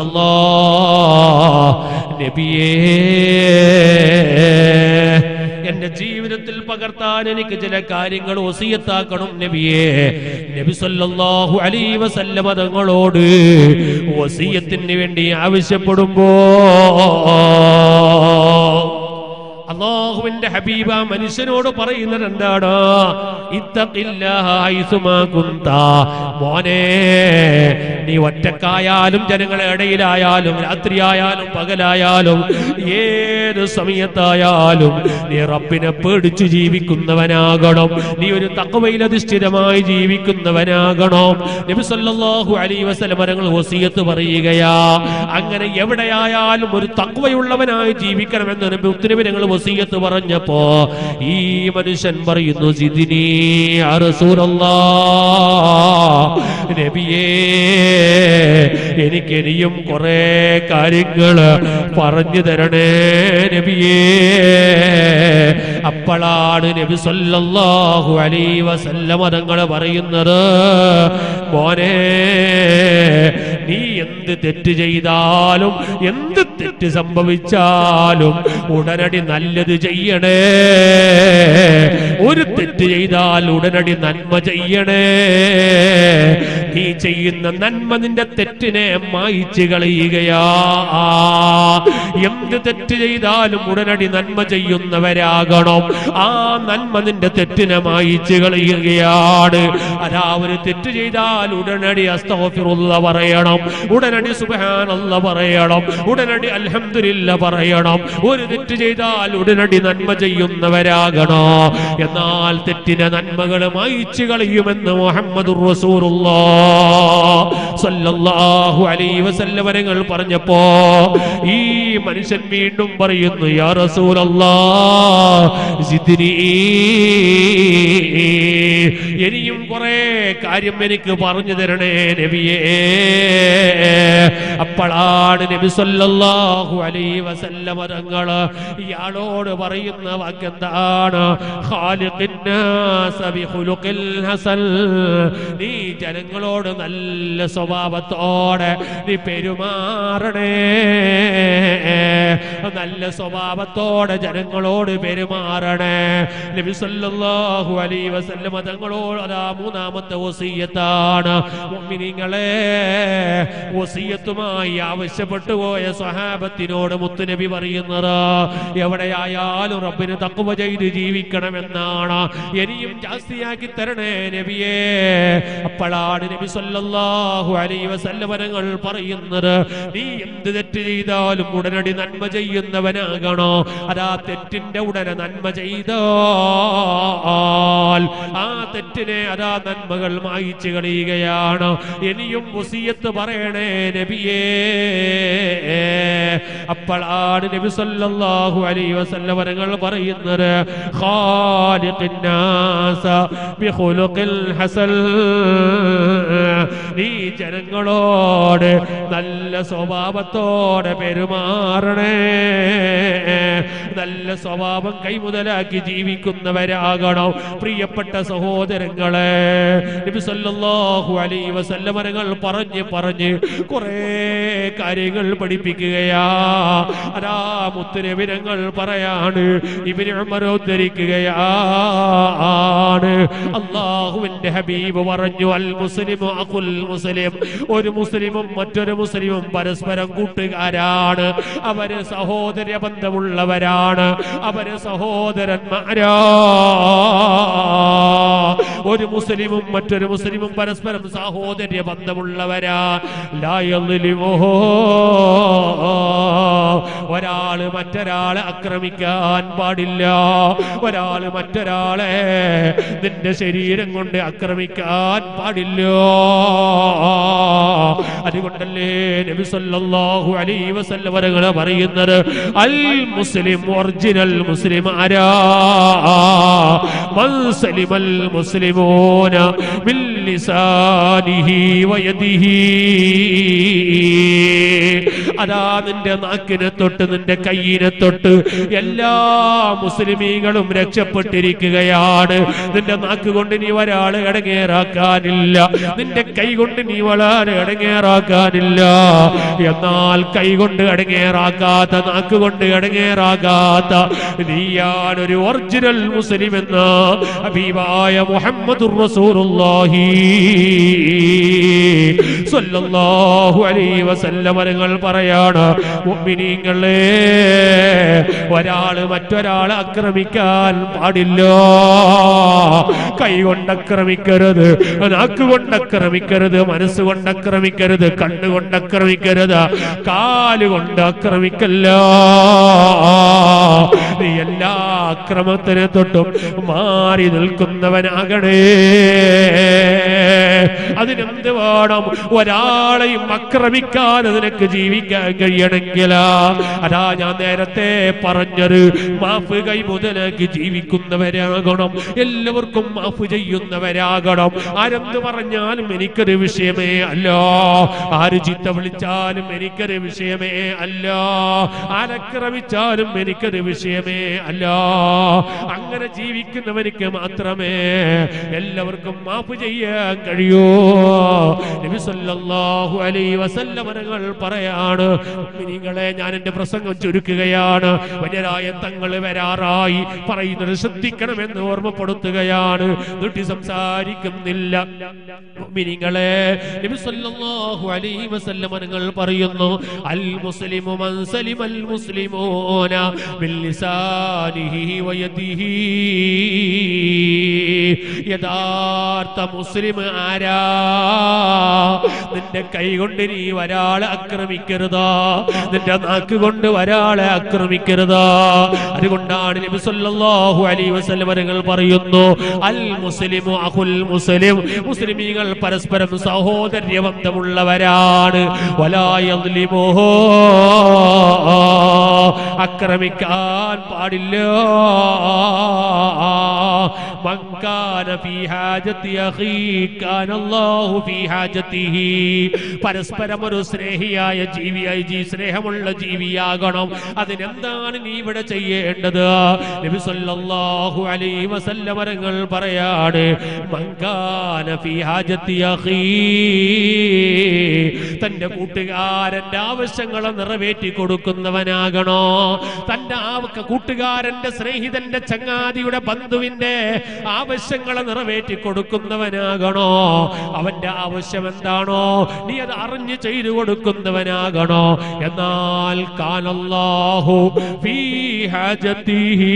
S1: റസൂലല്ലാഹ് നബിയേ എന്റെ ജീവിതത്തിൽ പകർത്താൻ എനിക്ക് ചില കാര്യങ്ങൾ ഒസിയത്താക്കണം നബിയെ നബി സല്ലല്ലാഹു അലൈഹി വസല്ലമ തങ്ങളോട് വസിയത്തിന് വേണ്ടി ആവശ്യപ്പെടുമ്പോ അള്ളാഹുവിന്റെ ഹബീബ മനുഷ്യനോട് പറയുന്നത് എന്താണ് ഇത്തഖില്ലാഹ ഹൈസുമാ കുന്ത. മോനെ നീ ഒറ്റക്കായാലും ജനങ്ങളുടെ ഇടയിലായാലും രാത്രിയായാലും പകലായാലും ഏത് സമയത്തായാലും നീ റബ്ബിനെ പേടിച്ചു ജീവിക്കുന്നവനാകണം നീ ഒരു തക്കവയിലധിഷ്ഠിതമായി ജീവിക്കുന്നവനാകണം നബി സല്ലല്ലാഹു അലൈഹി വസല്ലം തങ്ങൾ വസിയത്ത് പറയുകയാ അങ്ങനെ എവിടെയായാലും ഒരു തക്വയുള്ളവനായി ജീവിക്കണമെന്ന് നബി ഉത്തരവ് ഞങ്ങൾ വസീയത്ത് പറഞ്ഞപ്പോ ഈ മനുഷ്യൻ പറയുന്നു സിദിനി യാ റസൂലല്ലാഹ് നബിയേ എനിക്ക് ഇനിയും കുറെ കാര്യങ്ങൾ പറഞ്ഞു തരണേ നബിയേ അപ്പോഴാണ് നബി സല്ലല്ലാഹു അലൈഹി വസല്ലമ തങ്ങൾ പറയുന്നത് മോനെ നീ എന്ത് തെറ്റ് ചെയ്താലും എന്ത് തെറ്റ് സംഭവിച്ചാലും ഉടനടി നല്ലത് ചെയ്യണേ ഒരു തെറ്റ് ചെയ്താൽ ഉടനടി നന്മ ചെയ്യണേ നീ ചെയ്യുന്ന നന്മ നിന്റെ തെറ്റിനെ മായിച്ചു കളയുകയാ എന്ത് തെറ്റ് ചെയ്താലും ഉടനടി നന്മ ചെയ്യുന്നവരാകണം ആ നന്മ നിന്റെ തെറ്റിനെ മായിച്ചു കളയുകയാണ് അതാ ഒരു തെറ്റ് ചെയ്താൽ ഉടനടി അസ്തോഫിറുള്ള പറയണം ഉടനടി സുബഹാനല്ല പറയണം ഉടനടി അൽഹംദുലില്ല പറയണം ഒരു തെറ്റ് ചെയ്താൽ ഉടനടി നന്മ ചെയ്യുന്നവരാകണോ എന്നാൽ തെറ്റിനെ നന്മകൾ മായിച്ചു കളയുമെന്ന് മുഹമ്മദ് സല്ലല്ലാഹു അലൈഹി വസല്ലമരങ്ങൾ പറഞ്ഞപ്പോ ഈ മനുഷ്യൻ വീണ്ടും പറയുന്നു യാ റസൂലല്ലാ സിദ്ദിനി ഇനിയും കുറെ കാര്യം എനിക്ക് പറഞ്ഞു തരണേ നബിയേ അപ്പോഴാണ് നബി സല്ലല്ലാഹു അലൈഹി വസല്ലമ തങ്ങള് ഇയാളോട് പറയുന്ന വാക്കെന്താണ് ഖാലിഖിൻ നാസ ബിഖുലുഖിൽ ഹസൻ നീ ജനങ്ങളോട് നല്ല സ്വഭാവത്തോടെ നീ പെരുമാറണേ നല്ല സ്വഭാവത്തോടെ ജനങ്ങളോട് പെരുമാറണേ നബി സല്ലല്ലാഹു അലൈഹി വസല്ലമ തങ്ങളോട് അതാ മൂന്നാമത്തെ വസീയത്താണ് മുഅ്മിനീങ്ങളെ വസീയത്തുമായി ആവശ്യപ്പെട്ടു പോയ സ്വഹാബത്തിനോട് മുത്തുനബി പറയുന്നത് എവിടെയായാലും റബ്ബിന് തക്കുവ ചെയ്ത് ജീവിക്കണമെന്നാണ് ഇനിയും ജാസ്തിയാക്കി തരണേ നബിയേ അപ്പോഴാണ് നബി സല്ലല്ലാഹു അലൈഹി വസല്ലമനങ്ങൾ പറയുന്നത് നീ എന്ത് തെറ്റ് ചെയ്താലും ഉടനടി നന്മ ചെയ്യുന്നവനാകണോ അതാ തെറ്റിന്റെ ഉടനെ നന്മ ചെയ്താൽ ആ തെറ്റിനെ അതാ നന്മകൾ മായിച്ചു കളയുകയാണ് ഇനിയും വസിയത്ത് പറയണേ നബിയേ അപ്പോഴാണ് നബി സല്ലല്ലാഹു അലൈഹി വസല്ലമനങ്ങൾ പറയുന്നത് ഖാലിഖിൻ നാസ ബിഖുലുഖിൽ ഹസൻ നീ ജനങ്ങളോട് നല്ല സ്വഭാവത്തോടെ പെരുമാറണേ നല്ല സ്വഭാവം കൈമുതലാക്കി ജീവിക്കുന്നവരാകണം പ്രിയപ്പെട്ട സഹോദരങ്ങളെ നബി സല്ലല്ലാഹു അലൈഹി വസല്ലമകൾ പറഞ്ഞ് പറഞ്ഞ് കുറേ കാര്യങ്ങൾ പഠിപ്പിക്കുകയാ അതാ മുത്തുനബിനങ്ങൾ പറയാണ് ഇവന് ഉമർ ഉദ്ധരിക്കുകയാണ് അള്ളാഹുവിന്റെ ഹബീബ് പറഞ്ഞു അൽ മുസ്ലിം അഖുൽ മുസ്ലിം ഒരു മുസ്ലിമും മറ്റൊരു മുസ്ലിമും പരസ്പരം കൂട്ടുകാരാണ് അവര് സഹോദര ബന്ധമുള്ളവരാണ് അവര് സഹോദരന്മാരാ ഒരു മുസ്ലിമും മറ്റൊരു മുസ്ലിമും പരസ്പരം സഹോദര്യ ബന്ധമുള്ളവരാ ലായലിമോ ഒരാള് മറ്റൊരാളെ ആക്രമിക്കാൻ പാടില്ല ഒരാള് മറ്റൊരാളെ നിന്റെ ശരീരം കൊണ്ട് ആക്രമിക്കാൻ പാടില്ല അതുകൊണ്ടല്ലേ നബി സല്ലല്ലാഹു അലൈഹി വസല്ലം വരകൾ പറയുന്നത് അൽ മുസ്ലിം ഒറിജിനൽ മുസ്ലിം ആരാ മൻ സലിമൽ മുസ്ലിമൂന മിൻ ലിസാനിഹി വയദിഹി അതാ നിന്റെ നാക്കിനെ തൊട്ട് നിന്റെ കയ്യിനെ തൊട്ട് എല്ലാ മുസ്ലിമീങ്ങളും രക്ഷപ്പെട്ടിരിക്കുകയാണ് നിന്റെ നാക്ക് കൊണ്ട് നീ ഒരാളെ ഇടങ്ങേറാക്കാനില്ല നിന്റെ കൈ കൊണ്ട് നീ വളരെ ഇടങ്ങേറാക്കാനില്ല എന്നാൽ കൈ കൊണ്ട് ഇടങ്ങേറാക്കാത്ത നാക്ക് കൊണ്ട് ഇടങ്ങേറാകാത്ത നീയാണ് ഒരു ഒറിജിനൽ മുസ്ലിം എന്ന ഹബീബായ മുഹമ്മദുർ റസൂലുള്ളാഹി സ്വല്ലല്ലാഹു അലൈഹി വസല്ലം നിങ്ങൾ പറയാണ് മുഅ്മിനീങ്ങളെ ഒരാള് മറ്റൊരാളെ ആക്രമിക്കാൻ പാടില്ല കൈ കൊണ്ട് ആക്രമിക്കരുത് നാക്ക് കൊണ്ട് ആക്രമിക്കരുത് മനസ്സ് കൊണ്ട് ആക്രമിക്കരുത് കണ്ണ് കൊണ്ട് ആക്രമിക്കരുത് കാല് കൊണ്ട് ആക്രമിക്കല്ല നീ എല്ലാ അക്രമത്തിനെ തൊട്ടും മാറി നിൽക്കുന്നവനാകണേ അതിനെന്ത് വേണം ഒരാളെയും ആക്രമിക്കാതെ നിനക്ക് ജീവിക്കാൻ കഴിയണമെങ്കിൽ അതാ ഞാൻ നേരത്തെ പറഞ്ഞത് മാഫ് കൈ മുതലാക്കി ജീവിക്കുന്നവരാകണം എല്ലാവർക്കും മാഫ് ചെയ്യുന്നവരാകണം ആരെന്ത് പറഞ്ഞാലും എനിക്കൊരു വിഷയമേ അല്ല ആര് ചീത്ത വിളിച്ചാലും എനിക്കൊരു വിഷയമേ അല്ല ആരക്രമിച്ചാലും എനിക്കൊരു വിഷയമേ അല്ല അങ്ങനെ ജീവിക്കുന്നവർക്ക് മാത്രമേ എല്ലാവർക്കും മാഫ് ചെയ്യാൻ കഴിയൂ നബി സല്ലല്ലാഹു അലൈഹി വസല്ലം തങ്ങൾ പറയാണ് നിങ്ങളെ ഞാൻ എന്റെ പ്രസംഗം ചുരുക്കുകയാണ് വന്യരായ തങ്ങൾ വരാറായി പറയുന്നത് ശ്രദ്ധിക്കണമെന്ന് ഓർമ്മപ്പെടുത്തുകയാണ് നീട്ടി സംസാരിക്കുന്നില്ല മിനിങ്ങളെ നബി സല്ലല്ലാഹു അലൈഹി വസല്ലം തങ്ങൾ പറയുന്നു അൽ മുസ്ലിമു മൻ സലിമൽ മുസ്ലിമൂന ബിൽ ലിസാനിഹി വയദിഹി യഥാർത്ഥ മുസ്ലിം ആരാ നിന്റെ കൈ കൊണ്ട് നീ ഒരാളെ ആക്രമിക്കരുത് നിന്റെ നാക്ക് കൊണ്ട് ഒരാളെ ആക്രമിക്കരുത് അതുകൊണ്ടാണ് നബി സല്ലല്ലാഹു അലൈഹി വസല്ലം തങ്ങൾ പറയുന്നു അൽ മുസ്ലിമു അഖുൽ മുസ്ലിം മുസ്ലിമീങ്ങൾ പരസ്പരം സഹോദര്യ ബന്ധമുള്ളവരാണ് വലാ യദ്ലിമുഹു ആക്രമിക്കാൻ പാടില്ല من كان في حاجة أخيه كان الله في حاجته പരസ്പരം ഒരു സ്നേഹിയായ ജീവിയായി ജീ സ്നേഹമുള്ള ജീവിയാകണം അതിനെന്താണ് നീ ഇവിടെ ചെയ്യേണ്ടത് നബി സല്ലല്ലാഹു അലൈഹി വസല്ലം മരങ്ങൾ പറയാണ് മങ്കാന ഫി ഹാജത്തി അഖീ തന്റെ കൂട്ടുകാരന്റെ ആവശ്യങ്ങളെ നിറവേറ്റി കൊടുക്കുന്നവനാകണോ തന്റെ ആ- കൂട്ടുകാരന്റെ സ്നേഹിതന്റെ ചങ്ങാതിയുടെ ബന്ധുവിന്റെ ആവശ്യങ്ങളെ നിറവേറ്റി കൊടുക്കുന്നവനാകണോ അവന്റെ ആവശ്യം എന്താണോ നീ അത് അറിഞ്ഞ് ചെയ്തു കൊടുക്കുന്നവനാകണോ എന്നാൽ കാലല്ലാഹു ഫീ ഹാജത്തിഹി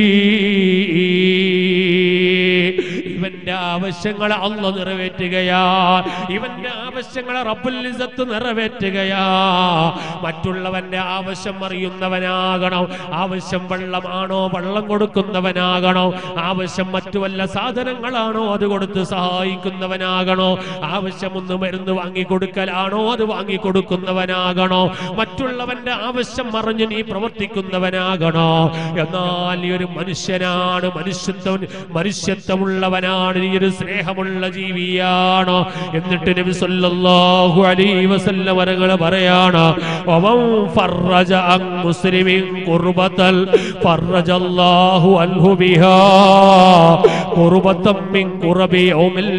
S1: ഇവന്റെ ആവശ്യങ്ങളെ അല്ല നിറവേറ്റുകയാ ഇവന്റെ ആവശ്യങ്ങളെ റബ്ബുൽ ഇസ്സത്ത് നിറവേറ്റുകയാ മറ്റുള്ളവന്റെ ആവശ്യം അറിയുന്നവനാകണം ആവശ്യം വെള്ളമാണോ വെള്ളം കൊടുക്കുന്നവനാകണോ ആവശ്യം മറ്റു വല്ല സാധനങ്ങളാണോ അത് കൊടുത്ത് സഹായിക്കുന്നവനാകണോ ആവശ്യം ഒന്ന് മരുന്ന് വാങ്ങിക്കൊടുക്കലാണോ അത് വാങ്ങിക്കൊടുക്കുന്നവനാകണോ മറ്റുള്ളവന്റെ ആവശ്യം അറിഞ്ഞ് നീ പ്രവർത്തിക്കുന്നവനാകണോ എന്നാൽ നീ ഒരു മനുഷ്യനാണ് മനുഷ്യത്വം മനുഷ്യത്വമുള്ളവനാണ് നീ ഒരു സ്നേഹമുള്ള ജീവിയാണോ എന്നിട്ട് നബി സല്ലല്ലാഹു അലൈഹി വസല്ലം വരങ്ങൾ പറയാണ് വമൻ ഫറജ അൻ മുസ്ലിമിൻ ഖുർബതൽ ഫറജല്ലാഹു അൻഹു ബിഹാ ഖുർബതം മിൻ ഖുറബി യൗമിൽ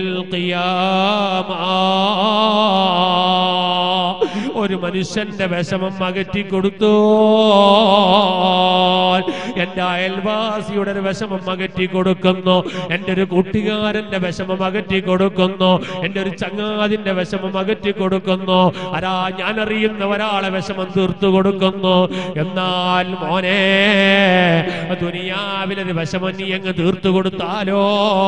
S1: ഖിയാമ ഒരു മനുഷ്യന്റെ വിഷമം അകറ്റി കൊടുത്തു എന്റെ അയൽവാസിയുടെ ഒരു വിഷമം അകറ്റി കൊടുക്കുന്നു എന്റെ ഒരു കൂട്ടുകാരന്റെ വിഷമം അകറ്റി കൊടുക്കുന്നു എന്റെ ഒരു ചങ്ങാതിന്റെ വിഷമം അകറ്റി കൊടുക്കുന്നു ആരാ ഞാൻ അറിയുന്ന ഒരാളെ വിഷമം തീർത്തു കൊടുക്കുന്നു എന്നാൽ മോനെ ദുനിയാവിലൊരു വിഷമം നീ അങ്ങ് തീർത്തു കൊടുത്താലോ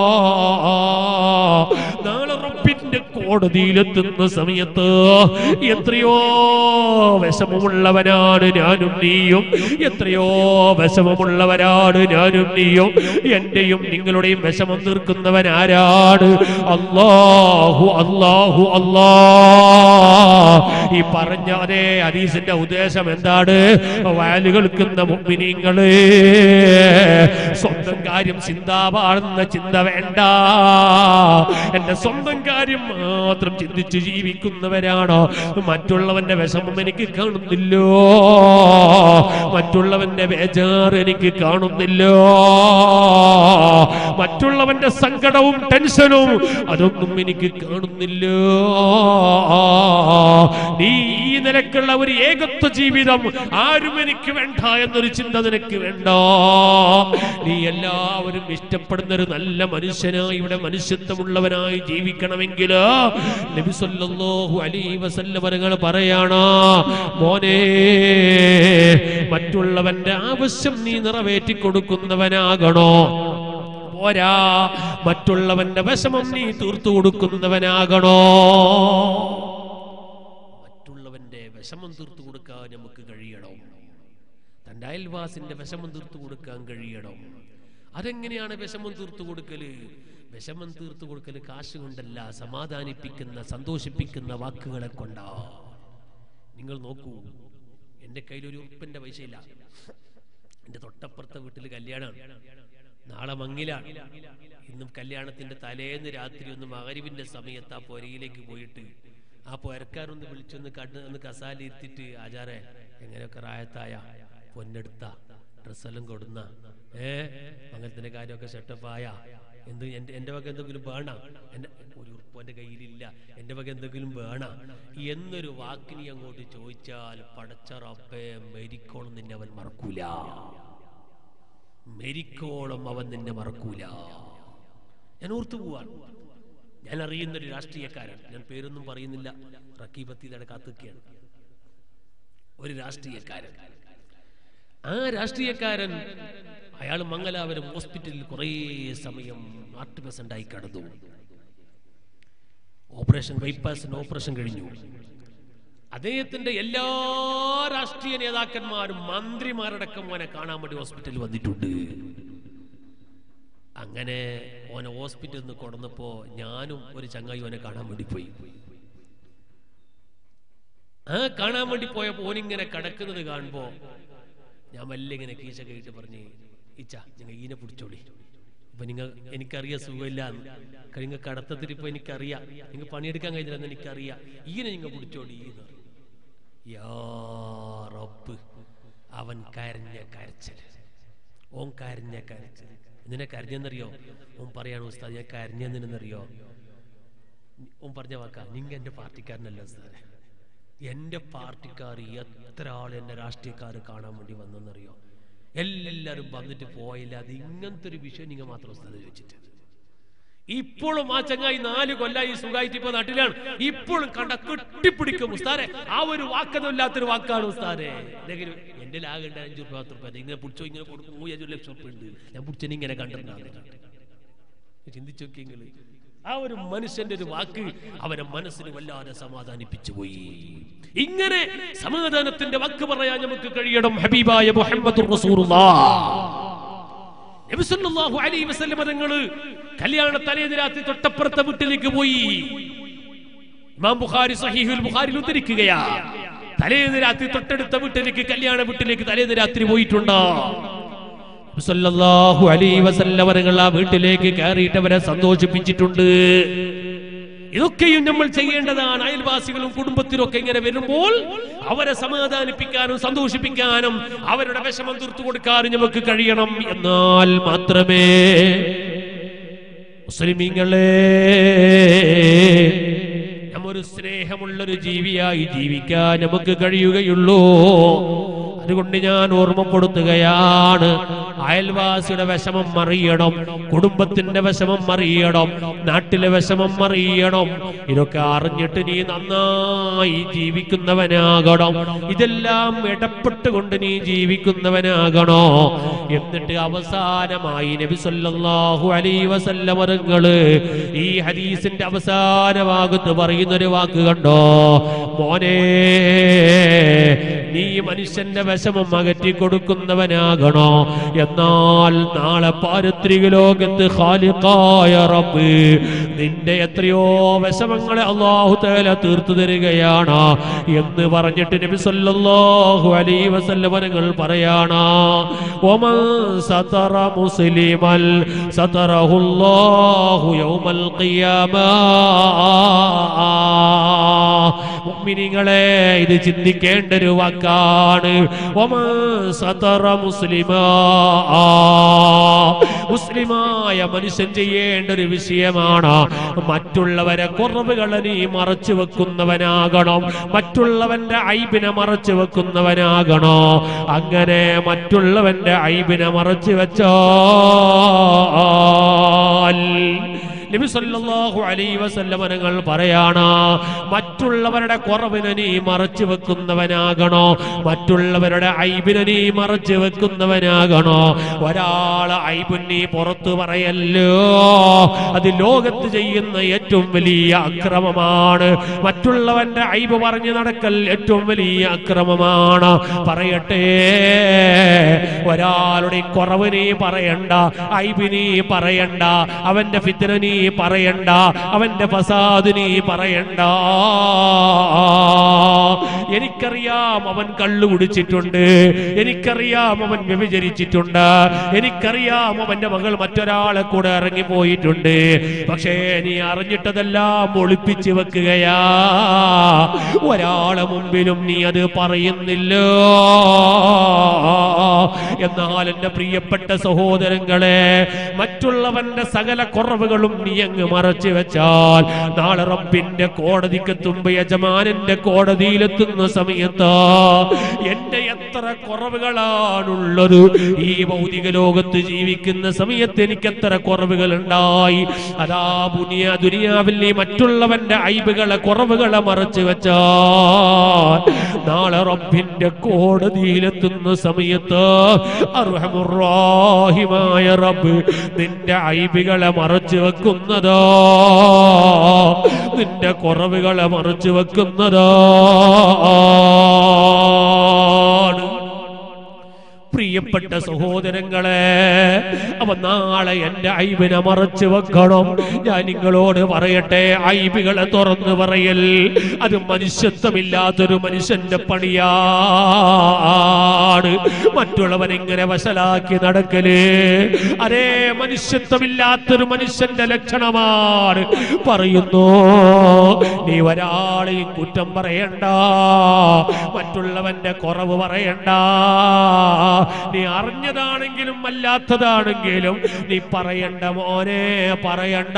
S1: നാളെ റബ്ബിന്റെ കോടതിയിലെത്തുന്ന സമയത്ത് എത്രയോ വിഷമമുള്ളവനാണ് ഞാനും നീയും എത്രയോ വിഷമമുള്ളവരാണ് ഞാനും നീയും എന്റെയും നിങ്ങളുടെയും വിഷമം തീർക്കുന്നവൻ ആരാണ് അല്ലാഹു അല്ലാഹു അല്ലാ ഈ പറഞ്ഞ അതേ ഹദീസിന്റെ ഉദ്ദേശം എന്താണ് വയല് കേൾക്കുന്ന മുഗ്മിനീങ്ങള് സ്വന്തം കാര്യം ചിന്താവാണെന്ന ചിന്ത വേണ്ട എന്റെ സ്വന്തം കാര്യം മാത്രം ചിന്തിച്ച് ജീവിക്കുന്നവരാണോ മറ്റുള്ളവന്റെ വിഷമം എനിക്ക് കാണുന്നില്ലോ മറ്റുള്ളവന്റെ ബേജാറ് എനിക്ക് കാണുന്നില്ലോ മറ്റുള്ളവന്റെ സങ്കടവും ടെൻഷനും അതൊന്നും എനിക്ക് കാണുന്നില്ലോ നീ ഈ നിലക്കുള്ള ഒരു ഏകത്വ ജീവിതം ആരും എനിക്ക് വേണ്ട എന്നൊരു ചിന്ത നിനക്ക് വേണ്ട നീ എല്ലാവരും ഇഷ്ടപ്പെടുന്ന ഒരു നല്ല മനുഷ്യനായി ഇവിടെ മനുഷ്യത്വമുള്ളവനായി ജീവിക്കണമെങ്കിൽ നബി സല്ലല്ലാഹു അലൈഹി വസല്ലം വരങ്ങൾ പറയാണ് മോനെ മറ്റുള്ളവന്റെ ആവശ്യം നീ നിറവേറ്റി കൊടുക്കുന്നവനാകണോ പോരാ മറ്റുള്ളവന്റെ വിഷമം നീ തീർത്തു കൊടുക്കുന്നവനാകണോ മറ്റുള്ളവന്റെ വിഷമം തീർത്തു കൊടുക്കാൻ നമുക്ക് കഴിയണം തന്റെ അയൽവാസിന്റെ വിഷമം തീർത്തു കൊടുക്കാൻ കഴിയണം അതെങ്ങനെയാണ് വിഷമം തീർത്തു കൊടുക്കല് വിഷമം തീർത്തു കൊടുക്കല് കാശ് കൊണ്ടല്ല സമാധാനിപ്പിക്കുന്ന സന്തോഷിപ്പിക്കുന്ന വാക്കുകളെ കൊണ്ടാ നിങ്ങൾ നോക്കൂ എന്റെ കയ്യിൽ ഒരു ഉപ്പിന്റെ പൈസയില്ല എന്റെ തൊട്ടപ്പുറത്തെ വീട്ടിൽ കല്യാണമാണ് നാളെ മങ്ങിലാണ് ഇന്നും കല്യാണത്തിന്റെ തലേന്ന് രാത്രി ഒന്ന് മകരിവിന്റെ സമയത്ത് ആ പൊരയിലേക്ക് പോയിട്ട് ആ പൊരക്കാരൊന്ന് വിളിച്ചൊന്ന് കണ്ണ് ഒന്ന് കസാല ഇരുത്തിട്ട് ആചാരെ എങ്ങനെയൊക്കെ റായത്തായ പൊന്നെടുത്ത ഡ്രസ്സെല്ലാം കൊടുന്ന ഏ മംഗലത്തിന്റെ കാര്യമൊക്കെ സെറ്റപ്പായ എന്ത് എന്റെ എന്റെ വക എന്തെങ്കിലും വേണ എന്റെ ഒരു ഉറുപ്പ് എന്റെ കയ്യിലില്ല എന്റെ വക എന്തെങ്കിലും വേണ എന്നൊരു വാക്കിനി അങ്ങോട്ട് ചോദിച്ചാൽ പടച്ച റബ്ബേ മരിക്കോളം നിന്നെ അവൻ മറക്കൂല മരിക്കോളം അവൻ നിന്നെ മറക്കൂല ഞാൻ ഓർത്തു പോവാൻ ഞാൻ അറിയുന്ന ഒരു രാഷ്ട്രീയക്കാരൻ ഞാൻ പേരൊന്നും പറയുന്നില്ല റക്കീബത്തിയുടെ കാത്തുകയാണ് ഒരു രാഷ്ട്രീയക്കാരൻ ആ രാഷ്ട്രീയക്കാരൻ അയാൾ മംഗലാപുരം ഹോസ്പിറ്റലിൽ കുറേ സമയം ഹാർട്ട് പേഷ്യൻ്റായി കിടന്നു ഓപ്പറേഷൻ ബൈപ്പാസിന് ഓപ്പറേഷൻ കഴിഞ്ഞു അദ്ദേഹത്തിന്റെ എല്ലാ രാഷ്ട്രീയ നേതാക്കന്മാരും മന്ത്രിമാരടക്കം ഓനെ കാണാൻ വേണ്ടി ഹോസ്പിറ്റലിൽ വന്നിട്ടുണ്ട് അങ്ങനെ ഓനെ ഹോസ്പിറ്റലിൽ നിന്ന് കൊടന്നപ്പോ ഞാനും ഒരു ചങ്ങായി ഓനെ കാണാൻ വേണ്ടി പോയി ആ കാണാൻ വേണ്ടി പോയപ്പോ ഓനിങ്ങനെ കിടക്കുന്നത് കാണുമ്പോ ഞാൻ വല്ല ഇങ്ങനെ കീശ കഴിയിട്ട് പറഞ്ഞ് ഇച്ച നിങ്ങൾ ഈനെ പിടിച്ചോളി ഇപ്പൊ നിങ്ങൾ എനിക്കറിയാം സുഖമില്ല നിങ്ങൾ കടത്തത്തിൽ ഇപ്പൊ എനിക്കറിയാം നിങ്ങൾ പണിയെടുക്കാൻ കഴിഞ്ഞില്ലെന്ന് എനിക്കറിയാം ഈനെ നിങ്ങൾ പിടിച്ചോളി എന്ന് പറഞ്ഞു. യാ റബ്ബ് അവൻ കരഞ്ഞ കരച്ചല് ഓൻ കരഞ്ഞ കരച്ചല് എന്തിനാ കരഞ്ഞെന്നറിയോ ഓൻ പറയാണ് ഉസ്താദ് ഞാൻ കരഞ്ഞെന്നറിയോ ഓൻ പറഞ്ഞ വാക്കാ നിങ്ങ എന്റെ പാർട്ടിക്കാരനല്ല ഉസ്താദെ എന്റെ പാർട്ടിക്കാർ എത്ര ആൾ എന്നെ രാഷ്ട്രീയക്കാർ കാണാൻ വേണ്ടി വന്നെന്നറിയോ എല്ലാരും വന്നിട്ട് പോയില്ല അത് ഇങ്ങനത്തെ ഒരു വിഷയം നിങ്ങൾ മാത്രം ഉസ്താദ് ചോദിച്ചിട്ട് ഇപ്പോഴും ആ ചങ്ങായി നാല് കൊല്ലായി സുഖമായിട്ട് ഇപ്പൊ നാട്ടിലാണ് ഇപ്പോഴും കണ്ട കെട്ടിപ്പിടിക്കും ഉസ്താരെ ആ ഒരു വാക്കൊന്നുമില്ലാത്തൊരു വാക്കാണ് ഉസ്താരെ എന്തെങ്കിലും എന്റെ ലാഗുണ്ട് അഞ്ചു രൂപ പത്ത് രൂപ ഇങ്ങനെ പിടിച്ചോ ഇങ്ങനെ കൊടുക്കും മൂന്നഞ്ചു ലക്ഷം ഉറുപ്പ ഉണ്ട് ഞാൻ പിടിച്ചെന്നെ ഇങ്ങനെ കണ്ടിട്ടുണ്ടാകും ചിന്തിച്ചു നോക്കിയെങ്കിൽ ആ ഒരു മനുഷ്യന്റെ ഒരു വാക്ക് അവനെ മനസ്സിന് വല്ലാതെ സമാധാനിപ്പിച്ചു പോയി ഇങ്ങനെ സമാധാനത്തിന്റെ വാക്ക് പറയാൻ നമുക്ക് കഴിയണം ഹബീബായ മുഹമ്മദ് നബിസല്ലല്ലാഹു അലൈഹി വസല്ലം തങ്ങള് കല്യാണ തലേന്ന് രാത്രി തൊട്ടപ്പുറത്തെ വീട്ടിലേക്ക് പോയി ഇമാം ബുഖാരി സഹീഹുൽ ബുഖാരിൽ ഉദ്ധരിക്കുകയാ തലേന്ന് രാത്രി തൊട്ടടുത്ത വീട്ടിലേക്ക് കല്യാണ വീട്ടിലേക്ക് തലേന്ന് രാത്രി പോയിട്ടുണ്ടോ സല്ലല്ലാഹു അലൈഹി വസല്ലം തങ്ങൾ ആ വീട്ടിലേക്ക് കയറിയിട്ട് അവരെ സന്തോഷിപ്പിച്ചിട്ടുണ്ട് ഇതൊക്കെയും നമ്മൾ ചെയ്യേണ്ടതാണ് അയൽവാസികളും കുടുംബത്തിലും ഒക്കെ ഇങ്ങനെ വരുമ്പോൾ അവരെ സമാധാനിപ്പിക്കാനും സന്തോഷിപ്പിക്കാനും അവരുടെ വിഷമം തീർത്തു കൊടുക്കാനും നമുക്ക് കഴിയണം എന്നാൽ മാത്രമേ മുസ്ലിമീങ്ങളെ നമ്മൊരു സ്നേഹമുള്ളൊരു ജീവിയായി ജീവിക്കാൻ നമുക്ക് കഴിയുകയുള്ളൂ അതുകൊണ്ട് ഞാൻ ഓർമ്മപ്പെടുത്തുകയാണ് അയൽവാസിയുടെ വിഷമം അറിയണം കുടുംബത്തിന്റെ വിഷമം അറിയണം നാട്ടിലെ വിഷമം അറിയണം ഇതൊക്കെ അറിഞ്ഞിട്ട് നീ നന്നായി ജീവിക്കുന്നവനാകണം ഇതെല്ലാം ഇടപെട്ടുകൊണ്ട് നീ ജീവിക്കുന്നവനാകണോ എന്നിട്ട് അവസാനമായി നബി സല്ലല്ലാഹു അലൈഹി വസല്ലം അവരുകള് ഈ ഹദീസിന്റെ അവസാനമാകുന്നു പറയുന്ന ഒരു വാക്ക് കണ്ടോ മോനെ നീ മനുഷ്യന്റെ വിഷമം അകറ്റി കൊടുക്കുന്നവനാകണോ എന്നാൽ നാളെ പാരത്രിക ലോകത്ത് ഖാലിഖായ റബ്ബ് നിന്റെ എത്രയോ വിഷമങ്ങളെ അള്ളാഹു തേല തീർത്തു തരികയാണ് എന്ന് പറഞ്ഞിട്ട് നബി സല്ലല്ലാഹു അലൈഹി വസല്ലം നിങ്ങൾ പറയാണ് ഒമൻ സതറ മുസ്ലിമൽ സതറഹുല്ലാഹു യൗമൽ ഖിയാമ മുഅ്മിനീങ്ങളെ ഇത് ചിന്തിക്കേണ്ട ഒരു വാക്കാണ് ഒമൻ സതറ മുസ്ലിമാ മുസ്ലിമായ മനുഷ്യൻ ചെയ്യേണ്ട ഒരു വിഷയമാണ് മറ്റുള്ളവരെ കുറവുകളെ നീ മറച്ചു വെക്കുന്നവനാകണം മറ്റുള്ളവന്റെ ഐബിനെ മറച്ചു വെക്കുന്നവനാകണോ അങ്ങനെ മറ്റുള്ളവന്റെ ഐബിനെ മറച്ചു വെച്ചാൽ നബി സല്ലല്ലാഹു അലൈഹി വസല്ലം തങ്ങൾ പറയാണ് മറ്റുള്ളവരുടെ കുറവിനെ നീ മറച്ചു വെക്കുന്നവനാകണോ മറ്റുള്ളവരുടെ ഐബിനെ നീ മറച്ചു വെക്കുന്നവനാകണോ ഒരാളെ ഐബുൻ നീ പുറത്തു പറയല്ലോ അത് ലോകത്ത് ചെയ്യുന്ന ഏറ്റവും വലിയ അക്രമമാണ് മറ്റുള്ളവന്റെ ഐബ് പറഞ്ഞു നടക്കൽ ഏറ്റവും വലിയ അക്രമമാണ് പറയട്ടെ ഒരാളുടെ കുറവ് നീ പറയണ്ട ഐബ് നീ പറയണ്ട അവന്റെ ഫിത്തിന നീ പറയണ്ട അവന്റെ ഫസാദ് നീ പറയണ്ട എനിക്കറിയാം അവൻ കള്ളു കുടിച്ചിട്ടുണ്ട് എനിക്കറിയാം അവൻ വ്യഭിചരിച്ചിട്ടുണ്ട് എനിക്കറിയാം അവന്റെ മകൾ മറ്റൊരാളെ കൂടെ ഇറങ്ങിപ്പോയിട്ടുണ്ട് പക്ഷേ നീ അറിഞ്ഞിട്ടതെല്ലാം ഒളിപ്പിച്ചു വെക്കുകയാ ഒരാളെ മുമ്പിലും നീ അത് പറയുന്നില്ലോ എന്നാൽ എന്റെ പ്രിയപ്പെട്ട സഹോദരങ്ങളെ മറ്റുള്ളവന്റെ സകല കുറവുകളും നീ അങ്ങ് മറച്ചു വെച്ചാൽ നാളെ റബ്ബിന്റെ കോടതിക്കത്ത് മുമ്പ് യജമാനന്റെ കോടതിയിലെത്തുന്ന സമയത്ത് എന്റെ എത്ര കുറവുകളാണുള്ളത് ഈ ഭൗതിക ലോകത്ത് ജീവിക്കുന്ന സമയത്ത് എനിക്ക് എത്ര കുറവുകൾ ഉണ്ടായി അതാ പുനിയ ദുനിയാവിൽ നീ മറ്റുള്ളവന്റെ ഐബുകളെ കുറവുകളെ മറച്ചു വെച്ചാൽ നാളെ റബ്ബിന്റെ കോടതിയിലെത്തുന്ന സമയത്ത് അർഹമുറാഹിമായ റബ്ബ് നിന്റെ ഐബികളെ മറച്ചു വെക്കുന്നതോ നിന്റെ കുറവുകളെ മറച്ചു വെക്കുന്നതോ പ്രിയപ്പെട്ട സഹോദരങ്ങളെ അവ നാളെ എന്റെ ഐബിനെ മറച്ചു വെക്കണം ഞാൻ നിങ്ങളോട് പറയട്ടെ ഐബികളെ തുറന്നു പറയൽ അത് മനുഷ്യത്വമില്ലാത്തൊരു മനുഷ്യന്റെ പണിയാണ് മറ്റുള്ളവൻ ഇങ്ങനെ വശലാക്കി നടക്കല് അതേ മനുഷ്യത്വമില്ലാത്തൊരു മനുഷ്യന്റെ ലക്ഷണമാണ് പറയുന്നു നീ ഒരാളെയും കുറ്റം പറയണ്ട മറ്റുള്ളവന്റെ കുറവ് പറയണ്ട നീ അറിഞ്ഞതാണെങ്കിലും അല്ലാത്തതാണെങ്കിലും നീ പറയണ്ട മോനെ പറയണ്ട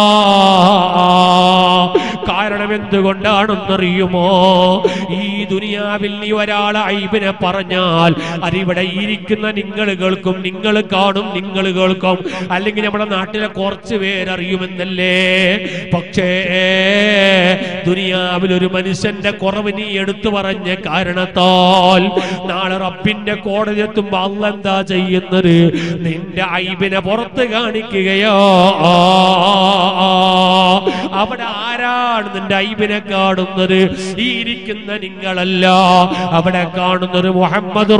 S1: കാരണം എന്തുകൊണ്ടാണെന്നറിയുമോ ഈ ദുനിയാവിൽ നീ ഒരാളെ ഐബിനെ പറഞ്ഞാൽ അതിവിടെ ഇരിക്കുന്ന നിങ്ങൾ കേൾക്കും നിങ്ങൾ കാണും നിങ്ങൾ കേൾക്കും അല്ലെങ്കിൽ നമ്മുടെ നാട്ടിലെ കുറച്ച് പേരറിയുമെന്നല്ലേ പക്ഷേ ദുനിയാവിൽ ഒരു മനുഷ്യന്റെ കുറവ് നീ എടുത്തു പറഞ്ഞ കാരണത്താൽ നാളെ റബ്ബിന്റെ കോടതി എത്തുമ്പോ അല്ല എന്താ ചെയ്യുന്നത് നിന്റെ ഐബിനെ പുറത്ത് കാണിക്കുകയോ അവിടെ ആരാണ് നിന്റെ ഐബിനെ കാണുന്നത് ഈ ഇരിക്കുന്ന നിങ്ങളല്ല അവിടെ കാണുന്നത് മുഹമ്മദ്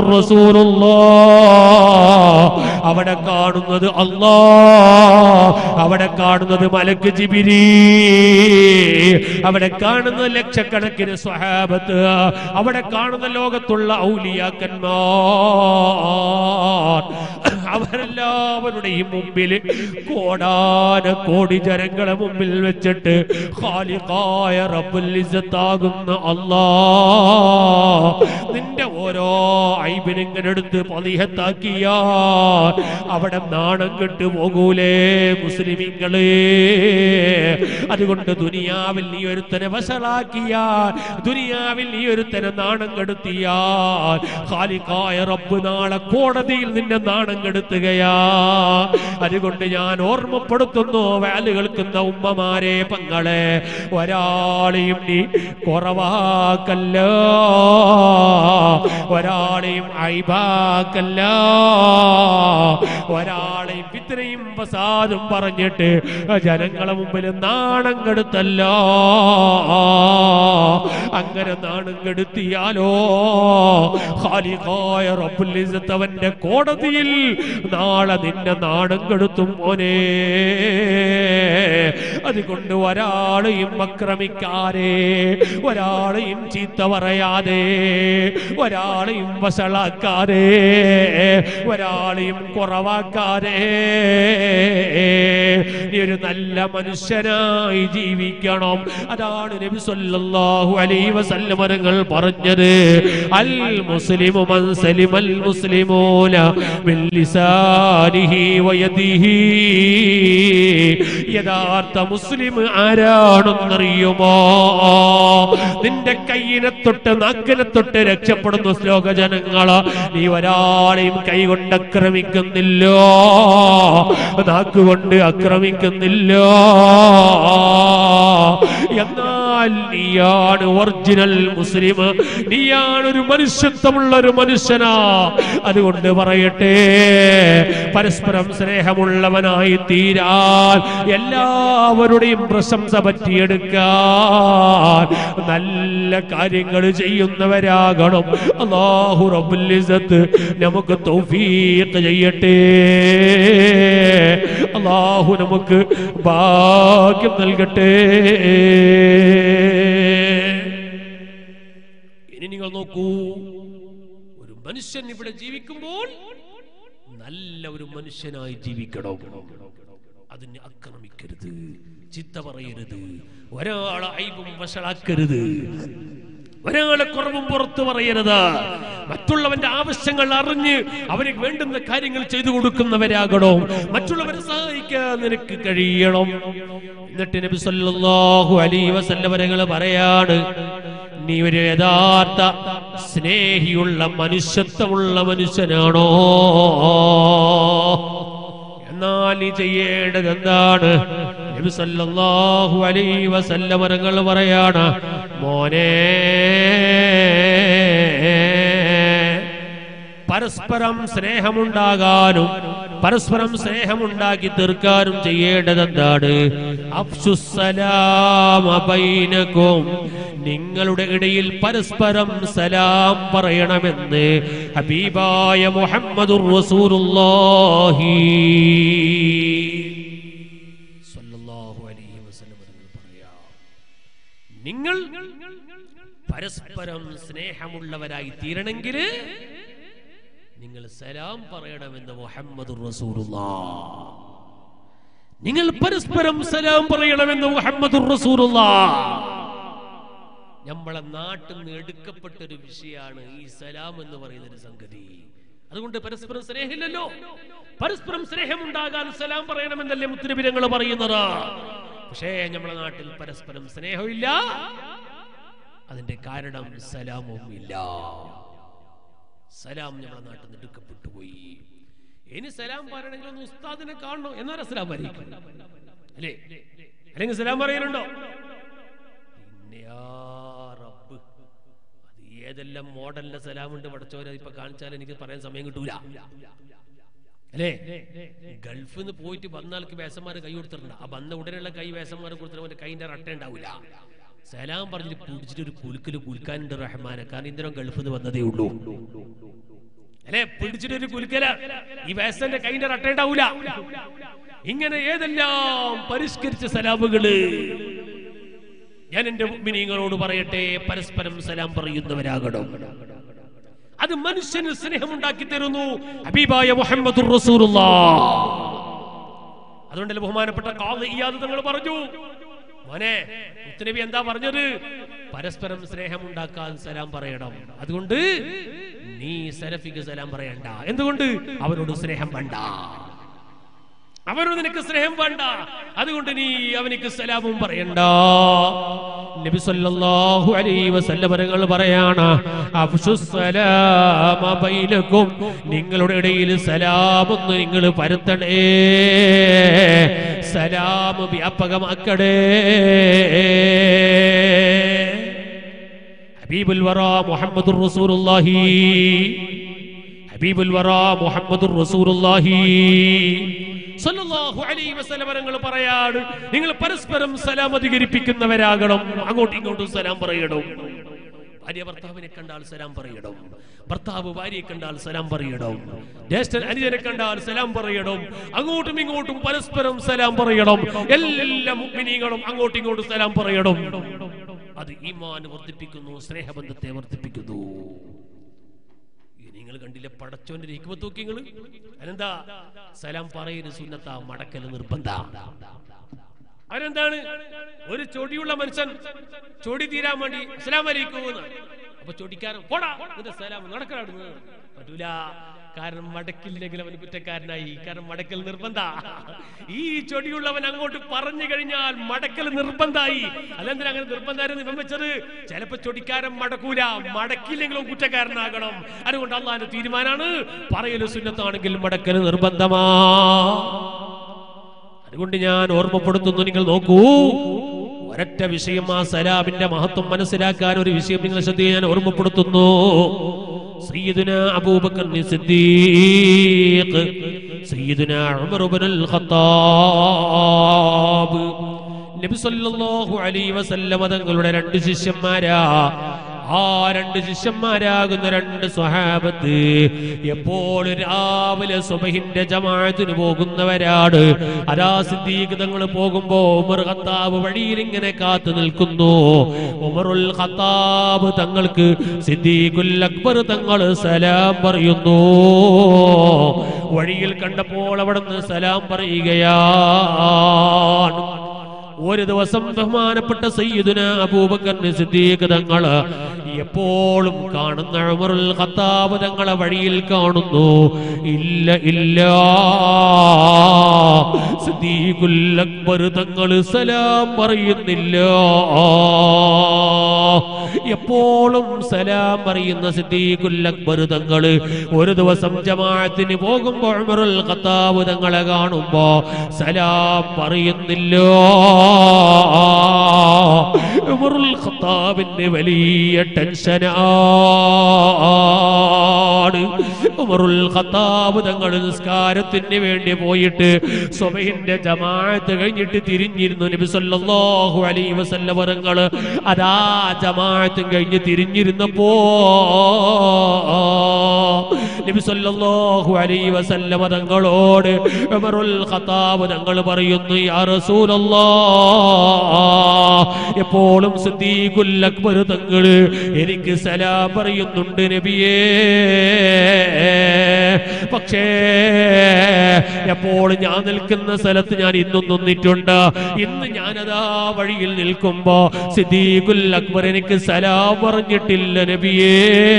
S1: അവിടെ കാണുന്നത് അല്ലാ അവിടെ കാണുന്നത് മലക്ക് ജിബിരി അവിടെ കാണുന്ന ലക്ഷക്കണക്കിന് സ്വഹാബത്ത് അവിടെ കാണുന്ന ലോകത്തുള്ള ഔലിയാക്കന്മാർ അവരെല്ലാവരുടെയും മുമ്പിൽ കോടാന കോടി ജനങ്ങളെ മുമ്പിൽ വെച്ചിട്ട് ഖാലിഖായ റബ്ബുൽ ഇസ്സത്താകുന്ന അല്ലാ നിന്റെ ഓരോ ഐബിനും ഇങ്ങനെ എടുത്ത് പതിഹത്താക്കിയാ അവിടെ നാണം കെട്ടു പോകൂലേ മുസ്ലിമിങ്ങളെ അതുകൊണ്ട് ദുനിയാവിൽ നീ ഒരുത്തനെ വഷളാക്കിയാൽ ദുനിയാവിൽ നീ ഒരുത്തനെ നാണം കെടുത്തിയാൽ ഖാലിഖായ റബ്ബ് നാളെ കോടതിയിൽ നിന്നെ നാണം കെടുത്തുകയാ അതുകൊണ്ട് ഞാൻ ഓർമ്മപ്പെടുത്തുന്നു വാല് കേൾക്കുന്ന ഉമ്മമാരെ പങ്ങളെ ഒരാളെയും നീ കുറവാക്കല്ല ഒരാളെയും ഐബാക്കല്ല ഒരാളെയും ഇത്രയും ഫസാദും പറഞ്ഞിട്ട് ജനങ്ങളെ മുമ്പിൽ നാണം കെടുത്തല്ല അങ്ങനെ നാണം കെടുത്തിയാലോ ഖാലിഖായ റബ്ബുൽ ഇസ്സത്ത് അവന്റെ കോടതിയിൽ നാളെ നിന്നെ നാണം കെടുത്തും മോനെ അതുകൊണ്ട് ഒരാളെയും ആക്രമിക്കാതെ ഒരാളെയും ചീത്ത പറയാതെ ഒരാളെയും വഷളാക്കാതെ ഒരാളെയും കുറവാക്കാതെ നീ ഒരു നല്ല മനുഷ്യനായി ജീവിക്കണം അതാണ് നബി സല്ലല്ലാഹു അലൈഹി വസല്ലമകൾ പറഞ്ഞത് അൽ മുസ്ലിമു മൻ സലിമൽ മുസ്ലിമൂന മിൻ ലിസാനിഹി വയദിഹി യഥാർത്ഥ മുസ്ലിം ആരാണെന്നറിയുമോ നിന്റെ കയ്യിനെ തൊട്ട് നാക്കിനെ തൊട്ട് രക്ഷപ്പെടുന്ന ശ്ലോക ജനങ്ങള് നീ ഒരാളെയും കൈകൊണ്ട് ആക്രമിക്കുന്നില്ലോ നാക്കുകൊണ്ട് ആക്രമിക്കുന്നില്ലോ എന്നാൽ നീയാണ് ഒറിജിനൽ മുസ്ലിം നീയാണ് ഒരു മനുഷ്യത്വമുള്ള ഒരു മനുഷ്യനാ അതുകൊണ്ട് പറയട്ടെ പരസ്പരം സ്നേഹമുള്ളവനായി തീരാൻ എല്ലാവരുടെയും പ്രശംസ പറ്റിയെടുക്കാൻ നല്ല കാര്യങ്ങൾ ചെയ്യുന്നവരാകണം അള്ളാഹു റബ്ബുൽ ഇസ്സത്ത് നമുക്ക് തൗഫീഖ് ചെയ്യട്ടെ അള്ളാഹു നമുക്ക് ഭാഗ്യം നൽകട്ടെ ഇനി നിങ്ങൾ നോക്കൂ ഒരു മനുഷ്യൻ ഇവിടെ ജീവിക്കുമ്പോൾ നല്ല ഒരു മനുഷ്യനായി ജീവിക്കണം അതിനെ ആക്രമിക്കരുത് ചിത്ത പറയരുത് ഒരാളെ ഐബും വഷളാക്കരുത് ഒരാളെ കുറവും പുറത്തു പറയരുത് മറ്റുള്ളവന്റെ ആവശ്യങ്ങൾ അറിഞ്ഞ് അവന് വേണ്ടുന്ന കാര്യങ്ങൾ ചെയ്തു കൊടുക്കുന്നവരാകണം മറ്റുള്ളവരെ സഹായിക്കാൻ നിനക്ക് കഴിയണം എന്നിട്ട് നബി സല്ലല്ലാഹു അലൈഹി വസല്ലമരങ്ങൾ പറയാണ് നീ ഒരു യഥാർത്ഥ സ്നേഹിയുള്ള മനുഷ്യത്വമുള്ള മനുഷ്യനാണോ എന്നാൽ നീ ചെയ്യേണ്ടത് എന്താണ് നബി സല്ലല്ലാഹു അലൈഹി വസല്ലമരങ്ങൾ പറയാണ് മോനെ പരസ്പരം സ്നേഹമുണ്ടാകാനും പരസ്പരം സ്നേഹമുണ്ടാക്കി തീർക്കാനും ചെയ്യേണ്ടത് എന്താണ് അഫ്സുസലാമബൈനക്കും നിങ്ങളുടെ ഇടയിൽ പരസ്പരം സലാം പറയണമെന്ന് ഹബീബായ മുഹമ്മദുർ റസൂലുള്ളാഹി സ്വല്ലല്ലാഹു അലൈഹി വസല്ലം തങ്ങൾ പറയാം നിങ്ങൾ പരസ്പരം സ്നേഹമുള്ളവരായി തീരണമെങ്കിൽ നിങ്ങൾ സലാം പറയണമെന്ന് മുഹമ്മദ് നിങ്ങൾ പരസ്പരം സലാം പറയണമെന്ന് മുഹമ്മദ് നമ്മളെ നാട്ടിൽ നിന്ന് എടുക്കപ്പെട്ട ഒരു വിഷയമാണ് ഈ സലാം എന്ന് പറയുന്ന ഒരു സംഗതി അതുകൊണ്ട് പരസ്പരം സ്നേഹമില്ലല്ലോ പരസ്പരം സ്നേഹമുണ്ടാകാൻ സലാം പറയണമെന്നല്ലേ മുത്തുനബിരങ്ങൾ പറയുന്നത് പക്ഷേ നമ്മളെ നാട്ടിൽ പരസ്പരം സ്നേഹമില്ല അതിന്റെ കാരണം സലാമും ഇല്ല സലാം നമ്മുടെ നാട്ടിൽ നിന്ന് എടുക്കപ്പെട്ടു പോയി ഇനി സലാം പറയണമെങ്കിൽ ഒന്ന് ഉസ്താദിനെ കാണണം എന്നാലും സലാം പറയിക്കും അല്ലേ അല്ലെങ്കിൽ സലാം പറയലുണ്ടോ പിന്നെ ആ റബ്ബ് അത് ഏതെല്ലാം മോഡലിലെ സലാമുണ്ട് പഠിച്ചവരെ ഇപ്പൊ കാണിച്ചാൽ എനിക്ക് പറയാൻ സമയം കിട്ടൂല അല്ലേ ഗൾഫിൽ നിന്ന് പോയിട്ട് വന്നാൾക്ക് വേസന്മാർ കൈ കൊടുത്തിട്ടുണ്ട് ആ വന്ന ഉടനെയുള്ള കൈ വേസന്മാർ കൊടുത്തിട്ട് കൈന്റെ റട്ട ഉണ്ടാവില്ല സലാം പറഞ്ഞിട്ട് പിടിച്ചിട്ട് ഒരു കുലുക്കല് കുലുക്കാനുണ്ട് റഹ്മാനെ കാരണം ഇന്ദ്രൻ ഗൾഫിൽ നിന്ന് വന്നതേ ഉള്ളൂ അല്ലെ പിടിച്ചിട്ട് ഒരു കുലുക്കല ഈ വേസന്റെ കൈന്റെ റട്ട ഉണ്ടാവൂല ഇങ്ങനെ ഏതെല്ലാം പരിഷ്കരിച്ച സലാമുകള് ഞാൻ എന്റെ മിനിങ്ങളോട് പറയട്ടെ പരസ്പരം സലാം പറയുന്നവരാകണം അത് മനുഷ്യന് സ്നേഹമുണ്ടാക്കി തരുന്നു ഹബീബായ മുഹമ്മദ് അതുകൊണ്ടല്ലേ ബഹുമാനപ്പെട്ട കാവ് ഇയാദ് തങ്ങൾ പറഞ്ഞു മോനെ മുത്തുനബി എന്താ പറഞ്ഞത് പരസ്പരം സ്നേഹമുണ്ടാക്കാൻ സലാം പറയണം അതുകൊണ്ട് നീ സലഫിക്ക് സലാം പറയണ്ട എന്തുകൊണ്ട് അവനോട് സ്നേഹം വേണ്ട അവനോട് നിനക്ക് സ്നേഹം വേണ്ട അതുകൊണ്ട് നീ അവനിക്ക് സലാമും പറയണ്ട നബി സല്ലല്ലാഹു അലൈഹി വസല്ലമകൾ പറയാണ് അഫ്ശുസ്സലാമ ബൈനക്കും നിങ്ങളുടെ ഇടയിൽ സലാം ഒന്ന് നിങ്ങൾ പരത്തണേ സലാം വ്യാപകമാക്കണേ ഹബീബുൽ വറ മുഹമ്മദുർ റസൂലുള്ളാഹി ഹബീബുൽ വറ മുഹമ്മദുർ റസൂലുള്ളാഹി സല്ലല്ലാഹു അലൈഹി വസല്ലം തങ്ങൾ പറയാണ് നിങ്ങൾ പരസ്പരം സലാം അധികരിപ്പിക്കുന്നവരാകണം അങ്ങോട്ടും ഇങ്ങോട്ടും സലാം പറയണം ഭാര്യ ഭർത്താവിനെ കണ്ടാൽ സലാം പറയണം ഭർത്താവ് ഭാര്യയെ കണ്ടാൽ സലാം പറയണം ജ്യേഷ്ഠൻ അനുജനെ കണ്ടാൽ സലാം പറയണം അങ്ങോട്ടും ഇങ്ങോട്ടും പരസ്പരം സലാം പറയണം എല്ലാ മുഗ്മിനീങ്ങളും അങ്ങോട്ടും ഇങ്ങോട്ടും സലാം പറയണം അത് ഈമാൻ വർദ്ധിപ്പിക്കുന്നു സ്നേഹബന്ധത്തെ വർദ്ധിപ്പിക്കുന്നു ഈ നിങ്ങൾ കണ്ടില്ലേ പടച്ചോന്റെ ഹിക്മത്ത് നോക്കി നിങ്ങൾ അതെന്താ സലാം പറയല് സുന്നത്ത മടക്കല് നിർബന്ധ അവരെന്താണ് ഒരു ചൊടിയുള്ള മനുഷ്യൻ ചൊടി തീരാൻ വേണ്ടി അസ്സലാം വലൈക്കും എന്ന്. അപ്പൊ ചൊടിക്കാരൻ പോടാ നിന്റെ സലാം നടക്കണ പറ്റൂല കാരണം മടക്കില്ലെങ്കിൽ അവൻ കുറ്റക്കാരനായി കാരണം മടക്കൽ നിർബന്ധ ഈ ചൊടിയുള്ളവൻ അങ്ങോട്ട് പറഞ്ഞു കഴിഞ്ഞാൽ മടക്കൽ നിർബന്ധായി അല്ലെന്തിനാ അങ്ങനെ നിർബന്ധമായിരുന്നു ഇവൻ വെച്ചത് ചിലപ്പോ ചൊടിക്കാരൻ മടക്കൂല മടക്കില്ലെങ്കിലും കുറ്റക്കാരനാകണം അതുകൊണ്ട് അള്ളാന്റെ തീരുമാനമാണ് പറയല് സുന്നത്താണെങ്കിൽ മടക്കൽ നിർബന്ധമാ അതുകൊണ്ട് ഞാൻ ഓർമ്മപ്പെടുത്തുന്നു നിങ്ങൾ നോക്കൂ ഒരൊറ്റ വിഷയം ആ സലാമിന്റെ മഹത്വം മനസ്സിലാക്കാൻ ഒരു വിഷയം നിങ്ങൾ ശ്രദ്ധയെ ഞാൻ ഓർമ്മപ്പെടുത്തുന്നു സയ്യിദുന അബൂബക്കർ സിദ്ദീഖ് സയ്യിദുന ഉമർ ഇബ്നുൽ ഖത്താബ് നബി സല്ലല്ലാഹു അലൈഹി വസല്ലമ തങ്ങളുടെ രണ്ട് ശിഷ്യന്മാരാ ആ രണ്ട് ശിഷ്യന്മാരാകുന്ന രണ്ട് സ്വഹാബത്ത് എപ്പോഴും രാവിലെ സുബഹിന്റെ ജമാഅത്തിന് പോകുന്നവരാണ് അതാ സിദ്ദീഖ് തങ്ങൾ പോകുമ്പോ ഉമർ ഖത്താബ് വഴിയിൽ ഇങ്ങനെ കാത്തു നിൽക്കുന്നു ഉമറുൽ ഖത്താബ് തങ്ങൾക്ക് സിദ്ദീഖുൽ അക്ബർ തങ്ങൾ സലാം പറയുന്നു വഴിയിൽ കണ്ടപ്പോൾ അവിടുന്ന് സലാം പറയുകയാണ് ഒരു ദിവസം ബഹുമാനപ്പെട്ട സയ്യിദുന അബൂബക്കർ സിദ്ദീഖ് തങ്ങള് എപ്പോഴും കാണുന്ന ഉമറുൽ ഖത്താബ് തങ്ങളെ വഴിയിൽ കാണുന്നു ഇല്ല ഇല്ല സിദ്ദീഖുൽ അക്ബർ തങ്ങള് സലാം പറയുന്നില്ല എപ്പോഴും സലാം പറയുന്ന സിദ്ദീഖുൽ അക്ബർ തങ്ങള് ഒരു ദിവസം ജമാഅത്തിന് പോകുമ്പോൾ ഉമറുൽ ഖത്താബ് തങ്ങളെ കാണുമ്പോ സലാം പറയുന്നില്ല ഉമറുൽ ഖത്താബിന് വലിയ ടെൻഷനാണ് ഉമറുൽ ഖത്താബ് തങ്ങൾ നിസ്കാരത്തിന് വേണ്ടി പോയിട്ട് സ്വബഹിന്റെ ജമാഅത്ത് കഴിഞ്ഞിട്ട് തിരിഞ്ഞിരുന്നു നബി സല്ലല്ലാഹു അലൈഹി വസല്ലം തങ്ങൾ അതാ ജമാഅത്തും കഴിഞ്ഞ് തിരിഞ്ഞിരുന്നപ്പോ നബി സല്ലല്ലാഹു അലൈഹി വസല്ലം തങ്ങളോട് ഉമറുൽ ഖത്താബ് തങ്ങൾ പറയുന്നു യാ റസൂലല്ലാഹ് എപ്പോഴും സിദ്ദീഖുൽ അക്ബർ തങ്ങൾ എനിക്ക് സലാം പറയുന്നുണ്ട് നബിയേ പക്ഷേ എപ്പോൾ ഞാൻ നിൽക്കുന്ന സ്ഥലത്ത് ഞാൻ ഇന്നും നിന്നിട്ടുണ്ട് ഇന്ന് ഞാനതാ വഴിയിൽ നിൽക്കുമ്പോ സിദ്ദീഖുൽ അക്ബർ എനിക്ക് സലാം പറഞ്ഞിട്ടില്ല നബിയേ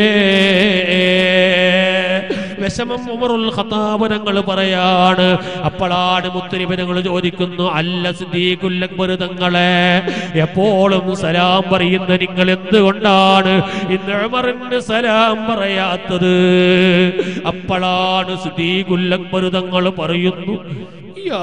S1: വിഷമം ഉമറുൽ ഖത്താബ് തങ്ങൾ പറയാണ് അപ്പോഴാണ് മുത്തരിബനങ്ങൾ ചോദിക്കുന്നു അല്ല സിദ്ദീഖുൽ അക്ബർ തങ്ങളെ എപ്പോഴും സലാം പറയുന്ന നിങ്ങൾ എന്തുകൊണ്ടാണ് ഇന്ന് ഉമറിന് സലാം പറയാത്തത് അപ്പോഴാണ് സിദ്ദീഖുൽ അക്ബർ തങ്ങൾ പറയുന്നു യാ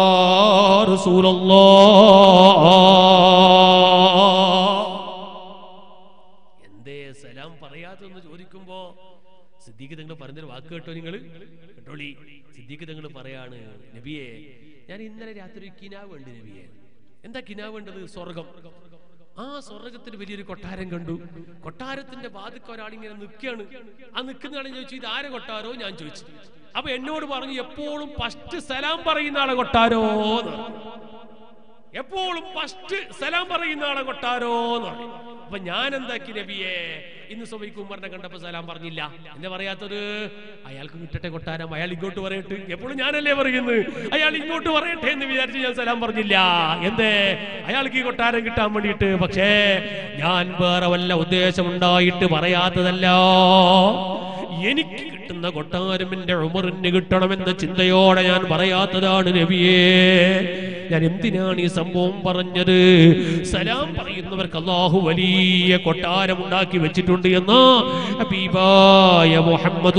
S1: റസൂലല്ലാഹ് എന്തേ സലാം പറയാത്തെന്ന് ചോദിക്കുമ്പോ സിദ്ദീഖ് തങ്ങൾ പറഞ്ഞൊരു വാക്ക് കേട്ടോ നിങ്ങൾ കേട്ടോളി സിദ്ദീഖ് തങ്ങൾ പറയാണ് നബിയെ ഞാൻ ഇന്നലെ രാത്രി ഒരു കിനാവ് ഉണ്ട് നബിയെ എന്താ കിനാവ് വേണ്ടത് സ്വർഗം ആ സ്വർഗത്തിൽ വലിയൊരു കൊട്ടാരം കണ്ടു കൊട്ടാരത്തിന്റെ വാതിക്ക് ഒരാളിങ്ങനെ നിൽക്കുകയാണ് ആ നിൽക്കുന്ന ആളെ ചോദിച്ചു ഇത് ആരെ കൊട്ടാരോ ഞാൻ ചോദിച്ചു അപ്പൊ എന്നോട് പറഞ്ഞു എപ്പോഴും ഫസ്റ്റ് സലാം പറയുന്ന ആളെ കൊട്ടാരോ എന്ന് പറഞ്ഞു. എപ്പോഴും ഫസ്റ്റ് സലാം പറയുന്ന ആളെ കൊട്ടാരോ എന്ന് പറഞ്ഞു അപ്പൊ ഞാൻ എന്താക്കി നബിയെ ഇന്ന് സുബൈക്ക് ഉമ്മറിനെ കണ്ടപ്പോ സലാം പറഞ്ഞില്ല എന്താ പറയാത്തത് അയാൾക്ക് കിട്ടട്ടെ കൊട്ടാരം അയാൾ ഇങ്ങോട്ട് പറയട്ടെ എപ്പോഴും ഞാനല്ലേ പറയുന്നത് അയാൾ ഇങ്ങോട്ട് പറയട്ടെ എന്ന് വിചാരിച്ച് ഞാൻ സലാം പറഞ്ഞില്ല എന്തേ അയാൾക്ക് ഈ കൊട്ടാരം കിട്ടാൻ വേണ്ടിയിട്ട് പക്ഷേ ഞാൻ വേറെ വല്ല ഉദ്ദേശമുണ്ടായിട്ട് പറയാത്തതല്ല എനിക്ക് കിട്ടുന്ന കൊട്ടാരം എന്റെ ഉമറിന് കിട്ടണമെന്ന ചിന്തയോടെ ഞാൻ പറയാത്തതാണ് നബിയേ ഞാൻ എന്തിനാണ് ഈ സംഭവം പറഞ്ഞത് സലാം പറയുന്നവർക്ക് അള്ളാഹു വലിയ കൊട്ടാരം ഉണ്ടാക്കി വെച്ചിട്ടുണ്ട് എന്ന ഹബീബായ മുഹമ്മദ്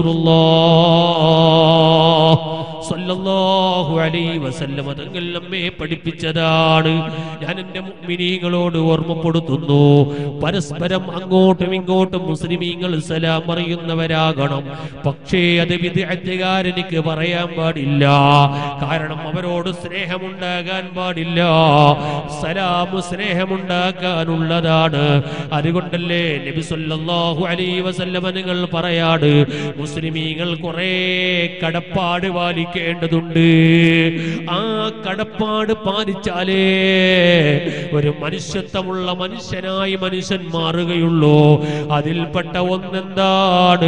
S1: സല്ലല്ലാഹു അലൈഹി വസല്ലമ തങ്ങൾ നമ്മെ പഠിപ്പിച്ചതാണ് ഞാൻ എൻ്റെ മുഅ്മിനീങ്ങളോട് ഓർമ്മപ്പെടുത്തുന്നു പരസ്പരം അങ്ങോട്ടും ഇങ്ങോട്ടും മുസ്ലിമീങ്ങൾ സലാം അറിയുന്നവരാകണം പക്ഷേ അത് വിദ്യാർത്ഥികാരനിക്ക് പറയാൻ പാടില്ല കാരണം അവരോട് സ്നേഹമുണ്ടാകാൻ പാടില്ല സലാം സ്നേഹമുണ്ടാക്കാനുള്ളതാണ് അതുകൊണ്ടല്ലേ നബി സല്ലല്ലാഹു അലൈഹി വസല്ലമ നിങ്ങൾ പറയാട് മുസ്ലിമീങ്ങൾ കുറേ കടപ്പാട് പാലിക്കേണ്ടതുണ്ട് ആ കടപ്പാട് പാലിച്ചാലേ ഒരു മനുഷ്യത്വമുള്ള മനുഷ്യനായി മനുഷ്യൻ മാറുകയുള്ളൂ അതിൽപ്പെട്ട ഒന്നെന്താണ്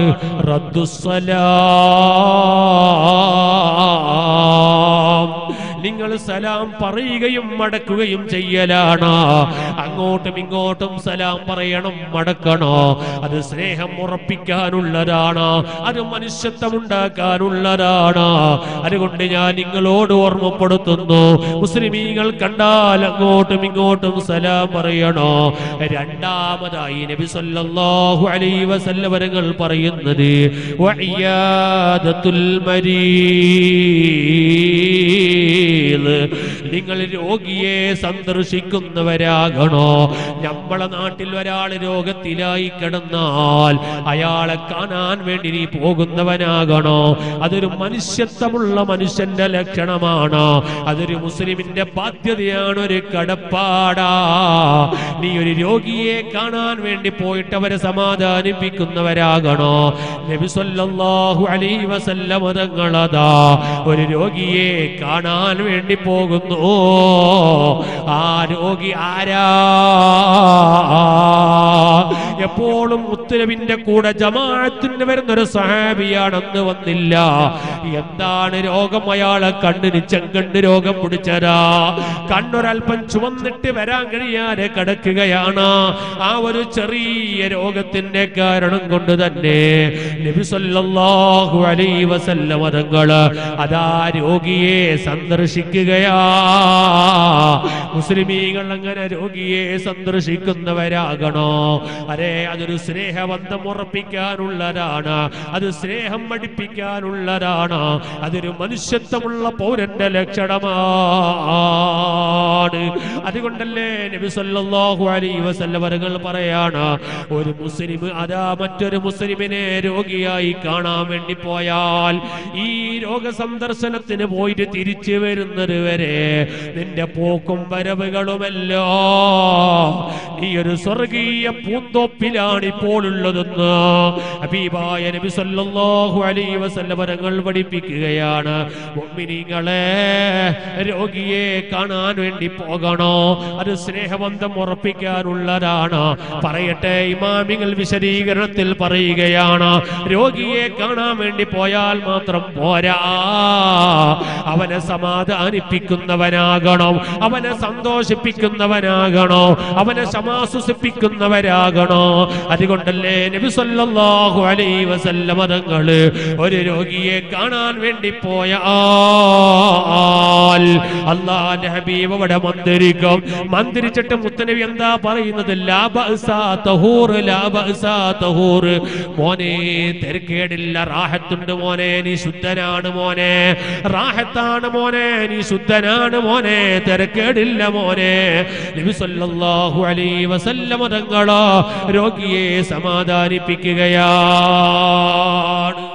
S1: റദ്ദുസലാം നിങ്ങൾ സലാം പറയുകയും മടക്കുകയും ചെയ്യലാണ് അങ്ങോട്ടും ഇങ്ങോട്ടും സലാം പറയണം മടക്കണോ അത് സ്നേഹം ഉറപ്പിക്കാനുള്ളതാണ് അത് മനുഷ്യത്വം ഉണ്ടാക്കാനുള്ളതാണ് അതുകൊണ്ട് ഞാൻ നിങ്ങളോട് ഓർമ്മപ്പെടുത്തുന്നു മുസ്ലിമീങ്ങൾ കണ്ടാൽ അങ്ങോട്ടും ഇങ്ങോട്ടും സലാം പറയണോ രണ്ടാമതായി നബി സല്ലല്ലാഹു അലൈഹി വസല്ലമരങ്ങൾ പറയുന്നത് വഇയാദത്തുൽ മരീദ് നിങ്ങൾ രോഗിയെ സന്ദർശിക്കുന്നവരാകണോ നമ്മളെ നാട്ടിൽ ഒരാൾ രോഗത്തിലായി കിടന്നാൽ അയാളെ കാണാൻ വേണ്ടി നീ പോകുന്നവനാകണോ അതൊരു മനുഷ്യത്വമുള്ള മനുഷ്യന്റെ ലക്ഷണമാണ് അതൊരു മുസ്ലിമിന്റെ ബാധ്യതയാണ് ഒരു കടപ്പാടാ നീ ഒരു രോഗിയെ കാണാൻ വേണ്ടി പോയിട്ട് അവരെ സമാധാനിപ്പിക്കുന്നവരാകണോ നബി സല്ലല്ലാഹു അലൈഹി വസല്ലമ തങ്ങളതാ ഒരു രോഗിയെ കാണാൻ വേണ്ടി പോകുന്നു ആ രോഗി ആരാ എപ്പോഴും മുത്തലബിന്റെ കൂടെ ജമാഅത്തിന് വരുന്നൊരു സഹാബിയാണെന്ന് വന്നില്ല എന്താണ് രോഗം അയാളെ കണ്ണിന് ചെങ്കണ്ണ് രോഗം പിടിച്ചതാ കണ്ണൊരൽപ്പം ചുവന്നിട്ട് വരാൻ കഴിയാതെ കിടക്കുകയാണ് ആ ഒരു ചെറിയ രോഗത്തിന്റെ കാരണം കൊണ്ട് തന്നെ നബി സല്ലല്ലാഹു അലൈഹി വസല്ലം തങ്ങള് അതാ രോഗിയെ സന്ദർശിക്കുകയാ മുസ്ലിമീങ്ങൾ അങ്ങനെ രോഗിയെ സന്ദർശിക്കുന്നവരാകണോ അരെ അതൊരു സ്നേഹബന്ധം ഉറപ്പിക്കാനുള്ളതാണ് അത് സ്നേഹം പഠിപ്പിക്കാനുള്ളതാണ് അതൊരു മനുഷ്യത്വമുള്ള പൗരന്റെ ലക്ഷണമാണ് അതുകൊണ്ടല്ലേ നബി സല്ലല്ലാഹു അലൈഹി വസല്ലമകൾ പറയാണ് ഒരു മുസ്ലിം അതാ മറ്റൊരു മുസ്ലിമിനെ രോഗിയായി കാണാൻ വേണ്ടി പോയാൽ ഈ രോഗസന്ദർശനത്തിന് പോയിട്ട് തിരിച്ചു വരുന്നത് വരെ നിന്റെ പോക്കും വരവുകളുമല്ലോ നീ ഒരു സ്വർഗീയ പൂന്തോപ്പിലാണ് ഇപ്പോൾ ഉള്ളതെന്ന് ഹബീബായ നബി സല്ലല്ലാഹു അലൈഹി വസല്ലം തങ്ങൾ പഠിപ്പിക്കുകയാണ് മുഅ്മിനീങ്ങളെ രോഗിയെ കാണാൻ വേണ്ടി പോകണോ അത് സ്നേഹബന്ധം ഉറപ്പിക്കാനുള്ളതാണ് പറയട്ടെ ഇമാമികൾ വിശദീകരണത്തിൽ പറയുകയാണ് രോഗിയെ കാണാൻ വേണ്ടി പോയാൽ മാത്രം പോരാ അവനെ സമാധാനിപ്പിക്കുന്നവനാകണം അവനെ സന്തോഷിപ്പിക്കുന്നവനാകണോ അവനെ സമാശ്വസിപ്പിക്കുന്നവരാകണോ അതുകൊണ്ടല്ലേ നബി സല്ലല്ലാഹു അലൈഹി വസല്ലമ തങ്ങള് ഒരു രോഗിയെ കാണാൻ വേണ്ടി പോയാൽ അള്ളാന്റെ ഹബീബ് അവിടെ മന്ത്രിക്കും മന്ത്രിച്ചിട്ട് മുത്തനബി എന്താ പറയുന്നത് ലാബഅസാ തഹൂർ ലാബഅസാ തഹൂർ മോനെ തിരക്കേടില്ല റാഹത്തുണ്ട് മോനെ നീ ശുദ്ധനാണ് മോനെ റാഹത്താണ് മോനെ നീ ശുദ്ധനാണ് മോനെ തിരക്കേടില്ല മോനെ നബി സല്ലല്ലാഹു അലൈഹി വസല്ലമ തങ്ങളോ രോഗിയെ സമാധാനിപ്പിക്കുകയാണ്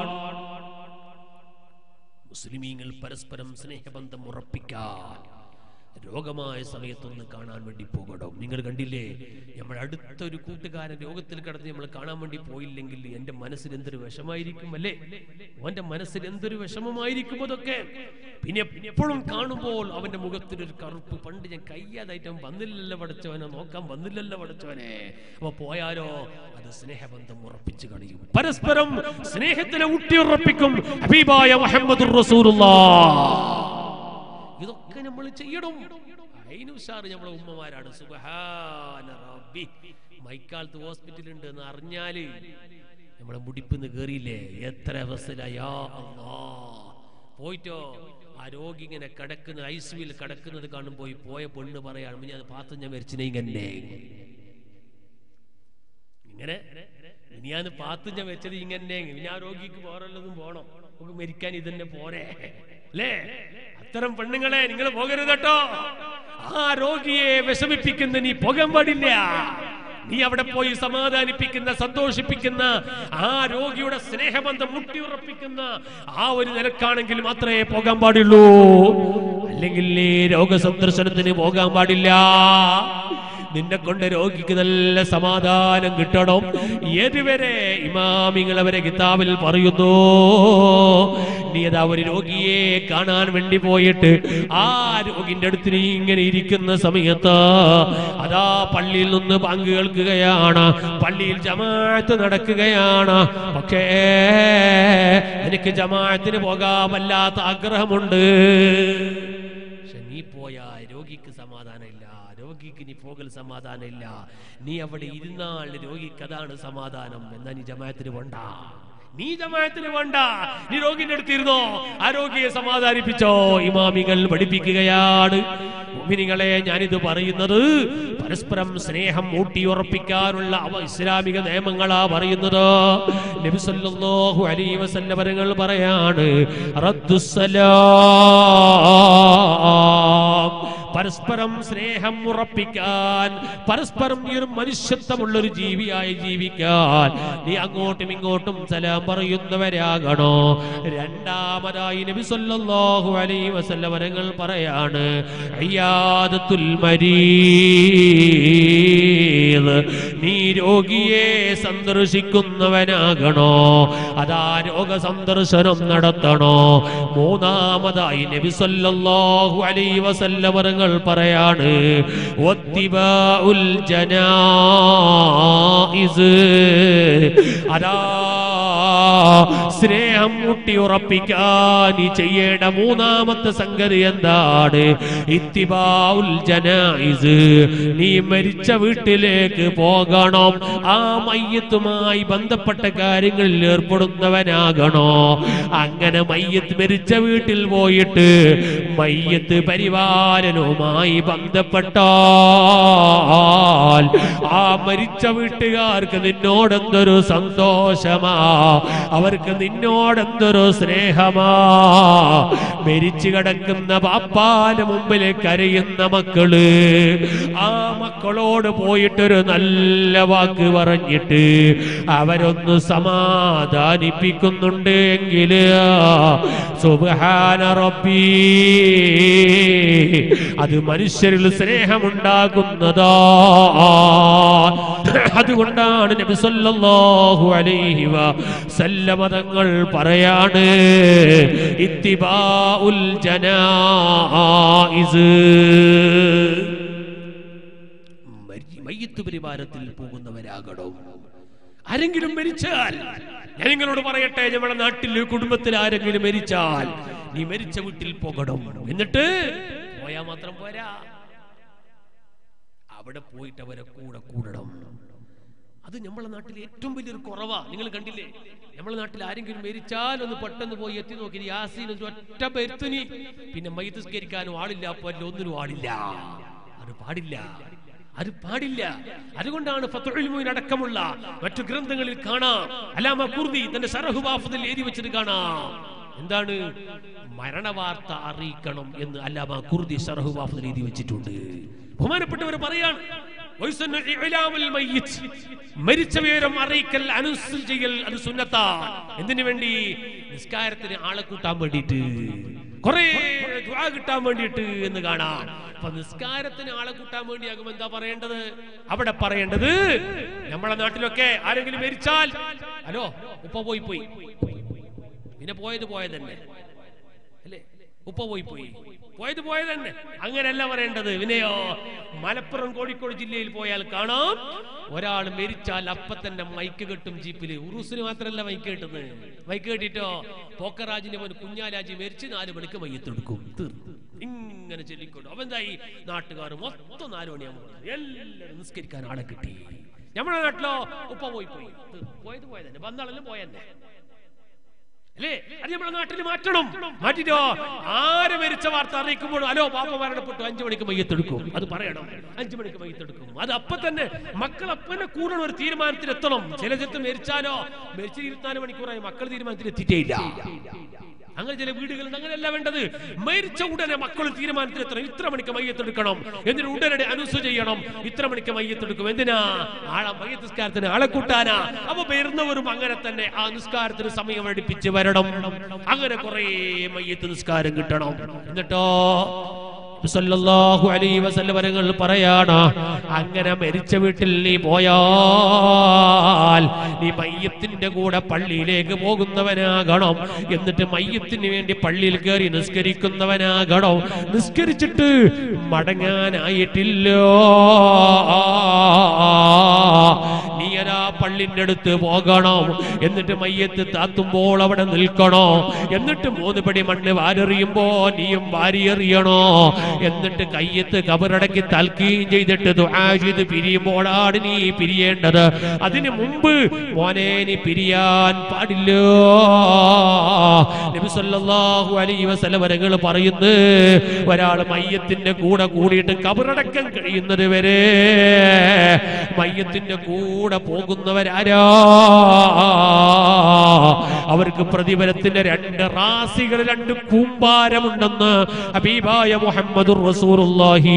S1: മുസ്ലിമീങ്ങൾ പരസ്പരം സ്നേഹബന്ധം ഉറപ്പിക്കാൻ രോഗമായ സമയത്തൊന്ന് കാണാൻ വേണ്ടി പോകണം നിങ്ങൾ കണ്ടില്ലേ നമ്മൾ അടുത്തൊരു കൂട്ടുകാരൻ രോഗത്തിൽ കിടന്ന് നമ്മൾ കാണാൻ വേണ്ടി പോയില്ലെങ്കിൽ എന്റെ മനസ്സിൽ എന്തൊരു വിഷമായിരിക്കും അല്ലേ അവന്റെ മനസ്സിൽ എന്തൊരു വിഷമമായിരിക്കും അതൊക്കെ പിന്നെ എപ്പോഴും കാണുമ്പോൾ അവന്റെ മുഖത്തിൽ ഒരു കറുപ്പ് പണ്ട് ഞാൻ കയ്യാതായിട്ട് അവൻ വന്നില്ലല്ലോ പഠിച്ചവനെ നോക്കാൻ വന്നില്ലല്ലോ പഠിച്ചവനെ അപ്പൊ പോയാലോ അത് സ്നേഹബന്ധം ഉറപ്പിച്ചു കളയും പരസ്പരം സ്നേഹത്തിനെ ഊട്ടിയുറപ്പിക്കും ഹബീബായ മുഹമ്മദ് റസൂലുള്ളാഹ് ഇതൊക്കെ നമ്മൾ ചെയ്യണം അതിനുസാറ് നമ്മളെ ഉമ്മമാരാണ് സുബ്ഹാന റബ്ബി മൈക്കാലത്ത് ഹോസ്പിറ്റൽ ഉണ്ട് എന്ന് അറിഞ്ഞാല് നമ്മളെ മുടിപ്പിന്ന് കേറിയില്ലേ എത്ര അവസ്ഥയിലാ അല്ലാ പോയിട്ടോ ആ രോഗി ഇങ്ങനെ കിടക്കുന്ന ഐസിയിൽ കിടക്കുന്നത് കാണുമ്പോൾ പോയ പെണ്ണ് പറയാണ് ഞാൻ പാത്ത് ഞാൻ മരിച്ചിനെ ഇങ്ങനെ ഇങ്ങനെ ഞാൻ പാത്ത് ഞാൻ വെച്ചത് ഇങ്ങനെ ഞാൻ രോഗിക്ക് വേറെല്ലതും പോണം നമുക്ക് മരിക്കാൻ ഇതന്നെ പോരെ അല്ലേ അത്തരം പെണ്ണുങ്ങളെ നിങ്ങൾ പോകരുത് കേട്ടോ ആ രോഗിയെ വിഷമിപ്പിക്കുന്ന നീ പോകാൻ പാടില്ല നീ അവിടെ പോയി സമാധാനിപ്പിക്കുന്ന സന്തോഷിപ്പിക്കുന്ന ആ രോഗിയുടെ സ്നേഹബന്ധം മുട്ടിയുറപ്പിക്കുന്ന ആ ഒരു നിലക്കാണെങ്കിൽ മാത്രമേ പോകാൻ പാടുള്ളൂ അല്ലെങ്കിൽ നീ രോഗസന്ദർശനത്തിന് പോകാൻ പാടില്ല നിന്നെ കൊണ്ട് രോഗിക്ക് നല്ല സമാധാനം കിട്ടണം ഏതുവരെ ഇമാമിങ്ങൾ അവരെ കിതാബിൽ പറയുന്നു നീ അതാ ഒരു രോഗിയെ കാണാൻ വേണ്ടി പോയിട്ട് ആ രോഗിന്റെ അടുത്ത് നീ ഇങ്ങനെ ഇരിക്കുന്ന സമയത്ത് അതാ പള്ളിയിൽ നിന്ന് പങ്ക് കേൾക്കുകയാണ് പള്ളിയിൽ ജമാഅത്ത് നടക്കുകയാണ് പക്ഷേ എനിക്ക് ജമാഅത്തിന് പോകാൻ വല്ലാത്ത ആഗ്രഹമുണ്ട് പക്ഷെ നീ പോയാ രോഗിക്ക് സമാധാനമില്ല രോഗിക്ക് നീ പോകൽ സമാധാനമില്ല നീ അവിടെ ഇരുന്നാൾ രോഗിക്ക് അതാണ് സമാധാനം എന്നാ നീ ജമാഅത്തിന് പോണ്ട നീ ജമാഅത്തിന് വേണ്ട നീ രോഗിന്റെ അടുത്തിരുന്നോ ആ രോഗിയെ സമാധാനിപ്പിച്ചോ ഇമാമികൾ പഠിപ്പിക്കുകയാണ് മുഅ്മിനീങ്ങളെ ഞാനിത് പറയുന്നത് പരസ്പരം സ്നേഹം ഊട്ടിയുറപ്പിക്കാനുള്ള അവ ഇസ്ലാമിക നിയമങ്ങളാ പറയുന്നത് നബി സല്ലല്ലാഹു അലൈഹി വസല്ലം തങ്ങൾ പറയാണ് റദ്ദുസ്സലാം പരസ്പരം സ്നേഹം ഉറപ്പിക്കാൻ പരസ്പരം ഈ ഒരു മനുഷ്യത്വമുള്ള ഒരു ജീവിയായി ജീവിക്കാൻ നീ അങ്ങോട്ടും ഇങ്ങോട്ടും സലാം പറയുന്നവരാകണോ രണ്ടാമതായി നബി സല്ലല്ലാഹു അലൈഹി വസല്ലം തങ്ങൾ പറയാണ് അയ്യാദത്തുൽ മരീദ് നീ രോഗിയെ സന്ദർശിക്കുന്നവനാകണോ അതാ രോഗ സന്ദർശനം നടത്തണോ മൂന്നാമതായി നബി സല്ലല്ലാഹു അലൈഹി വസല്ലമകൾ പറയാണ് ഒത്തിബാഉൽ ജനായിസ് അതാ സ്നേഹം മുട്ടി ഉറപ്പിക്കാൻ നീ ചെയ്യേണ്ട മൂന്നാമത്തെ സംഗതി എന്താണ് ഇത്തിബാഉൽ ജനായിസ് നീ മരിച്ച വീട്ടിലേക്ക് പോകണം ആ മയ്യത്തുമായി ബന്ധപ്പെട്ട കാര്യങ്ങളിൽ ഏർപ്പെടുന്നവനാകണോ അങ്ങനെ മയ്യത്ത് മരിച്ച വീട്ടിൽ പോയിട്ട് മയ്യത്ത് പരിപാലനവുമായി ബന്ധപ്പെട്ടാൽ ആ മരിച്ച വീട്ടുകാർക്ക് നിന്നോടെന്തൊരു സന്തോഷമാ അവർക്ക് നിന്നോടെന്തൊരു സ്നേഹമാ മരിച്ചു കിടക്കുന്ന പാപ്പാന്റെ മുമ്പിൽ കരയുന്ന മക്കള് ആ മക്കളോട് പോയിട്ടൊരു നല്ല വാക്ക് പറഞ്ഞിട്ട് അവരൊന്ന് സമാധാനിപ്പിക്കുന്നുണ്ട് എങ്കില് സുബ്ഹാന റബ്ബീ അത് മനുഷ്യരിൽ സ്നേഹമുണ്ടാകുന്നതാ അതുകൊണ്ടാണ് നബി സല്ലല്ലാഹു അലൈഹി വസല്ലമ തങ്ങൾ പറയാണ് ഇത്തിബാഉൽ ജനായിസ് മരി- മയ്യത്ത് പരിവാരത്തിൽ പോകുന്നവരാകണം ആരെങ്കിലും മരിച്ചാൽ ഞാൻ നിങ്ങളോട് പറയട്ടെ നമ്മുടെ നാട്ടിൽ കുടുംബത്തിൽ ആരെങ്കിലും മരിച്ചാൽ നീ മരിച്ച വീട്ടിൽ പോകണം എന്നിട്ട് പോയാ മാത്രം പോരാ അവിടെ പോയിട്ട് അവരെ കൂടെ കൂടണം അത് നമ്മളെ നാട്ടിൽ ഏറ്റവും വലിയൊരു കുറവാ നിങ്ങൾ കണ്ടില്ലേ നമ്മളെ നാട്ടിൽ ആരെങ്കിലും മരിച്ചാൽ ഒന്ന് പെട്ടെന്ന് പോയി എത്തി നോക്കി യാസീൻ ഒറ്റ പെരുത്തുനി പിന്നെ മൈതസ്കരിക്കാനും ആളില്ല പല്ല ഒന്നിനും ആളില്ല അത് പാടില്ല അത് പാടില്ല അതുകൊണ്ടാണ് ഫത്തുൽ മുഈൻ അടക്കമുള്ള മറ്റു ഗ്രന്ഥങ്ങളിൽ കാണാം അലാമ കുർദി തന്റെ സറഹുബാഫതിൽ എഴുതി വെച്ചത് കാണാം എന്താണ് മരണവാർത്ത അറിയിക്കണം എന്ന് അല്ലാമ കുർദി സറഹുബാഫതിൽ എഴുതി വെച്ചിട്ടുണ്ട് ബഹുമാനപ്പെട്ടവർ പറയാണ് വയസ്സന്നു ഇഅ്ലാമുൽ മയ്യിത്ത്. മരിച്ച വിവരം അറിയിക്കൽ അനുസരിച്ച് ചെയ്യൽ അത് സുന്നത്താ എന്തിനു വേണ്ടി നിസ്കാരത്തിന് ആളെ കൂട്ടാൻ വേണ്ടിയിട്ട് കുറെ ദുആ കിട്ടാൻ വേണ്ടിയിട്ട് എന്ന് കാണാം അപ്പൊ നിസ്കാരത്തിന് ആളെ കൂട്ടാൻ വേണ്ടിയാകും എന്താ പറയേണ്ടത് അവിടെ പറയേണ്ടത് നമ്മളെ നാട്ടിലൊക്കെ ആരെങ്കിലും മരിച്ചാൽ ഹലോ ഉപ്പ പോയി പോയി പിന്നെ പോയത് പോയത് തന്നെ അല്ലേ ഉപ്പ പോയി പോയി പോയത് പോയത് തന്നെ അങ്ങനെയല്ല പറയേണ്ടത് വിനയോ മലപ്പുറം കോഴിക്കോട് ജില്ലയിൽ പോയാൽ കാണാം ഒരാൾ മരിച്ചാൽ അപ്പൊ തന്നെ മൈക്ക് കെട്ടും ജീപ്പില് ഉറൂസിന് മാത്രമല്ല മൈക്ക് കെട്ടുന്നത് മൈക്ക് കെട്ടിട്ടോ പോക്കറാജിന്റെ മോൻ കുഞ്ഞാലാജി മരിച്ച് നാല് മണിക്ക് മയ്യത്തെടുക്കും തീർന്നു ഇങ്ങനെ ചൊല്ലിക്കൊണ്ടു അപ്പൊ എന്തായി നാട്ടുകാർ മൊത്തം നാല് മണിയാകുമ്പോൾ എല്ലാവരും നിസ്കരിക്കാൻ ആളെ കിട്ടി നമ്മുടെ നാട്ടിലോ ഉപ്പ പോയി പോയി തീർന്നു. പോയത് പോയത് തന്നെ വന്നാളെല്ലാം പോയെന്നെ അല്ലേ അത് നമ്മുടെ നാട്ടിൽ മാറ്റണം മാറ്റിട്ടോ ആര് മരിച്ച വാർത്ത അറിയിക്കുമ്പോൾ അലോ പാപ്പ മരണപ്പെട്ടു അഞ്ചു മണിക്ക് മയ്യത്തെടുക്കും അത് പറയണം അഞ്ചു മണിക്ക് മയ്യത്തെടുക്കും അത് അപ്പൊ തന്നെ മക്കൾ അപ്പനെ കൂടണം ഒരു തീരുമാനത്തിൽ എത്തണം ചില ചിലത്ത് മരിച്ചാലോ മരിച്ച ഇരുപത്തിനാല് മണിക്കൂറായി മക്കൾ തീരുമാനത്തിൽ എത്തിയിട്ടേ ഇല്ല അങ്ങനെ ചില വീടുകളുണ്ട് അങ്ങനെയല്ല വേണ്ടത് മരിച്ച ഉടനെ മക്കൾ തീരുമാനത്തിൽ എത്തണം ഇത്ര മണിക്ക് മയ്യത്തെടുക്കണം എന്നിട്ട് ഉടനടി അനുസ ചെയ്യണം ഇത്ര മണിക്ക് മയ്യത്തെടുക്കും എന്തിനാ ആളെ മയ്യത്ത് നിസ്കാരത്തിന് ആളെ കൂട്ടാനാ അപ്പൊ വരുന്നവരും അങ്ങനെ തന്നെ ആ നിസ്കാരത്തിന് സമയം അടുപ്പിച്ച് വരണം അങ്ങനെ കുറെ മയ്യത്ത് നിസ്കാരം കിട്ടണം എന്നിട്ടോ സല്ലല്ലാഹു അലൈഹി വസല്ലം വരങ്ങൾ പറയാണ് അങ്ങനെ മരിച്ച വീട്ടിൽ നീ പോയാൽ നീ മയ്യത്തിന്റെ കൂടെ പള്ളിയിലേക്ക് പോകുന്നവനാകണം എന്നിട്ട് മയ്യത്തിന് വേണ്ടി പള്ളിയിൽ കയറി നിസ്കരിക്കുന്നവനാകണം നിസ്കരിച്ചിട്ട് മടങ്ങാനായിട്ടില്ലോ നീ അതാ പള്ളിന്റെ അടുത്ത് പോകണം എന്നിട്ട് മയ്യത്ത് താത്തുമ്പോൾ അവിടെ നിൽക്കണോ എന്നിട്ട് മൂന്ന് പടി മണ്ണ് വാരെറിയുമ്പോ നീയും വാരിയെറിയണോ എന്നിട്ട് കയ്യത്ത് കബറടക്കി തൽക്കുകയും ചെയ്തിട്ട് ദുആ ചെയ്ത് പിരിയുമ്പോഴാണ് നീ പിരിയേണ്ടത് അതിന് മുമ്പ് മോനെ നീ പിരിയാൻ പാടില്ലോ നബി സല്ലല്ലാഹു അലൈഹി വസല്ലം വരങ്ങൾ പറയുന്നു ഒരാൾ മയ്യത്തിന്റെ കൂടെ കൂടിയിട്ട് കബറടക്കം കഴിയുന്നത് വരെ മയ്യത്തിന്റെ കൂടെ പോകുന്നവരാരാ അവർക്ക് പ്രതിഫലത്തിന്റെ രണ്ട് റാസികൾ രണ്ട് കൂമ്പാരമുണ്ടെന്ന് ഹബീബായ മുഹമ്മദുർ റസൂലുള്ളാഹി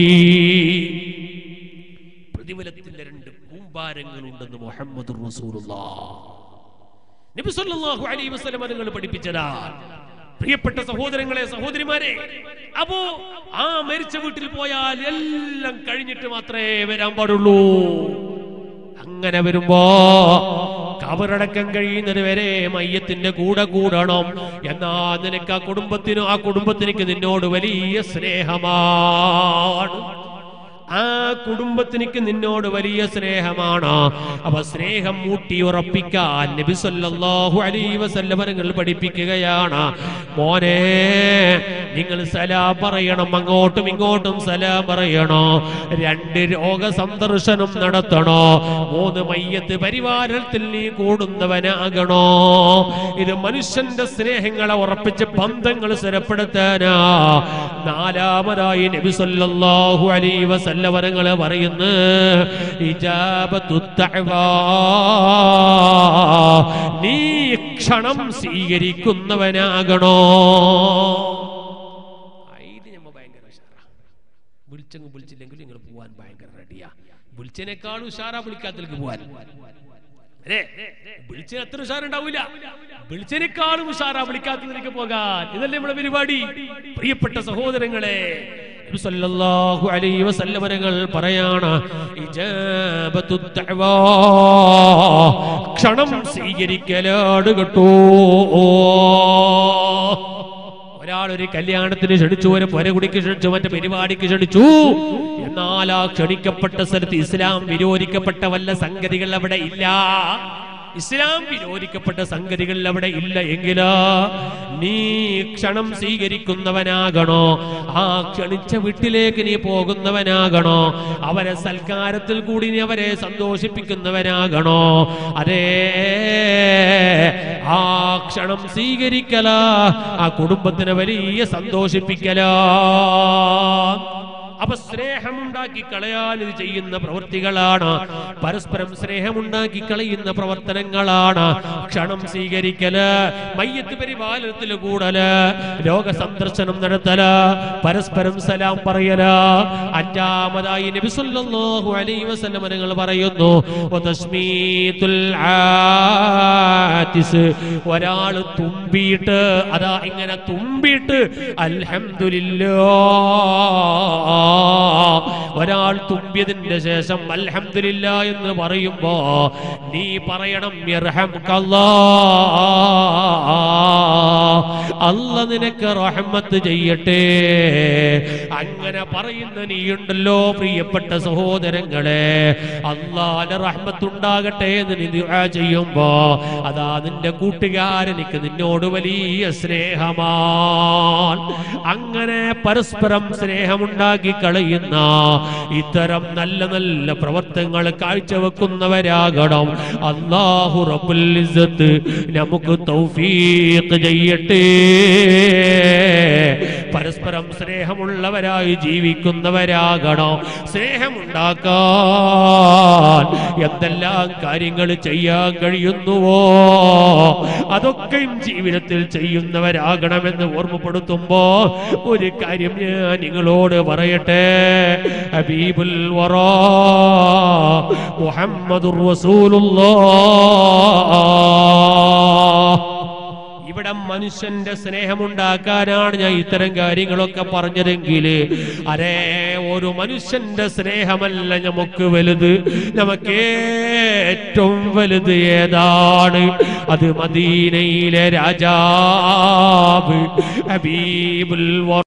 S1: പ്രതിഫലത്തിന്റെ രണ്ട് കൂമ്പാരങ്ങളുണ്ടെന്ന് മുഹമ്മദുർ റസൂലുള്ളാഹ് നബി സല്ലല്ലാഹു അലൈഹി വസല്ലം നിങ്ങൾ പഠിപ്പിച്ചതാ പ്രിയപ്പെട്ട സഹോദരങ്ങളെ സഹോദരിമാരെ അപ്പോ ആ മരിച്ച വീട്ടിൽ പോയാൽ എല്ലാം കഴിഞ്ഞിട്ട് മാത്രമേ വരാൻ പാടുള്ളൂ അങ്ങനെ വരുമ്പോ കബറടക്കം കഴിയുന്നത് വരെ മയ്യത്തിന്റെ കൂടെ കൂടണം എന്നാ നിനക്ക് ആ കുടുംബത്തിനും ആ കുടുംബത്തിനേക്ക് നിന്നോട് വലിയ സ്നേഹമാണ് ആ കുടുംബത്തിനിക്ക് നിന്നോട് വലിയ സ്നേഹമാണ് അപ്പൊ സ്നേഹം മൂട്ടി ഉറപ്പിക്കാൻ നബി സല്ലല്ലാഹു അലൈഹി വസല്ലമകൾ പഠിപ്പിക്കുകയാണ് മോനെ നിങ്ങൾ സലാം പറയണം അങ്ങോട്ടും ഇങ്ങോട്ടും സലാം പറയണോ രണ്ട് രോഗ സന്ദർശനം നടത്തണോ മൂന്ന് മയ്യത്ത് പരിവാരത്തിൽ നീ കൂടുന്നവനാകണോ ഇത് മനുഷ്യന്റെ സ്നേഹങ്ങളെ ഉറപ്പിച്ച് ബന്ധങ്ങൾ സ്ഥിരപ്പെടുത്താനാ നാലാമതായി നബി സല്ലല്ലാഹു അലൈഹി വസല്ലമകൾ പറയുന്നു ഇജാബത്തു ദഅവാ നീ ക്ഷണം സ്വീകരിക്കുന്നവനാകണോ ഇത് ഞമ്മ ഭയങ്കര ഉഷാറാ വിളിച്ചെങ്കിൽ വിളിച്ചില്ലെങ്കിൽ നിങ്ങൾ പോവാൻ ഭയങ്കര റെഡിയാ വിളിച്ചതിനേക്കാളും ഉഷാറാ വിളിക്കാത്തതിലേക്ക് പോവാൻ അല്ലേ വിളിച്ചതിന് അത്ര ഉഷാറുണ്ടാവില്ല വിളിച്ചതിനേക്കാളും ഉഷാറാ വിളിക്കാത്തതിലേക്ക് പോകാൻ ഇതല്ലേ നമ്മുടെ പരിപാടി പ്രിയപ്പെട്ട സഹോദരങ്ങളെ നബി സല്ലല്ലാഹു അലൈഹി വസല്ലമകൾ പറയാണ് ഇജാബത്തു ദഅവാ ക്ഷണം സ്വീകരിക്കലാണ് കേട്ടോ ഒരാൾ ഒരു കല്യാണത്തിന് ക്ഷണിച്ചു ഒരു പൊരകുടിക്ക് ക്ഷണിച്ചു മറ്റു പരിപാടിക്ക് ക്ഷണിച്ചു എന്നാൽ ആ ക്ഷണിക്കപ്പെട്ട സ്ഥലത്ത് ഇസ്ലാം വിരോധിക്കപ്പെട്ട വല്ല സംഗതികൾ അവിടെ ഇല്ല ഇസ്ലാം വിരോധിക്കപ്പെട്ട സംഗതികൾ അവിടെ ഇല്ല എങ്കിലോ നീ ക്ഷണം സ്വീകരിക്കുന്നവനാകണോ ആ ക്ഷണിച്ച വീട്ടിലേക്ക് നീ പോകുന്നവനാകണോ അവരെ സൽക്കാരത്തിൽ കൂടി നീ അവരെ സന്തോഷിപ്പിക്കുന്നവനാകണോ അതേ ആ ക്ഷണം സ്വീകരിക്കല ആ കുടുംബത്തിന് വലിയ സന്തോഷിപ്പിക്കല അപ്പൊ സ്നേഹമുണ്ടാക്കി കളയാൻ ഇത് ചെയ്യുന്ന പ്രവൃത്തികളാണ് പരസ്പരം സ്നേഹമുണ്ടാക്കി കളയുന്ന പ്രവർത്തനങ്ങളാണ് ക്ഷണം സ്വീകരിക്കല് മയ്യത്ത് പരിപാലനത്തിൽ കൂടല് രോഗ സന്ദർശനം നടത്തല് പരസ്പരം സലാം പറയല് അഞ്ചാമതായി നബി സല്ലല്ലാഹു അലൈഹി വസല്ലം നിങ്ങൾ പറയുന്നു വതസ്മീതുൽ ആതിസ് ഒരാൾ തുമ്പിയിട്ട് അതാ ഇങ്ങനെ തുമ്പിയിട്ട് അൽഹംദുലില്ലാ ഒരാൾ തുമ്പിയതിന്റെ ശേഷം അൽഹംദുലില്ല എന്ന് പറയുമ്പോ നീ പറയണം യർഹംകല്ലാ. അല്ല നിനക്ക് റഹ്മത്ത് ചെയ്യട്ടെ അങ്ങനെ പറയുന്ന നീയുണ്ടല്ലോ പ്രിയപ്പെട്ട സഹോദരങ്ങളെ അള്ളാന്റെ റഹ്മത്തുണ്ടാകട്ടെ എന്ന് നീ ദുആ ചെയ്യുമ്പോ അതാ നിന്റെ കൂട്ടുകാരനിക്ക് നിന്നോട് വലിയ സ്നേഹമാണ് അങ്ങനെ പരസ്പരം സ്നേഹമുണ്ടാക്കി കളയുന്ന ഇത്തരം നല്ല നല്ല പ്രവർത്തനങ്ങൾ കാഴ്ചവെക്കുന്നവരാകണം അള്ളാഹു റബ്ബുൽ ഇസ്സത്ത് നമുക്ക് തൗഫീഖ് ചെയ്യട്ടെ പരസ്പരം സ്നേഹമുള്ളവരായി ജീവിക്കുന്നവരാകണം സ്നേഹമുണ്ടാക്കാൻ എന്തെല്ലാം കാര്യങ്ങൾ ചെയ്യാൻ കഴിയുന്നുവോ അതൊക്കെയും ജീവിതത്തിൽ ചെയ്യുന്നവരാകണമെന്ന് ഓർമ്മപ്പെടുത്തുമ്പോ ഒരു കാര്യം ഞാൻ നിങ്ങളോട് പറയട്ടെ ഹബീബുൽ വറാ മുഹമ്മദുർ റസൂലുള്ളാഹ് ഇവിടെ മനുഷ്യന്റെ സ്നേഹമുണ്ടാക്കാനാണ് ഞാൻ ഇത്തരം കാര്യങ്ങളൊക്കെ പറഞ്ഞതെങ്കിൽ അരേ ഒരു മനുഷ്യന്റെ സ്നേഹമല്ല നമുക്ക് വലുത് നമുക്ക് ഏറ്റവും വലുത് ഏതാണ് അത് മദീനയിലെ രാജാവ് ഹബീബുൽ വറ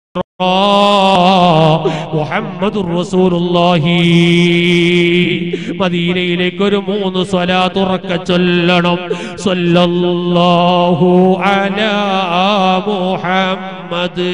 S1: മുഹമ്മദുർ റസൂലുള്ളാഹി മദീനയിലേക്ക് ഒരു മൂന്ന് സ്വലാത്ത് ഉറക്ക ചൊല്ലണം സല്ലല്ലാഹു അലാ മുഹമ്മദ്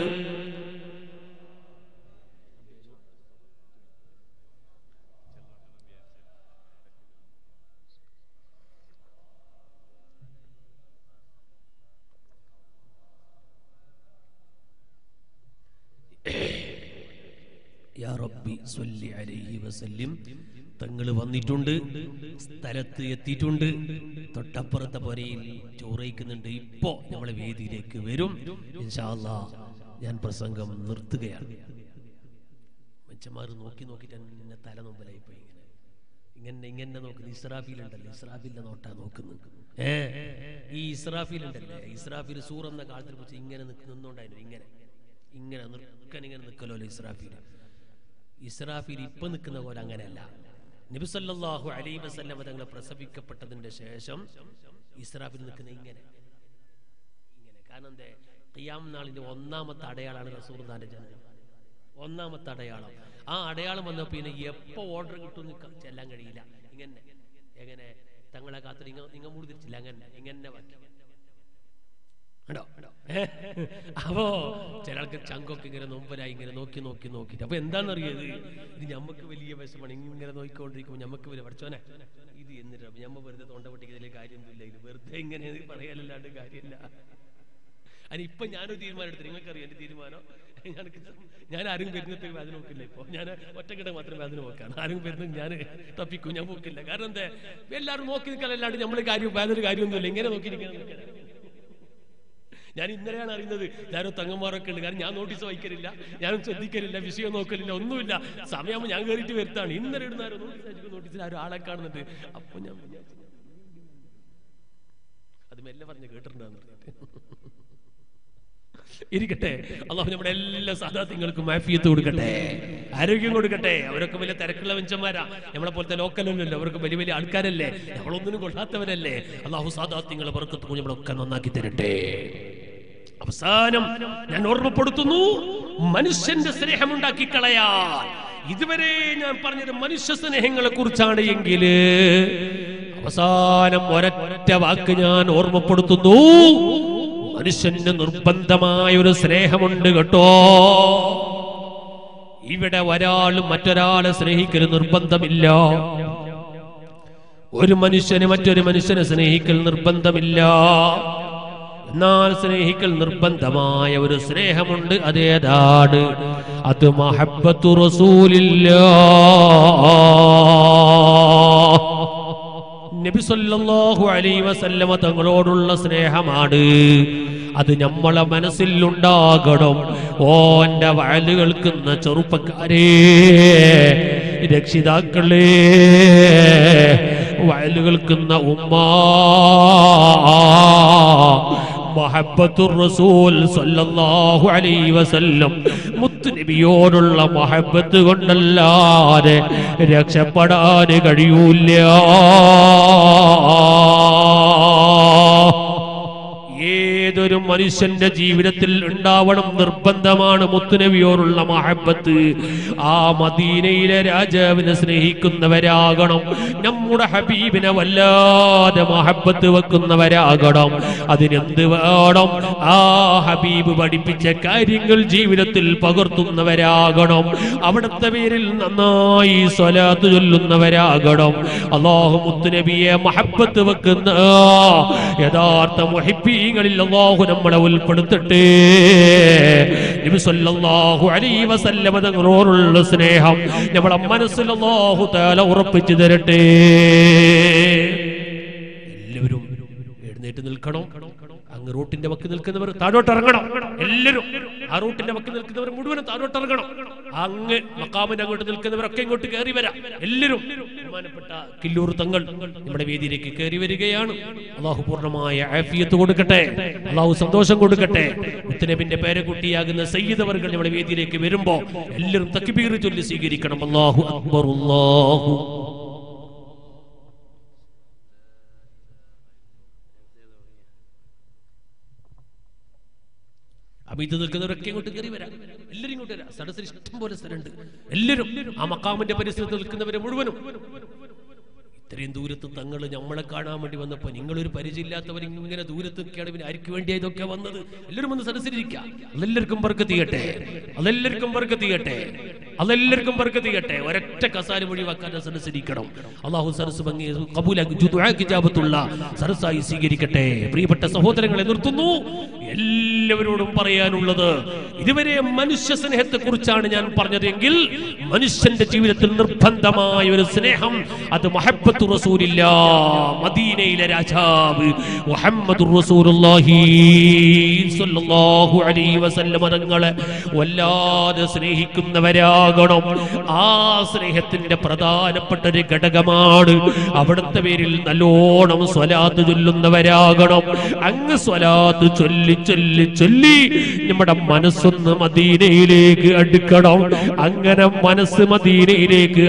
S1: യാ റബ്ബി സ്വല്ലി അലൈഹി വസല്ലിം തങ്ങൾ വന്നിട്ടുണ്ട് സ്ഥലത്ത് എത്തിയിട്ടുണ്ട് തൊട്ടപ്പുറത്തെ പൊരയിൽ ചോറയിക്കുന്നുണ്ട് ഇപ്പോ നമ്മളെ വേദിയിലേക്ക് വരും ഇൻഷാ അല്ലാ ഞാൻ പ്രസംഗം നിർത്തുകയാണ് മനുഷ്യന്മാർ നോക്കി നോക്കിയിട്ട് എന്നെ തല നൊമ്പലായി പോയി ഇങ്ങനെ ഇങ്ങനെ ഇങ്ങനെ നോക്കുന്നു ഇസ്രാഫീൽ ഉണ്ടല്ലോ ഇസ്രാഫീലിന്റെ നോട്ടാ നോക്കുന്നത് ഏ ഈ ഇസ്രാഫീൽ ഉണ്ടല്ലേ ഇസ്രാഫീൽ സൂർ എന്ന കാലത്തിൽ വെച്ച് ഇങ്ങനെ നിക്ക് നിന്നോണ്ടായിരുന്നു ഇങ്ങനെ ഇങ്ങനെ നിർക്കൻ ഇങ്ങനെ നിൽക്കലോ ഇസ്രാഫീൽ ഇസ്രാഫീൽ ഇപ്പൊ നിൽക്കുന്ന പോലെ അങ്ങനെയല്ല നബിസല്ലാഹു അലൈ വസല്ലമ തങ്ങൾ പ്രസവിക്കപ്പെട്ടതിന്റെ ശേഷം ഇസ്രാഫിൽ നിൽക്കുന്ന ഇങ്ങനെ ഇങ്ങനെ കാരണം എന്തേ ഖിയാം നാളിന്റെ ഒന്നാമത്തെ അടയാളാണ് റസൂർദാന്റെ ജനനം ഒന്നാമത്തെ അടയാളം ആ അടയാളം വന്ന പിന്നെ എപ്പോ ഓർഡർ കിട്ടും ചെല്ലാൻ കഴിയില്ല ഇങ്ങനെ എങ്ങനെ തങ്ങളെ കാത്തു നിങ്ങൾ നിങ്ങൾ മൂടി തിരിച്ചില്ല അങ്ങനെ ഇങ്ങനെ ബാക്കി കണ്ടോ ഏ? അപ്പോ ചിലർക്ക് ചങ്കൊക്കെ ഇങ്ങനെ നൊമ്പരായി ഇങ്ങനെ നോക്കി നോക്കി നോക്കിട്ട് അപ്പൊ എന്താണെന്നറിയത് ഇത് ഞമ്മക്ക് വലിയ വിഷമാണ് ഇങ്ങനെ നോക്കിക്കൊണ്ടിരിക്കുമ്പോൾ ഞമ്മക്ക് വലിയ പഠിച്ചോനെ ഇത് എന്നിട്ട് ഞമ്മ വെറുതെ തൊണ്ട പൊട്ടിക്കുന്നതിൽ കാര്യമൊന്നുമില്ല ഇത് വെറുതെ ഇങ്ങനെ പറയാനല്ലാണ്ട് കാര്യമില്ല അതിന് ഇപ്പൊ ഞാനൊരു തീരുമാനം എടുത്തു നിങ്ങൾക്കറിയാം എന്റെ തീരുമാനം ഞാൻ ഞാൻ ആരും വരുന്നത്തെ വേദന നോക്കില്ല ഇപ്പൊ ഞാൻ ഒറ്റക്കിടെ മാത്രം വേദന നോക്കാണ് ആരും വരുന്നത് ഞാൻ തപ്പിക്കും ഞാൻ നോക്കില്ല കാരണം എന്താ എല്ലാവരും നോക്കി നിൽക്കാനല്ലാണ്ട് നമ്മൾ കാര്യം വേദന കാര്യമൊന്നുമില്ല ഇങ്ങനെ നോക്കിയിരിക്കാൻ നോക്കിയാൽ ഞാൻ ഇന്നലെയാണ് അറിയുന്നത് ഞാനോ തങ്ങന്മാരൊക്കെ ഉണ്ട് കാരണം ഞാൻ നോട്ടീസ് വായിക്കലില്ല ഞാനും ശ്രദ്ധിക്കലില്ല വിഷയം നോക്കലില്ല ഒന്നുമില്ല സമയമാകുമ്പോൾ ഞാൻ കയറിയിട്ട് വരുത്താണ് ഇന്നലെ ഇടുന്ന നോട്ടീസ് നോട്ടീസിൽ ആരും ആളെ കാണുന്നുണ്ട് അപ്പൊ ഞാൻ വിചാരിച്ചു, അത് മെല്ലെ പറഞ്ഞ് കേട്ടിട്ടുണ്ടാന്ന് ഇരിക്കട്ടെ അള്ളാഹു നമ്മുടെ എല്ലാ സാധാത്യങ്ങൾക്കും മാഫിയത്ത് കൊടുക്കട്ടെ ആരോഗ്യം കൊടുക്കട്ടെ അവരൊക്കെ വലിയ തിരക്കുള്ള മനുഷ്യന്മാരാ നമ്മളെ പോലത്തെ ലോക്കലൊന്നുമല്ലോ അവർക്ക് വലിയ വലിയ ആൾക്കാരല്ലേ നമ്മളൊന്നിനും കൊള്ളാത്തവരല്ലേ അള്ളാഹു സാധാത്യങ്ങളെ പുറത്തു നമ്മളൊക്കെ നന്നാക്കി തരട്ടെ അവസാനം ഞാൻ ഓർമ്മപ്പെടുത്തുന്നു മനുഷ്യന്റെ സ്നേഹമുണ്ടാക്കി കളയാൻ ഇതുവരെ ഞാൻ പറഞ്ഞത് മനുഷ്യ സ്നേഹങ്ങളെ കുറിച്ചാണ് എങ്കില് അവസാനം ഒരൊറ്റ വാക്ക് ഞാൻ ഓർമ്മപ്പെടുത്തുന്നു മനുഷ്യന് നിർബന്ധമായ ഒരു സ്നേഹമുണ്ട് കേട്ടോ ഇവിടെ ഒരാൾ മറ്റൊരാളെ സ്നേഹിക്കൽ നിർബന്ധമില്ല ഒരു മനുഷ്യന് മറ്റൊരു മനുഷ്യനെ സ്നേഹിക്കൽ നിർബന്ധമില്ല എന്നാൽ സ്നേഹിക്കൽ നിർബന്ധമായ ഒരു സ്നേഹമുണ്ട് അതേതാണ് അത് മഹബത്തു റസൂലില്ല നബി സല്ലല്ലാഹു അലൈഹി വസല്ലമ തങ്ങളോടുള്ള സ്നേഹമാണ് അത് നമ്മളെ മനസ്സിൽ ഉണ്ടാകണം ഓ എന്റെ വയല് കേൾക്കുന്ന ചെറുപ്പക്കാരേ രക്ഷിതാക്കളേ വയല് കേൾക്കുന്ന ഉമ്മ മഹബത്തുർ റസൂൽ സല്ലല്ലാഹു അലൈഹി വസല്ലം മുത്തുനബിയോടുള്ള മഹബത്ത് കൊണ്ടല്ലാതെ രക്ഷപ്പെടാൻ കഴിയൂല ഏതൊരു മനുഷ്യന്റെ ജീവിതത്തിൽ ഉണ്ടാവണം നിർബന്ധമാണ് മുത്തുനബിയോടുള്ള മഹബത്ത് ആ മദീനയിലെ രാജാവിനെ സ്നേഹിക്കുന്നവരാകണം നമ്മുടെ ഹബീബിനെ വല്ലാതെ മഹബത്ത് വെക്കുന്നവരാകണം അതിനെന്ത് വേണം ആ ഹബീബ് പഠിപ്പിച്ച കാര്യങ്ങൾ ജീവിതത്തിൽ പകർത്തുന്നവരാകണം അവിടുത്തെ പേരിൽ നന്നായി സ്വലാത്ത് ചൊല്ലുന്നവരാകണം അള്ളാഹു മുത്തുനബിയെ മഹബത്ത് വെക്കുന്ന യഥാർത്ഥ മുഹിബീങ്ങളിൽ അള്ളാഹു നമ്മളെ ഉൾപ്പെടുത്തട്ടെ നബി സല്ലല്ലാഹു അലൈഹി വസല്ലമ തങ്ങളോടുള്ള സ്നേഹം നമ്മളെ മനസ്സിൽ അള്ളാഹു താല ഉറപ്പിച്ചു തരട്ടെ എല്ലാവരും എഴുന്നേറ്റ് നിൽക്കണം അങ്ങ് റൂട്ടിന്റെ വക്ക് നിൽക്കുന്നവർ താഴോട്ട് ഇറങ്ങണം എല്ലാവരും ആ റൂട്ടിന്റെ വക്ക് നിൽക്കുന്നവർ മുഴുവനും താഴോട്ട് ഇറങ്ങണം അങ്ങ് മക്കാമിന്റെ അങ്ങോട്ട് നിൽക്കുന്നവരൊക്കെ ഇങ്ങോട്ട് കയറി വരാം എല്ലാവരും ബഹുമാനപ്പെട്ട കില്ലൂർ തങ്ങൾ നമ്മുടെ വേദിയിലേക്ക് കയറി വരികയാണ് അള്ളാഹു പൂർണ്ണമായ ആഫിയത്ത് കൊടുക്കട്ടെ അള്ളാഹു സന്തോഷം കൊടുക്കട്ടെ മുത്തനബിന്റെ പേരക്കുട്ടിയാകുന്ന സയ്യിദ് അവർകൾ നമ്മുടെ വേദിയിലേക്ക് വരുമ്പോ എല്ലാവരും തക്ബീർ ചൊല്ലി സ്വീകരിക്കണം അള്ളാഹു അക്ബർ അള്ളാഹു അപ്പൊ ഇത് നിൽക്കുന്നവരൊക്കെ ഇങ്ങോട്ട് കയറി വരാം എല്ലാവരും ഇങ്ങോട്ട് വരാം സദസ്സിൽ ഇഷ്ടം പോലെ സ്ഥലമുണ്ട് എല്ലാവരും ആ മക്കാമിന്റെ പരിസരത്ത് നിൽക്കുന്നവരെ മുഴുവനും ഇത്രയും ദൂരത്ത് തങ്ങൾ നമ്മളെ കാണാൻ വേണ്ടി വന്നപ്പോ നിങ്ങളൊരു പരിചയമില്ലാത്തവർ ഇങ്ങനെ ദൂരത്ത് നിൽക്കുകയാണ് പിന്നെ ആർക്ക് വേണ്ടിയാ ഇതൊക്കെ വന്നത് എല്ലാവരും വന്ന് സദസ്സിലിരിക്കുക അതെല്ലാവർക്കും പേർക്ക് തീയട്ടെ അതെല്ലാവർക്കും പേർക്ക് തീയട്ടെ അതെല്ലാവർക്കും പേർക്ക് തീയട്ടെ ഒരൊറ്റ കസാര ഒഴിവാക്കാൻ സദസ്സിരിക്കണം അള്ളാഹു സരസ് ഭംഗി കബൂലാക്കിജാബത്തുള്ള സരസായി സ്വീകരിക്കട്ടെ പ്രിയപ്പെട്ട സഹോദരങ്ങളെ നിർത്തുന്നു എല്ലാവരോടും പറയാനുള്ളത് ഇതുവരെ മനുഷ്യ സ്നേഹത്തെ കുറിച്ചാണ് ഞാൻ പറഞ്ഞതെങ്കിൽ മനുഷ്യന്റെ ജീവിതത്തിൽ നിർബന്ധമായ ഒരു സ്നേഹം അത് മഹബത്ത് റസൂലില്ല മദീനയിലെ രാജാവ് മുഹമ്മദ് റസൂലുള്ളാഹി സ്വല്ലല്ലാഹു അലൈഹി വസല്ലം തങ്ങളെ വല്ലാതെ സ്നേഹിക്കുന്നവരാകണം ആ സ്നേഹത്തിന്റെ പ്രധാനപ്പെട്ട ഒരു ഘടകമാണ് അവിടുത്തെ പേരിൽ നല്ലോണം സ്വലാത്ത് ചൊല്ലുന്നവരാകണം അങ്ങ് സ്വലാത്ത് ചൊല്ലി ചൊല്ലി ചൊല്ലി നമ്മുടെ മനസ്സൊന്ന് മദീനയിലേക്ക് അടുക്കണം അങ്ങനെ മനസ്സ് മദീനയിലേക്ക്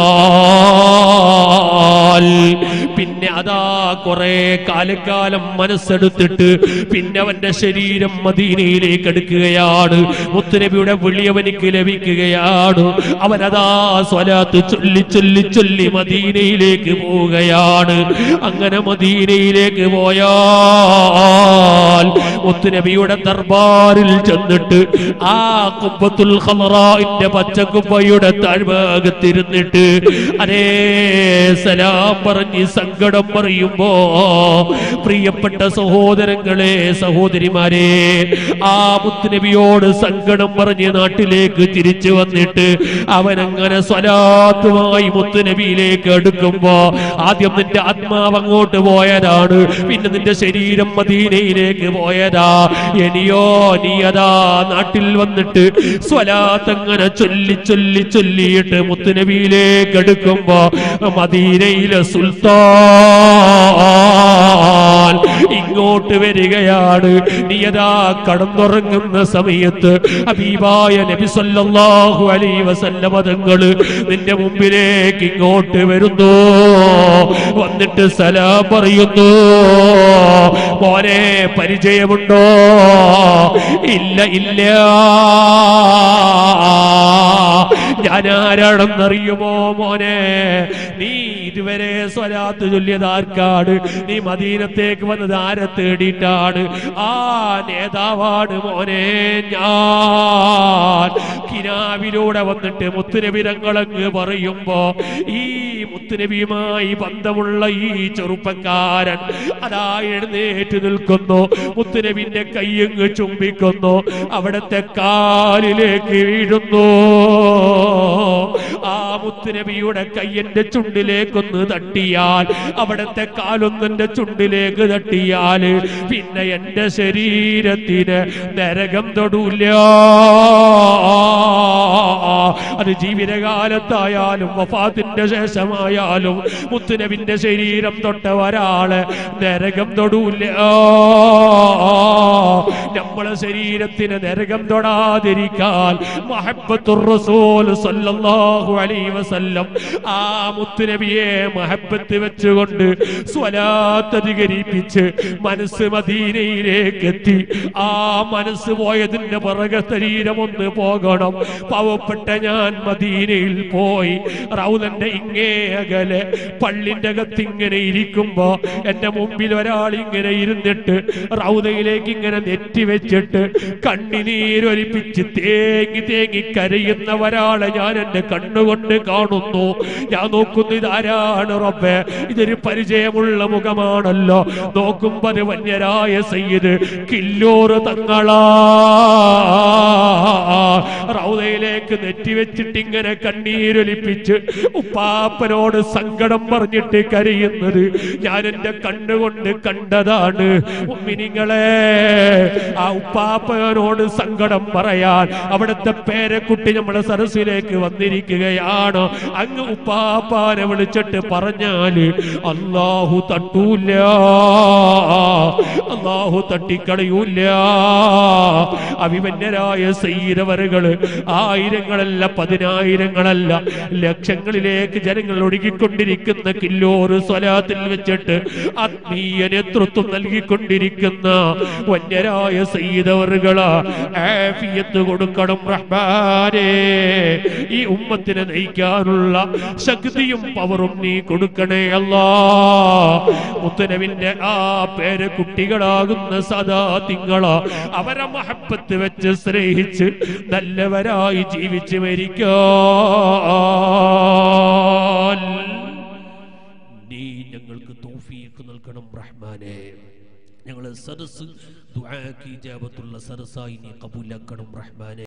S1: അടുത്താൽ പിന്നെ അതാ കുറെ കാലക്കാലം മനസ്സെടുത്തിട്ട് പിന്നെ അവന്റെ ശരീരം മദീനയിലേക്ക് എടുക്കുകയാണ് മുത്തുനബിയുടെ വിളി അവനിക്ക് ലഭിക്കുകയാണ് അവനതാ സ്വലാത്ത് ചൊല്ലി ചൊല്ലി ചൊല്ലി മദീനയിലേക്ക് പോവുകയാണ് അങ്ങനെ മദീനയിലേക്ക് പോയാൽ മുത്തുനബിയുടെ ദർബാറിൽ ചെന്നിട്ട് ആ കുമ്പത്തുൽ ഖമറാന്റെ പച്ചക്കുപ്പയുടെ താഴ്ഭാഗത്തിരുന്നിട്ട് അതേ സലാം പറഞ്ഞ് സങ്കടം പറയുമ്പോ പ്രിയപ്പെട്ട സഹോദരങ്ങളെ സഹോദരിമാരെ ആ മുത്തുനബിയോട് സങ്കടം പറഞ്ഞ് നാട്ടിലേക്ക് തിരിച്ചു വന്നിട്ട് അവനങ്ങനെ സ്വലാത്തുമായി മുത്തുനബിയിലേക്ക് അടുക്കുമ്പോ ആദ്യം നിന്റെ ആത്മാവ് അങ്ങോട്ട് പോയതാണ് പിന്നെ നിന്റെ ശരീരം മദീനയിലേക്ക് പോയതാ ഇനിയോ നീ അതാ നാട്ടിൽ വന്നിട്ട് സ്വലാത്തങ്ങനെ ചൊല്ലി ചൊല്ലി ചൊല്ലിയിട്ട് മുത്തുനബിയിലേക്ക് അടുക്കുമ്പോ മദീനയിലെ സുൽത്താൻ ഇങ്ങോട്ട് വരികയാണ് നീയതാ കടന്നുറങ്ങുന്ന സമയത്ത് അബീബായ നബി സല്ലല്ലാഹു അലൈഹി വസല്ലമ തങ്ങള് നിന്റെ മുമ്പിലേക്ക് ഇങ്ങോട്ട് വരുന്നു വന്നിട്ട് സലാം പറയുന്നു മോനെ പരിചയമുണ്ടോ ഇല്ല ഇല്ല ഞാൻ ആരാണെന്നറിയുമോ മോനെ നീ ഇതുവരെ സ്വലാത്ത് ചൊല്ലിയത് ആർക്കാണ് നീ മദീനത്തേക്ക് വന്നത് ആരെ തേടിയിട്ടാണ് ആ നേതാവാണ് മോനെ ഞാൻ കിനാവിലൂടെ വന്നിട്ട് മുത്തുനബിരങ്ങളങ്ങ് പറയുമ്പോ ഈ മുത്തുനബിയുമായി ബന്ധമുള്ള ഈ ചെറുപ്പക്കാരൻ അതാ എഴുന്നേറ്റ് നിൽക്കുന്നു മുത്തുനബിന്റെ കയ്യങ്ങ് ചുംബിക്കുന്നു അവിടത്തെ കാലിലേക്ക് വീഴുന്നു ആ മുത്തുനബിയുടെ കയ്യന്റെ ചുണ്ടിലേക്കൊന്ന് തട്ടിയാൽ അവിടത്തെ കാലൊന്നെന്റെ ചുണ്ടിലേക്ക് തട്ടിയാൽ പിന്നെ എന്റെ ശരീരത്തിന് നരകം തൊടൂല്ല അത് ജീവിതകാലത്തായാലും വഫാത്തിന്റെ ശേഷമായാലും മുത്തുനബിന്റെ ശരീരം തൊട്ട ഒരാള് നരകം തൊടൂല്ല നമ്മളെ ശരീരത്തിന് നരകം തൊടാതിരിക്കാൻ മഹബത്തുർ റസൂൽ സല്ലല്ലാഹു അലൈഹി വസല്ലം ആ മുത്തുനബിയെ മഹബത്ത് വെച്ചുകൊണ്ട് സ്വലാത്ത് അധികരിപ്പിച്ച് മനസ്സ് മദീനയിലേക്ക് എത്തി ആ മനസ്സ് പോയതിന്റെ പുറകെ ശരീരം ഒന്ന് പോകണം പാവപ്പെട്ട ഞാൻ മദീനയിൽ പോയി റൗദന്റെ ഇങ്ങേ അകലെ പള്ളിന്റെ അകത്ത് ഇങ്ങനെ ഇരിക്കുമ്പോ എന്റെ മുമ്പിൽ ഒരാൾ ഇങ്ങനെ ഇരുന്നിട്ട് റൗദയിലേക്ക് ഇങ്ങനെ നെറ്റി വെച്ചിട്ട് കണ്ണിനീരൊലിപ്പിച്ച് തേങ്ങി തേങ്ങി കരയുന്ന ഒരാളെ ഞാൻ എന്റെ കണ്ണുകൊണ്ട് കാണുന്നു ഞാൻ നോക്കുന്നു ഇതാരാണ് റബ്ബേ ഇതൊരു പരിചയമുള്ള മുഖമാണല്ലോ നോക്കുമ്പോ അത് വന്യരായ സയ്യിദ് കില്ലൂറ് തങ്ങളാ റൗദയിലേക്ക് നെറ്റിവെച്ചിട്ട് ഇങ്ങനെ കണ്ണീരൊലിപ്പിച്ച് ഉപ്പാപ്പനോട് സങ്കടം പറഞ്ഞിട്ട് കരയുന്നത് ഞാൻ എന്റെ കണ്ണുകൊണ്ട് കണ്ടതാണ് ഉമ്മിനിങ്ങളെ ആ ഉപ്പാപ്പനോട് സങ്കടം പറയാൻ അവിടുത്തെ പേരക്കുട്ടി നമ്മുടെ സരസിലേക്ക് വന്നിരിക്കുകയാണ് അങ്ങ് ഉപ്പാപ്പാനെ വിളിച്ചിട്ട് പറഞ്ഞാല് അള്ളാഹു തട്ടൂല അള്ളാഹു തട്ടിക്കളയൂല അഭിമന്യരായ സൈരവറുകള് ആയിരങ്ങളല്ല പതിനായിരങ്ങളല്ല ലക്ഷങ്ങളിലേക്ക് ജനങ്ങൾ ഒഴുകിക്കൊണ്ടിരിക്കുന്ന കില്ലോറ് സ്വലാത്തിൽ വെച്ചിട്ട് ആത്മീയ നേതൃത്വം നൽകിക്കൊണ്ടിരിക്കുന്ന വന്യരായ സയ്യിദവറുകള് ആഫിയത്ത് കൊടുക്കണം റഹ്മാനേ ഈ ഉമ്മത്തിനെ നയിക്കാനുള്ള ശക്തിയും പവറും നീ കൊടുക്കണേ അല്ലാ മുത്തനവിന്റെ ആ പേര് കുട്ടികളാകുന്ന സദാ തിങ്കള അവരെ മഹബത്ത് വെച്ച് സ്നേഹിച്ച് നല്ലവരായി ജീവിച്ച് മരിക്കാൻ നീ ഞങ്ങൾക്ക് തൗഫീഖ് നൽകണം റഹ്മാനെ ഞങ്ങളെ സദസ് ദുആക്ക് ഇജാബത്തുള്ള സദസ്സായി നീ കബൂലാക്കണം റഹ്മാനെ